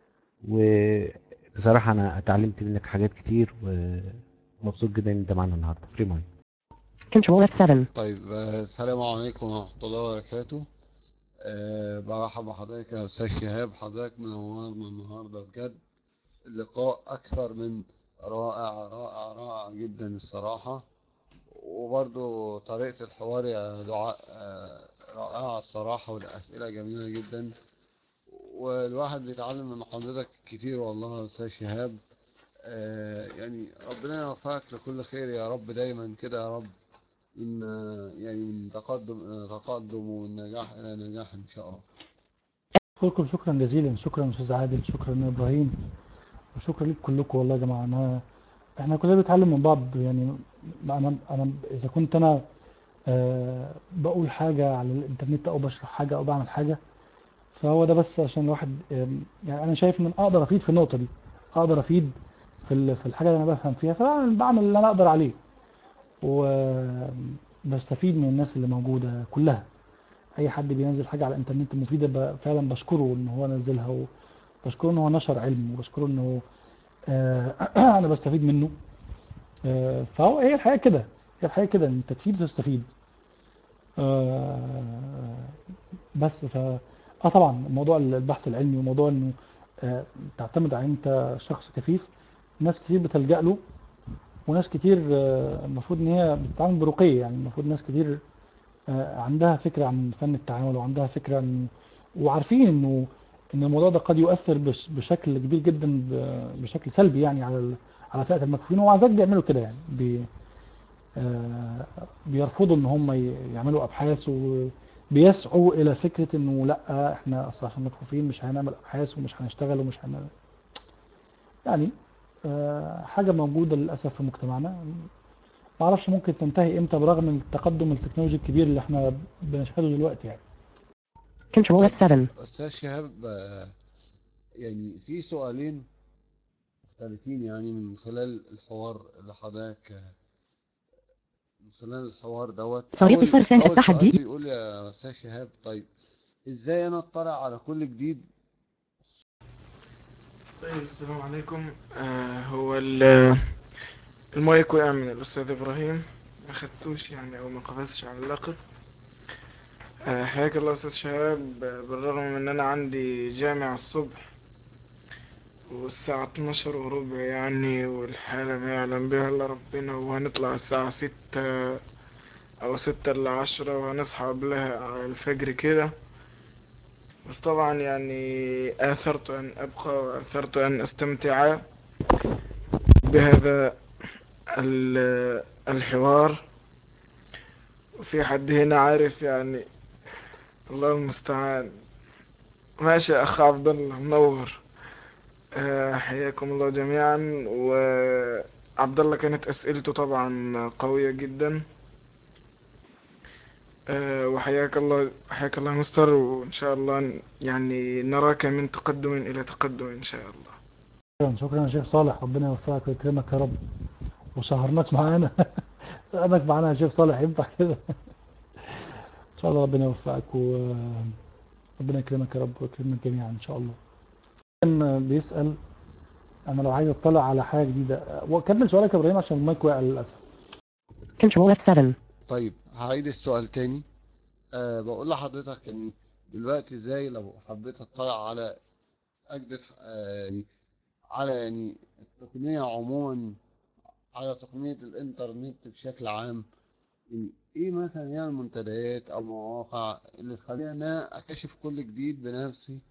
وبصراحه انا اتعلمت منك حاجات كتير ومبسوط جدا ان انت معانا النهارده فري مايند Control F7. طيب آه، السلام عليكم ورحمة الله وبركاته أه برحب بحضرتك يا أستاذ شهاب حضرتك منورنا النهاردة بجد اللقاء أكثر من رائع رائع رائع جدا الصراحة وبرضو طريقة الحوار يا دعاء آه، رائعة الصراحة والأسئلة جميلة جدا والواحد بيتعلم من حضرتك كتير والله يا أستاذ شهاب آه، يعني ربنا يوفقك لكل خير يا رب دايما كده يا رب من يعني من تقدم إلى تقدم ومن نجاح إلى نجاح إن شاء الله أشكركم شكرا جزيلا شكرا أستاذ عادل شكرا يا إبراهيم وشكرا لكم كلكم والله يا جماعة أنا إحنا كلنا بنتعلم من بعض يعني أنا أنا إذا كنت أنا آه بقول حاجة على الإنترنت أو بشرح حاجة أو بعمل حاجة فهو ده بس عشان الواحد آم، يعني أنا شايف إن أقدر أفيد في النقطة دي أقدر أفيد في ال- في الحاجة اللي أنا بفهم فيها فأنا بعمل اللي أنا أقدر عليه وبستفيد من الناس اللي موجودة كلها اي حد بينزل حاجه على الانترنت مفيده ب- فعلا بشكره ان هو نزلها وبشكره ان هو نشر علم وبشكره ان هو آه، انا بستفيد منه آه، فهو هي الحياه كده هي الحياه كده ان انت تفيد وتستفيد آه، بس ف اه طبعا موضوع البحث العلمي وموضوع انه آه، تعتمد على انت شخص كفيف ناس كتير بتلجأ له وناس كتير آه، المفروض ان هي بتتعامل برقي يعني المفروض ناس كتير آه، عندها فكرة عن فن التعامل وعندها فكرة عن وعارفين انه ان الموضوع ده قد يؤثر بش- بشكل كبير جدا ب- بشكل سلبي يعني على ال- على فئة المكفوفين ومع ذلك بيعملوا كده يعني بي آه، بيرفضوا ان هم ي- يعملوا ابحاث وبيسعوا الى فكرة انه لا احنا اصل عشان مكفوفين مش هنعمل ابحاث ومش هنشتغل ومش هن يعني آه، حاجة موجودة للأسف في مجتمعنا ما اعرفش ممكن تنتهي امتى برغم التقدم التكنولوجي الكبير اللي احنا بنشهده دلوقتي يعني Control F7. أستاذ شهاب آه، يعني في سؤالين مختلفين يعني من خلال الحوار اللي حضرتك آه، من خلال الحوار دوت فريق أول- فرسان أول التحدي. سؤال بيقول يا أستاذ شهاب طيب إزاي أنا أطلع على كل جديد طيب السلام عليكم آه هو ال- المايك وقع من الأستاذ إبراهيم ما خدتوش يعني أو ما قفزتش على اللقب آه حياك الله أستاذ شهاب آه، بالرغم من إن أنا عندي جامعة الصبح والساعة 12 وربع يعني والحالة ما يعلم بها إلا ربنا وهنطلع الساعة ستة أو ستة إلا عشرة وهنصحى قبلها على الفجر كده بس طبعا يعني آثرت أن أبقى وآثرت أن أستمتع بهذا ال- الحوار وفي حد هنا عارف يعني الله المستعان ماشي يا أخ عبد الله منور آه، حياكم الله جميعا وعبد الله كانت أسئلته طبعا قوية جدا آه، وحياك الله حياك الله مستر وإن شاء الله يعني نراك من تقدم إلى تقدم إن شاء الله شكرا شكرا يا شيخ صالح ربنا يوفقك ويكرمك يا رب وسهرناك معانا سهرناك معانا يا شيخ صالح ينفع كده ان شاء الله ربنا يوفقك وربنا يكرمك يا رب ويكرمنا جميعا ان شاء الله كان بيسأل انا لو عايز اطلع على حاجه جديده وكمل سؤالك يا ابراهيم عشان المايك واقع للاسف Control F7. طيب هعيد السؤال تاني أه بقول لحضرتك ان دلوقتي ازاي لو حبيت اطلع على اجدد آه، يعني على يعني التقنية عموما على تقنية الانترنت بشكل عام يعني ايه مثلا يعني المنتديات او مواقع اللي تخليني ان انا اكتشف كل جديد بنفسي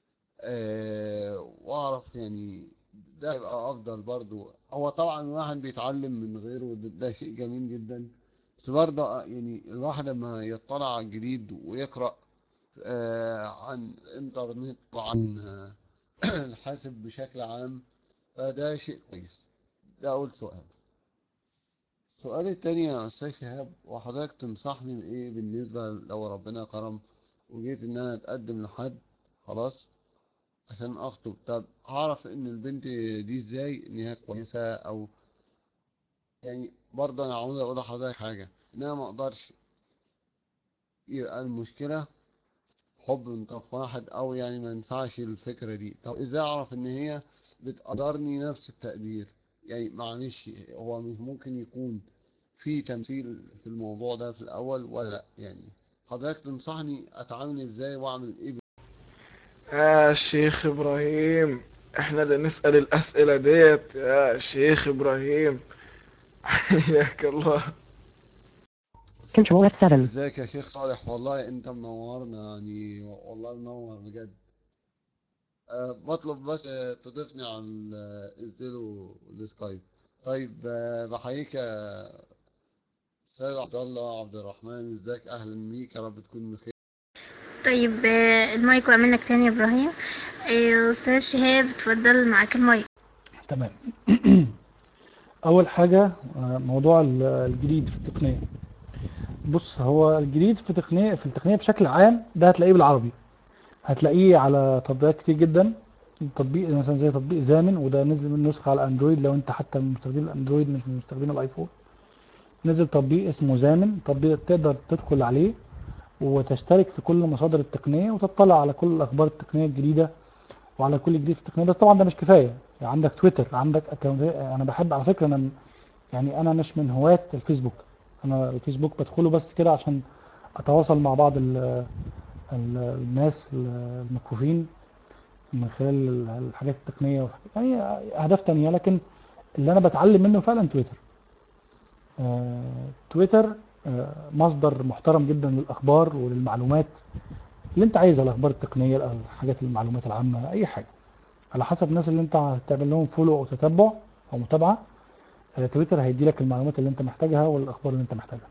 آه واعرف يعني ده يبقى افضل برضو هو طبعا الواحد بيتعلم من غيره وده ده شيء جميل جدا بس برضه يعني الواحد لما يطلع على الجديد ويقرأ آه عن الانترنت وعن آه الحاسب بشكل عام فده شيء كويس ده اول سؤال السؤال التاني يا أستاذ شهاب وحضرتك تنصحني بإيه بالنسبة لو ربنا كرم وجيت إن أنا أتقدم لحد خلاص عشان أخطب طب أعرف إن البنت دي إزاي إن هي كويسة أو يعني برضه أنا عاوز أقول لحضرتك حاجة إن أنا مقدرش يبقى المشكلة حب من طرف واحد أو يعني ما ينفعش الفكرة دي طب إزاي أعرف إن هي بتقدرني نفس التقدير يعني معلش هو مش ممكن يكون في تمثيل في الموضوع ده في الأول ولا لأ يعني حضرتك تنصحني أتعامل إزاي وأعمل إيه يا شيخ إبراهيم إحنا اللي نسأل الأسئلة ديت يا شيخ إبراهيم حياك الله Control F7. ازيك يا شيخ صالح والله انت منورنا يعني والله منور بجد أه بطلب بس آه، تضيفني على ال- الزيرو السكايب طيب أه بحييك يا سيد عبد الله عبد الرحمن ازيك اهلا بيك يا رب تكون بخير طيب آه، المايك وقع منك تاني يا ابراهيم آه، استاذ شهاب اتفضل معاك المايك تمام اول حاجه آه، موضوع ال- الجديد في التقنيه بص هو الجديد في تقنيه في التقنيه بشكل عام ده هتلاقيه بالعربي هتلاقيه على تطبيقات كتير جدا تطبيق مثلا زي تطبيق زامن وده نزل منه نسخه على اندرويد لو انت حتى من مستخدمين الاندرويد مش من مستخدمين الايفون نزل تطبيق اسمه زامن تطبيق تقدر تدخل عليه وتشترك في كل مصادر التقنيه وتطلع على كل الاخبار التقنيه الجديده وعلى كل جديد في التقنيه بس طبعا ده مش كفايه يعني عندك تويتر عندك اكونت انا بحب على فكره انا يعني انا مش من هواة الفيسبوك انا الفيسبوك بدخله بس كده عشان اتواصل مع بعض ال ال الناس المكفوفين من خلال ال- الحاجات التقنيه والحاجات يعني اهداف تانية لكن اللي انا بتعلم منه فعلا تويتر آه، تويتر آه، مصدر محترم جدا للاخبار وللمعلومات اللي انت عايزها الاخبار التقنيه الحاجات المعلومات العامه اي حاجه على حسب الناس اللي انت هتعمل لهم فولو او تتبع او متابعه آه، تويتر هيدي لك المعلومات اللي انت محتاجها والاخبار اللي انت محتاجها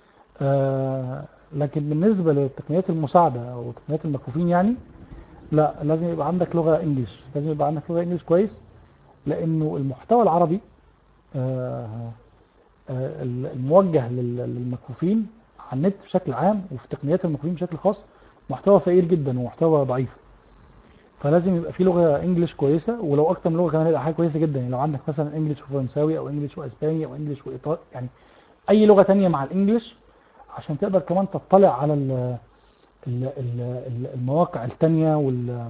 آه، لكن بالنسبه للتقنيات المساعده او تقنيات المكفوفين يعني لا لازم يبقى عندك لغه انجليش لازم يبقى عندك لغه انجليش كويس لانه المحتوى العربي آه، آه، الموجه لل- للمكفوفين على النت بشكل عام وفي تقنيات المكفوفين بشكل خاص محتوى فقير جدا ومحتوى ضعيف فلازم يبقى في لغه انجليش كويسه ولو اكتر من لغه كمان يبقى حاجه كويسه جدا يعني لو عندك مثلا انجليش وفرنساوي او انجليش واسباني او انجليش وايطالي يعني اي لغه تانية مع الانجليش عشان تقدر كمان تطلع على ال- ال- ال- ال- المواقع التانية وال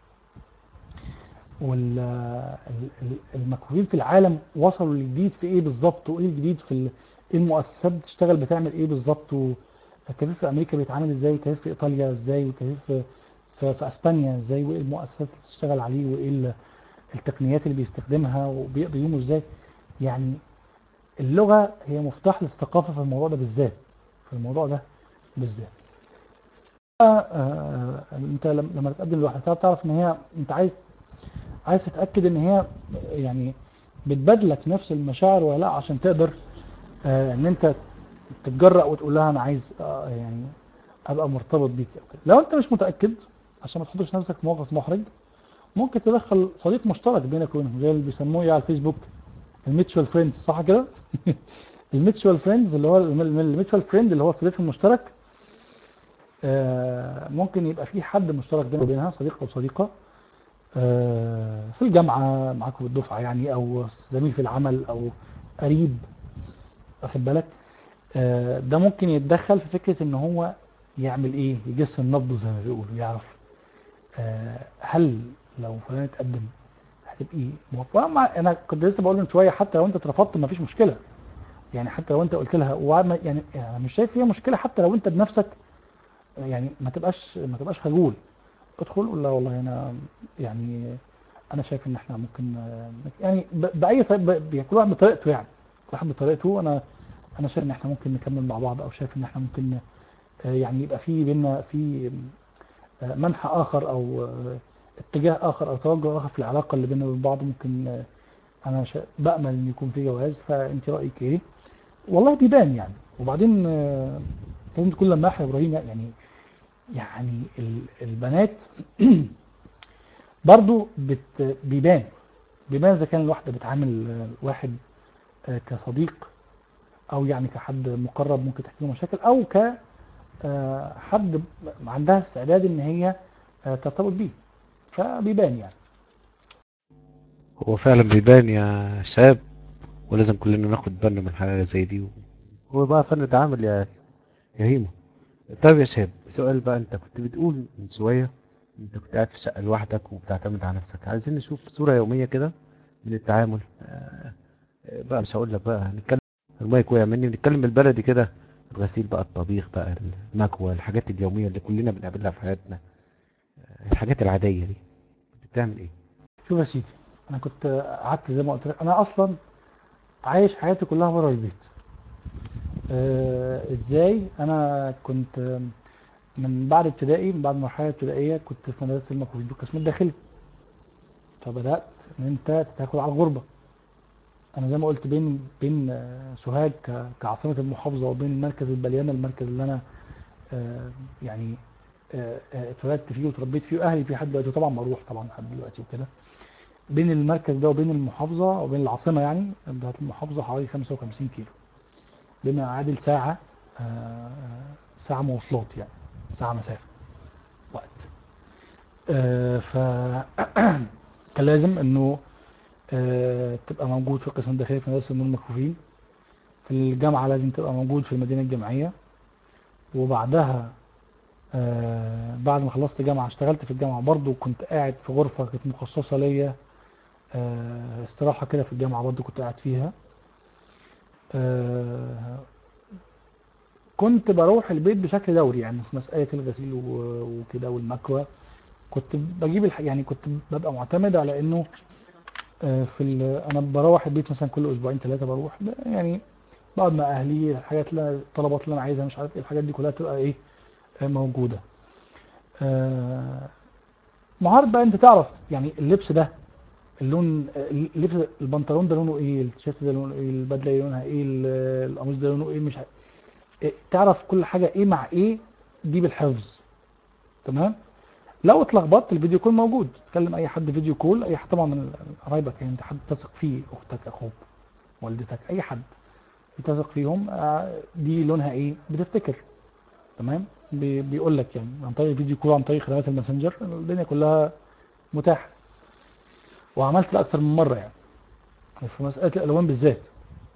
والمكفوفين في العالم وصلوا للجديد في ايه بالظبط وايه الجديد في ال- ايه المؤسسات بتشتغل بتعمل ايه بالظبط وكيف في امريكا بيتعامل ازاي وكيف في ايطاليا ازاي وكيف في, في, في اسبانيا ازاي وايه المؤسسات اللي بتشتغل عليه وايه ال- التقنيات اللي بيستخدمها وبيقضي يومه ازاي يعني اللغة هي مفتاح للثقافة في الموضوع ده بالذات في الموضوع ده بالذات آه، آه، انت لم- لما تتقدم لوحدك تعرف ان هي انت عايز عايز تتأكد ان هي يعني بتبادلك نفس المشاعر ولا لا عشان تقدر آه، ان انت تتجرأ وتقول لها انا عايز آه، يعني ابقى مرتبط بيك او كده لو انت مش متأكد عشان ما تحطش نفسك في موقف محرج ممكن تدخل صديق مشترك بينك وبينهم زي اللي بيسموه ايه على الفيسبوك الميتشوال فريندز صح كده الميتشوال فريندز اللي هو الميتشوال فريند اللي هو الصديق المشترك آه، ممكن يبقى في حد مشترك بينه وبينها صديق او صديقه آه، في الجامعه معاكم في الدفعه يعني او زميل في العمل او قريب واخد بالك آه، ده ممكن يتدخل في فكره ان هو يعمل ايه يجس النبض زي ما بيقولوا يعرف آه، هل لو فلان اتقدم هتبقي موافقه مع انا كنت لسه بقول من شويه حتى لو انت اترفضت مفيش مشكله يعني حتى لو انت قلت لها وعم- يعني يعني أنا مش شايف فيها مشكله حتى لو انت بنفسك يعني ما تبقاش ما تبقاش خجول ادخل قول لها والله انا يعني انا شايف ان احنا ممكن آه، يعني ب- باي طريقه ب- ب- كل واحد بطريقته يعني كل واحد بطريقته انا انا شايف ان احنا ممكن نكمل مع بعض او شايف ان احنا ممكن آه، يعني يبقى في بينا في آه، منحى اخر او آه، اتجاه اخر او توجه اخر في العلاقه اللي بيننا وبين بعض ممكن آه، انا شا... بامل ان يكون في جواز فانت رايك ايه والله بيبان يعني وبعدين آه، لازم تكون لماح يا ابراهيم يعني يعني ال- البنات برضو بت... بيبان بيبان اذا كان الواحده بتعامل آه، واحد آه، كصديق او يعني كحد مقرب ممكن تحكي له مشاكل او ك آه، حد عندها استعداد ان هي آه، ترتبط بيه فبيبان يعني هو فعلا بيبان يا شباب ولازم كلنا ناخد بالنا من حاجة زي دي هو بقى فن التعامل يا يا هيما طيب يا شباب سؤال بقى انت كنت بتقول من شوية انت كنت قاعد في شقة لوحدك وبتعتمد على نفسك عايزين نشوف صورة يومية كده من التعامل آه، آه، بقى مش هقول لك بقى هنتكلم المايك وقع مني ونتكلم بالبلدي كده الغسيل بقى الطبيخ بقى المكوى الحاجات اليومية اللي كلنا بنقابلها في حياتنا آه، الحاجات العادية دي كنت بتعمل ايه؟ شوف يا سيدي انا كنت قعدت زي ما قلت لك انا اصلا عايش حياتي كلها بره البيت آه ازاي انا كنت آه، من بعد ابتدائي من بعد المرحله الابتدائيه كنت في مدرسه المكوين في القسم الداخلي فبدات ان انت تاخد على الغربه انا زي ما قلت بين بين آه، سوهاج ك- كعاصمه المحافظه وبين المركز البليانه المركز اللي انا آه، يعني آه، آه، اتولدت فيه وتربيت فيه واهلي فيه لحد دلوقتي وطبعا بروح طبعا لحد دلوقتي وكده بين المركز ده وبين المحافظه وبين العاصمه يعني بتاعت المحافظه حوالي 55 كيلو بما يعادل ساعه آه، ساعه مواصلات يعني ساعه مسافه وقت آه، ف كان لازم انه آه، تبقى موجود في القسم الداخلي في مدرسه النور المكفوفين في الجامعه لازم تبقى موجود في المدينه الجامعيه وبعدها آه، بعد ما خلصت جامعة اشتغلت في الجامعة برضو كنت قاعد في غرفة كانت مخصصة ليا آه، استراحة كده في الجامعة برضو كنت قاعد فيها آه، كنت بروح البيت بشكل دوري يعني في مسألة الغسيل و- وكده والمكوى كنت بجيب الح... يعني كنت ببقى معتمد على انه آه، في ال... انا بروح البيت مثلا كل اسبوعين ثلاثة بروح ب- يعني بقعد مع اهلي الحاجات اللي أنا- الطلبات اللي انا عايزها مش عارف ايه الحاجات دي كلها تبقى ايه آه، موجودة آه، مهارة بقى انت تعرف يعني اللبس ده اللون اللبس البنطلون ده لونه ايه التيشيرت ده لونه ايه البدله دي لونها ايه ال- القميص ده لونه ايه مش ع- إيه، تعرف كل حاجه ايه مع ايه دي بالحفظ تمام لو اتلخبطت الفيديو كول موجود تكلم اي حد فيديو كول اي حد طبعا من قرايبك يعني انت حد تثق فيه اختك اخوك والدتك اي حد بتثق فيهم آه، دي لونها ايه بتفتكر تمام بي- بيقول لك يعني عن طريق الفيديو كول عن طريق خدمات الماسنجر الدنيا كلها متاحه وعملت ده اكتر من مره يعني في مساله الالوان بالذات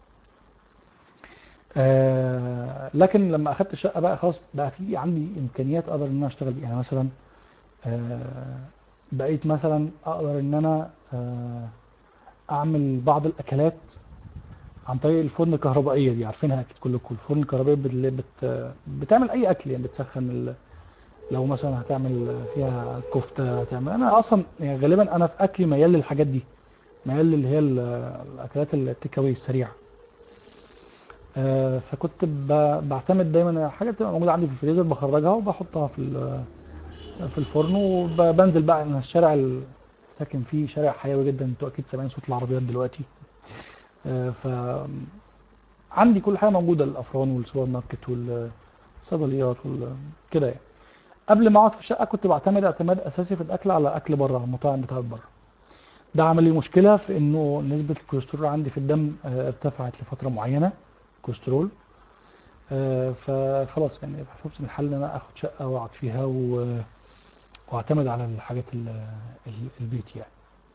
آه لكن لما اخدت الشقه بقى خلاص بقى في عندي امكانيات اقدر ان انا اشتغل بيها يعني مثلا آه بقيت مثلا اقدر ان انا آه اعمل بعض الاكلات عن طريق الفرن الكهربائيه دي عارفينها اكيد كلكم الفرن الكهربائي اللي بت بتعمل اي اكل يعني بتسخن ال... لو مثلا هتعمل فيها كفته هتعمل انا اصلا يعني غالبا انا في اكلي ميال للحاجات دي ميال اللي هي ال- الاكلات التيك اواي السريعه آه، فكنت ب- بعتمد دايما على حاجه بتبقى موجوده عندي في الفريزر بخرجها وبحطها في ال- في الفرن وبنزل بقى انا الشارع اللي ساكن فيه شارع حيوي جدا انتوا اكيد سامعين صوت العربيات دلوقتي آه، ف عندي كل حاجه موجوده الافران والسوبر ماركت والصيدليات وال- كده يعني قبل ما اقعد في الشقه كنت بعتمد اعتماد اساسي في الاكل على اكل بره المطاعم بتاعت بره ده عمل لي مشكله في انه نسبه الكوليسترول عندي في الدم آه، ارتفعت لفتره معينه كوليسترول آه، فخلاص يعني شفت الحل ان انا اخد شقه واقعد فيها و- واعتمد على الحاجات ال- ال- البيت يعني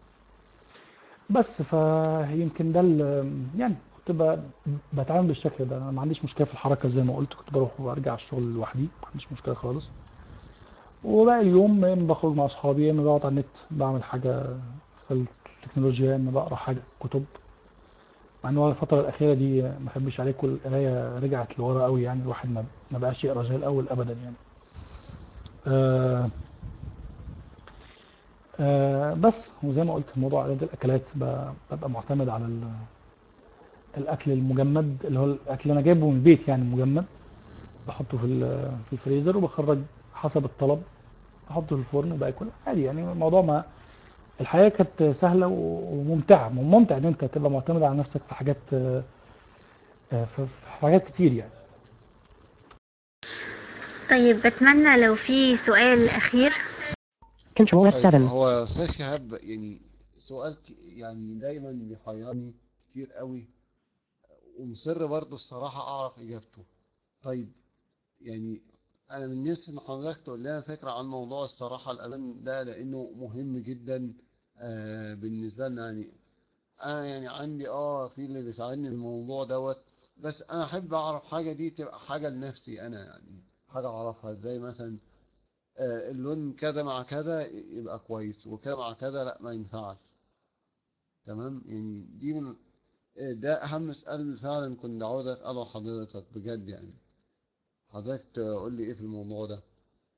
بس فيمكن ده ال- يعني كنت ب- بتعامل بالشكل ده انا ما عنديش مشكله في الحركه زي ما قلت كنت بروح وارجع الشغل لوحدي ما عنديش مشكله خالص وباقي اليوم يا اما بخرج مع اصحابي يا اما بقعد على النت بعمل حاجه في التكنولوجيا يا اما بقرا حاجه كتب مع ان هو الفتره الاخيره دي ما اخبيش عليكم القرايه رجعت لورا قوي يعني الواحد ما ما بقاش يقرا زي الاول ابدا يعني آه آه بس وزي ما قلت موضوع اعداد الاكلات ب- ببقى معتمد على ال- الاكل المجمد اللي هو الاكل اللي انا جايبه من البيت يعني مجمد بحطه في ال- في الفريزر وبخرج حسب الطلب احطه في الفرن وباكل عادي يعني الموضوع ما الحياه كانت سهله و- وممتعه ممتع ان انت تبقى معتمد على نفسك في حاجات آه، آه، في في حاجات كتير يعني طيب بتمنى لو في سؤال أخير Control طيب F7. هو استاذ شهاب يعني سؤال ك- يعني دايما بيحيرني كتير قوي ومصر برضه الصراحة أعرف إجابته طيب يعني أنا من نفسي إن حضرتك تقول لنا فكرة عن موضوع الصراحة الألم ده لأنه مهم جدا آه بالنسبة لنا يعني أنا يعني عندي أه في اللي بيساعدني في الموضوع دوت بس أنا أحب أعرف حاجة دي تبقى حاجة لنفسي أنا يعني حاجة أعرفها إزاي مثلا آه، اللون كذا مع كذا يبقى كويس وكذا مع كذا لا ما ينفعش تمام يعني دي من آه، ده اهم سؤال فعلا كنت عاوز اساله حضرتك بجد يعني حضرتك تقول لي ايه في الموضوع ده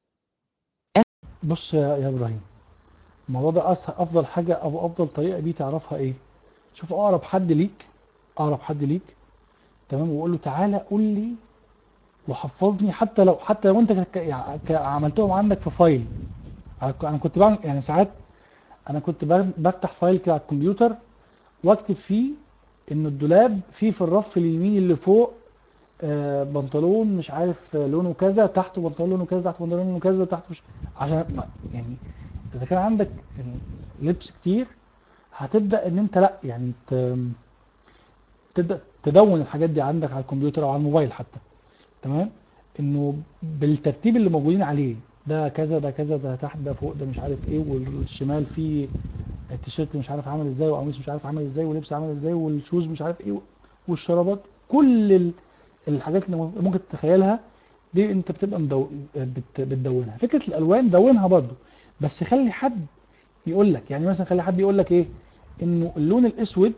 بص يا يا ابراهيم الموضوع ده أسهل افضل حاجه او افضل طريقه دي تعرفها ايه شوف اقرب حد ليك اقرب حد ليك تمام وقول له تعالى قول لي وحفظني حتى لو حتى لو انت ك- يعني ك- عملتهم عندك في فايل انا ك- أنا كنت بعمل يعني ساعات انا كنت بر- بفتح فايل كده على الكمبيوتر واكتب فيه ان الدولاب فيه في الرف اليمين اللي فوق آه، بنطلون مش عارف آه، لونه كذا تحته بنطلون لونه كذا تحته بنطلون لونه كذا تحته مش عشان ما- يعني اذا كان عندك لبس كتير هتبدا ان انت لا يعني ت- تبدا تدون الحاجات دي عندك على الكمبيوتر او على الموبايل حتى تمام انه بالترتيب اللي موجودين عليه ده كذا ده كذا ده تحت ده فوق ده مش عارف ايه والشمال فيه التيشيرت مش عارف عامل ازاي وقميص مش عارف عامل ازاي ولبس عامل ازاي والشوز مش عارف ايه والشرابات كل ال- الحاجات اللي ممكن تتخيلها دي انت بتبقى مدو... بت... بتدونها فكره الالوان دونها برضو بس خلي حد يقول لك يعني مثلا خلي حد يقول لك ايه انه اللون الاسود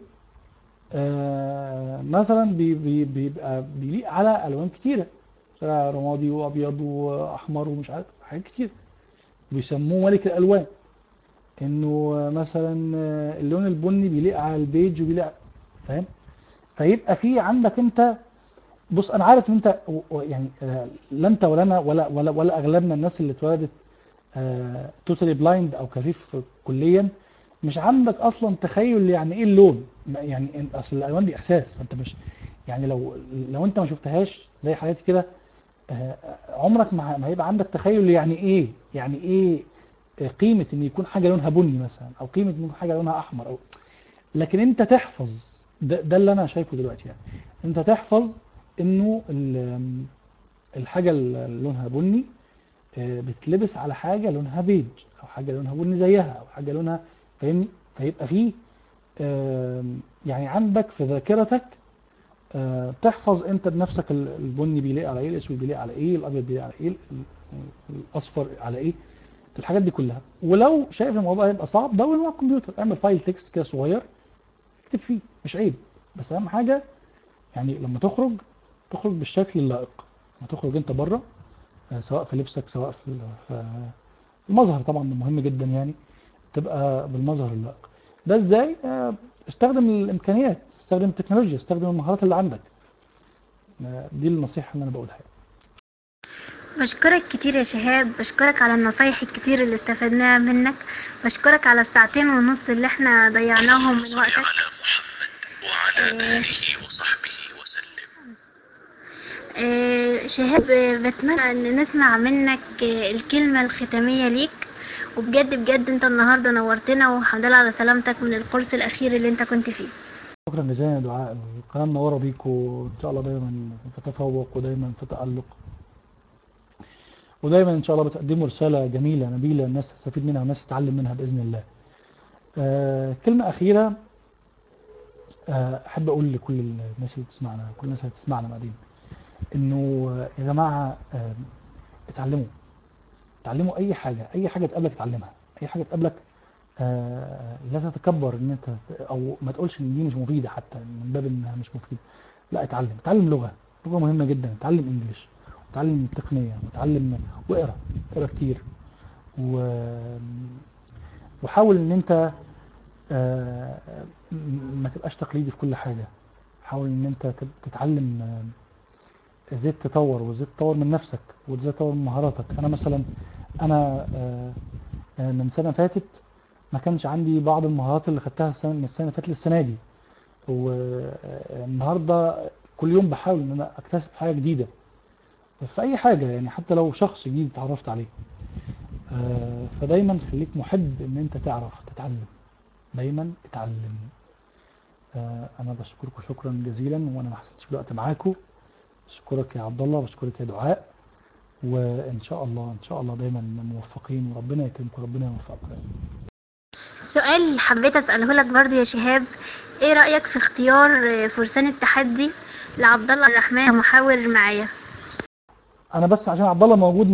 آه مثلا بي... بي... بيبقى بيليق على الوان كتيره زي رمادي وابيض واحمر ومش عارف حاجات كتير بيسموه ملك الالوان انه مثلا آه، اللون البني بيليق على البيج وبيليق فاهم فيبقى في عندك انت بص انا عارف ان انت و- و- يعني آه، لا انت ولا انا ولا ولا ولا اغلبنا الناس اللي اتولدت توتالي بلايند او كفيف كليا مش عندك اصلا تخيل يعني ايه اللون ما- يعني إن- اصل الالوان دي احساس فانت مش يعني لو لو انت ما شفتهاش زي حالتي كده آه، عمرك ما ه- ما هيبقى عندك تخيل يعني ايه يعني ايه آه، قيمة ان يكون حاجة لونها بني مثلا او قيمة ان يكون حاجة لونها احمر او لكن انت تحفظ ده, ده اللي انا شايفه دلوقتي يعني انت تحفظ انه ال- الحاجة اللي لونها بني آه، بتتلبس على حاجة لونها بيج او حاجة لونها بني زيها او حاجة لونها فاهمني فيبقى فيه آم، يعني عندك في ذاكرتك آه، تحفظ انت بنفسك ال- البني بيليق على ايه الاسود بيليق على ايه الابيض بيليق على ايه ال- ال- الاصفر على ايه الحاجات دي كلها ولو شايف الموضوع هيبقى صعب دون على الكمبيوتر اعمل فايل تكست كده صغير اكتب فيه مش عيب بس اهم حاجه يعني لما تخرج تخرج بالشكل اللائق لما تخرج انت بره آه، سواء في لبسك سواء في في المظهر طبعا ده مهم جدا يعني تبقى بالمظهر اللائق ده ازاي آه، استخدم الامكانيات استخدم التكنولوجيا استخدم المهارات اللي عندك آه، دي النصيحه اللي انا بقولها يعني. بشكرك كتير يا شهاب بشكرك على النصايح الكتير اللي استفدناها منك بشكرك على الساعتين ونص اللي احنا ضيعناهم من وقتك على محمد وعلى آه، آله وصحبه وسلم آه، شهاب آه، بتمنى ان نسمع منك آه، الكلمة الختامية ليك وبجد بجد انت النهاردة نورتنا والحمد لله على سلامتك من القرص الاخير اللي انت كنت فيه شكرا جزيلا يا دعاء القناه منوره بيكم وان شاء الله دايما في تفوق ودايما في تالق ودايما ان شاء الله بتقدموا رساله جميله نبيله الناس تستفيد منها والناس تتعلم منها باذن الله آه كلمه اخيره آه احب اقول لكل الناس اللي بتسمعنا كل الناس اللي هتسمعنا بعدين انه آه، يا جماعه آه اتعلموا اتعلموا اي حاجه اي حاجه تقابلك اتعلمها اي حاجه تقابلك آه لا تتكبر ان انت او ما تقولش ان دي مش مفيده حتى من باب انها مش مفيده لا اتعلم اتعلم لغه لغه مهمه جدا اتعلم انجليش وتعلم التقنيه وتعلم واقرا اقرا كتير و... وحاول ان انت آه، م- ما تبقاش تقليدي في كل حاجه حاول ان انت تب- تتعلم آه، ازاي تطور وازاي تطور من نفسك وازاي تطور من مهاراتك انا مثلا انا آه، آه، من سنه فاتت ما كانش عندي بعض المهارات اللي خدتها السنه من السنه اللي فاتت للسنه دي والنهارده كل يوم بحاول ان انا اكتسب حاجه جديده في اي حاجه يعني حتى لو شخص جديد اتعرفت عليه آه، فدايما خليك محب ان انت تعرف تتعلم دايما اتعلم آه، انا بشكركم شكرا جزيلا وانا ما حسيتش بالوقت معاكم بشكرك يا عبد الله بشكرك يا دعاء وان شاء الله ان شاء الله دايما موفقين وربنا يكرمكم ربنا يوفقكم سؤال حبيت اساله لك برضو يا شهاب ايه رايك في اختيار آه، فرسان التحدي لعبد الله الرحمن محاور معايا انا بس عشان عبد الله موجود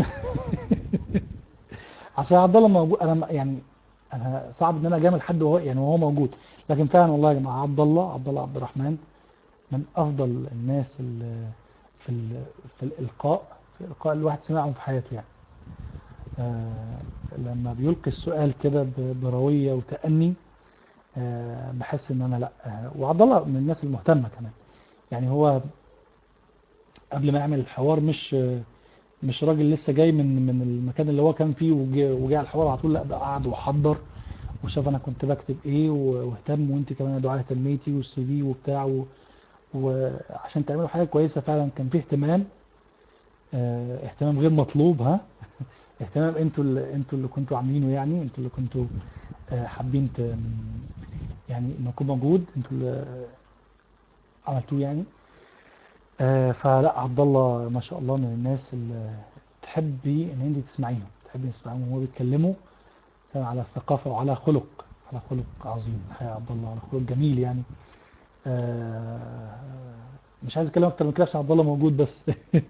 عشان عبد الله موجود انا ما- يعني انا صعب ان انا اجامل حد وهو يعني وهو موجود لكن فعلا والله يا جماعه عبد الله عبد الله عبد الرحمن من افضل الناس اللي في ال- في الالقاء في الالقاء اللي الواحد سمعهم في حياته يعني آه لما بيلقي السؤال كده ب- برويه وتأني آه بحس ان انا لا آه وعبد الله من الناس المهتمه كمان يعني هو قبل ما يعمل الحوار مش مش راجل لسه جاي من من المكان اللي هو كان فيه وجا وجا على الحوار على طول لا ده قعد وحضر وشاف انا كنت بكتب ايه و- واهتم وانت كمان يا دعاء اهتميتي والسي في وبتاع و- وعشان تعملوا حاجه كويسه فعلا كان فيه اهتمام آه، اهتمام غير مطلوب ها اهتمام انتوا اللي انتوا اللي كنتوا عاملينه يعني انتوا اللي كنتوا آه، حابين ت- يعني انه يكون موجود انتوا اللي عملتوه يعني آه، فلا عبد الله ما شاء الله من الناس اللي تحبي ان انت تسمعيهم تحبي تسمعيهم وهو بيتكلموا سواء على ثقافة وعلى خلق على خلق عظيم الحقيقة يا عبد الله على خلق جميل يعني آه، مش عايز اتكلم اكتر من كده عشان عبد الله موجود بس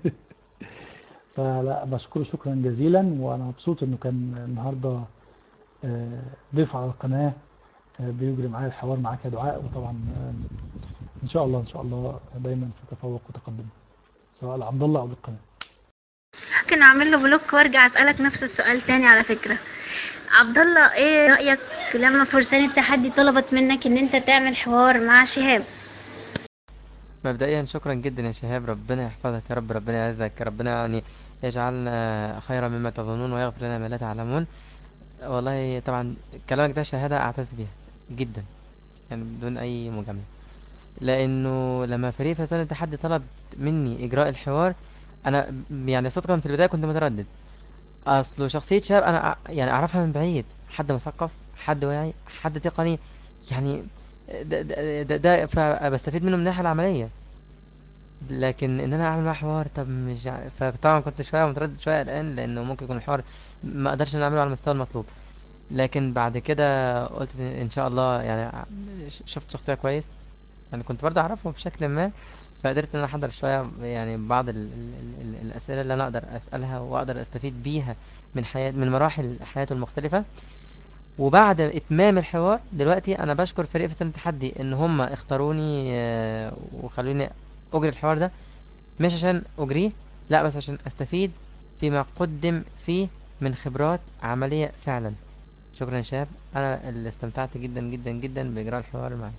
فلا بشكره شكرا جزيلا وانا مبسوط انه كان النهارده آه، ضيف على القناة آه، بيجري معايا الحوار معاك يا دعاء وطبعا آه، ان شاء الله ان شاء الله دايما في تفوق وتقدم سواء لعبد الله او للقناه ممكن اعمل له بلوك وارجع اسالك نفس السؤال تاني على فكره عبد الله ايه رايك لما فرسان التحدي طلبت منك ان انت تعمل حوار مع شهاب مبدئيا شكرا جدا يا شهاب ربنا يحفظك يا رب ربنا يعزك ربنا يعني يجعلنا خيرا مما تظنون ويغفر لنا ما لا تعلمون والله طبعا كلامك ده شهادة أعتز بيها جدا يعني بدون أي مجاملة لأنه لما فريق فسان التحدي طلب مني إجراء الحوار أنا يعني صدقا في البداية كنت متردد أصله شخصية شاب أنا أع- يعني أعرفها من بعيد حد مثقف حد واعي حد تقني يعني ده, ده, ده, ده فبستفيد منه من الناحية العملية لكن ان انا اعمل معاه حوار طب مش ع- فطبعا كنت شويه متردد شويه الان لانه ممكن يكون الحوار ما اقدرش ان أنا اعمله على المستوى المطلوب لكن بعد كده قلت ان شاء الله يعني ع- ش- شفت شخصيه كويس يعني كنت برضه اعرفه بشكل ما فقدرت ان انا احضر شويه يعني بعض ال ال ال الاسئله اللي انا اقدر اسالها واقدر استفيد بيها من حياه من مراحل حياته المختلفه وبعد اتمام الحوار دلوقتي انا بشكر فريق فسان التحدي ان هم اختاروني آه، وخلوني اجري الحوار ده مش عشان اجريه لا بس عشان استفيد فيما قدم فيه من خبرات عملية فعلا شكرا يا شباب انا اللي استمتعت جدا جدا جدا باجراء الحوار معاك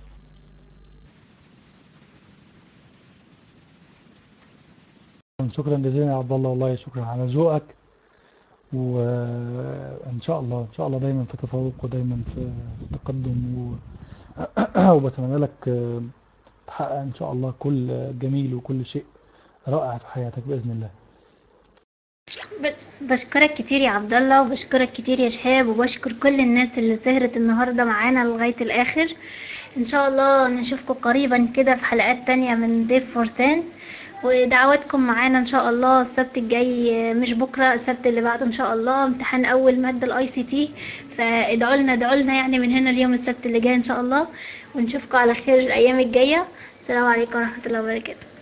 شكرا جزيلا يا عبد الله والله شكرا على ذوقك وان شاء الله ان شاء الله دايما في تفوق ودايما في في تقدم و... وبتمنى لك آه، تحقق ان شاء الله كل جميل وكل شيء رائع في حياتك باذن الله بس- بشكرك كتير يا عبد الله وبشكرك كتير يا شهاب وبشكر كل الناس اللي سهرت النهارده معانا لغايه الاخر ان شاء الله نشوفكم قريبا كده في حلقات تانية من ضيف فرسان ودعواتكم معانا ان شاء الله السبت الجاي مش بكره السبت اللي بعده ان شاء الله امتحان اول ماده الاي سي تي فادعوا لنا ادعوا لنا يعني من هنا اليوم السبت اللي جاي ان شاء الله ونشوفكم على خير الايام الجايه السلام عليكم ورحمه الله وبركاته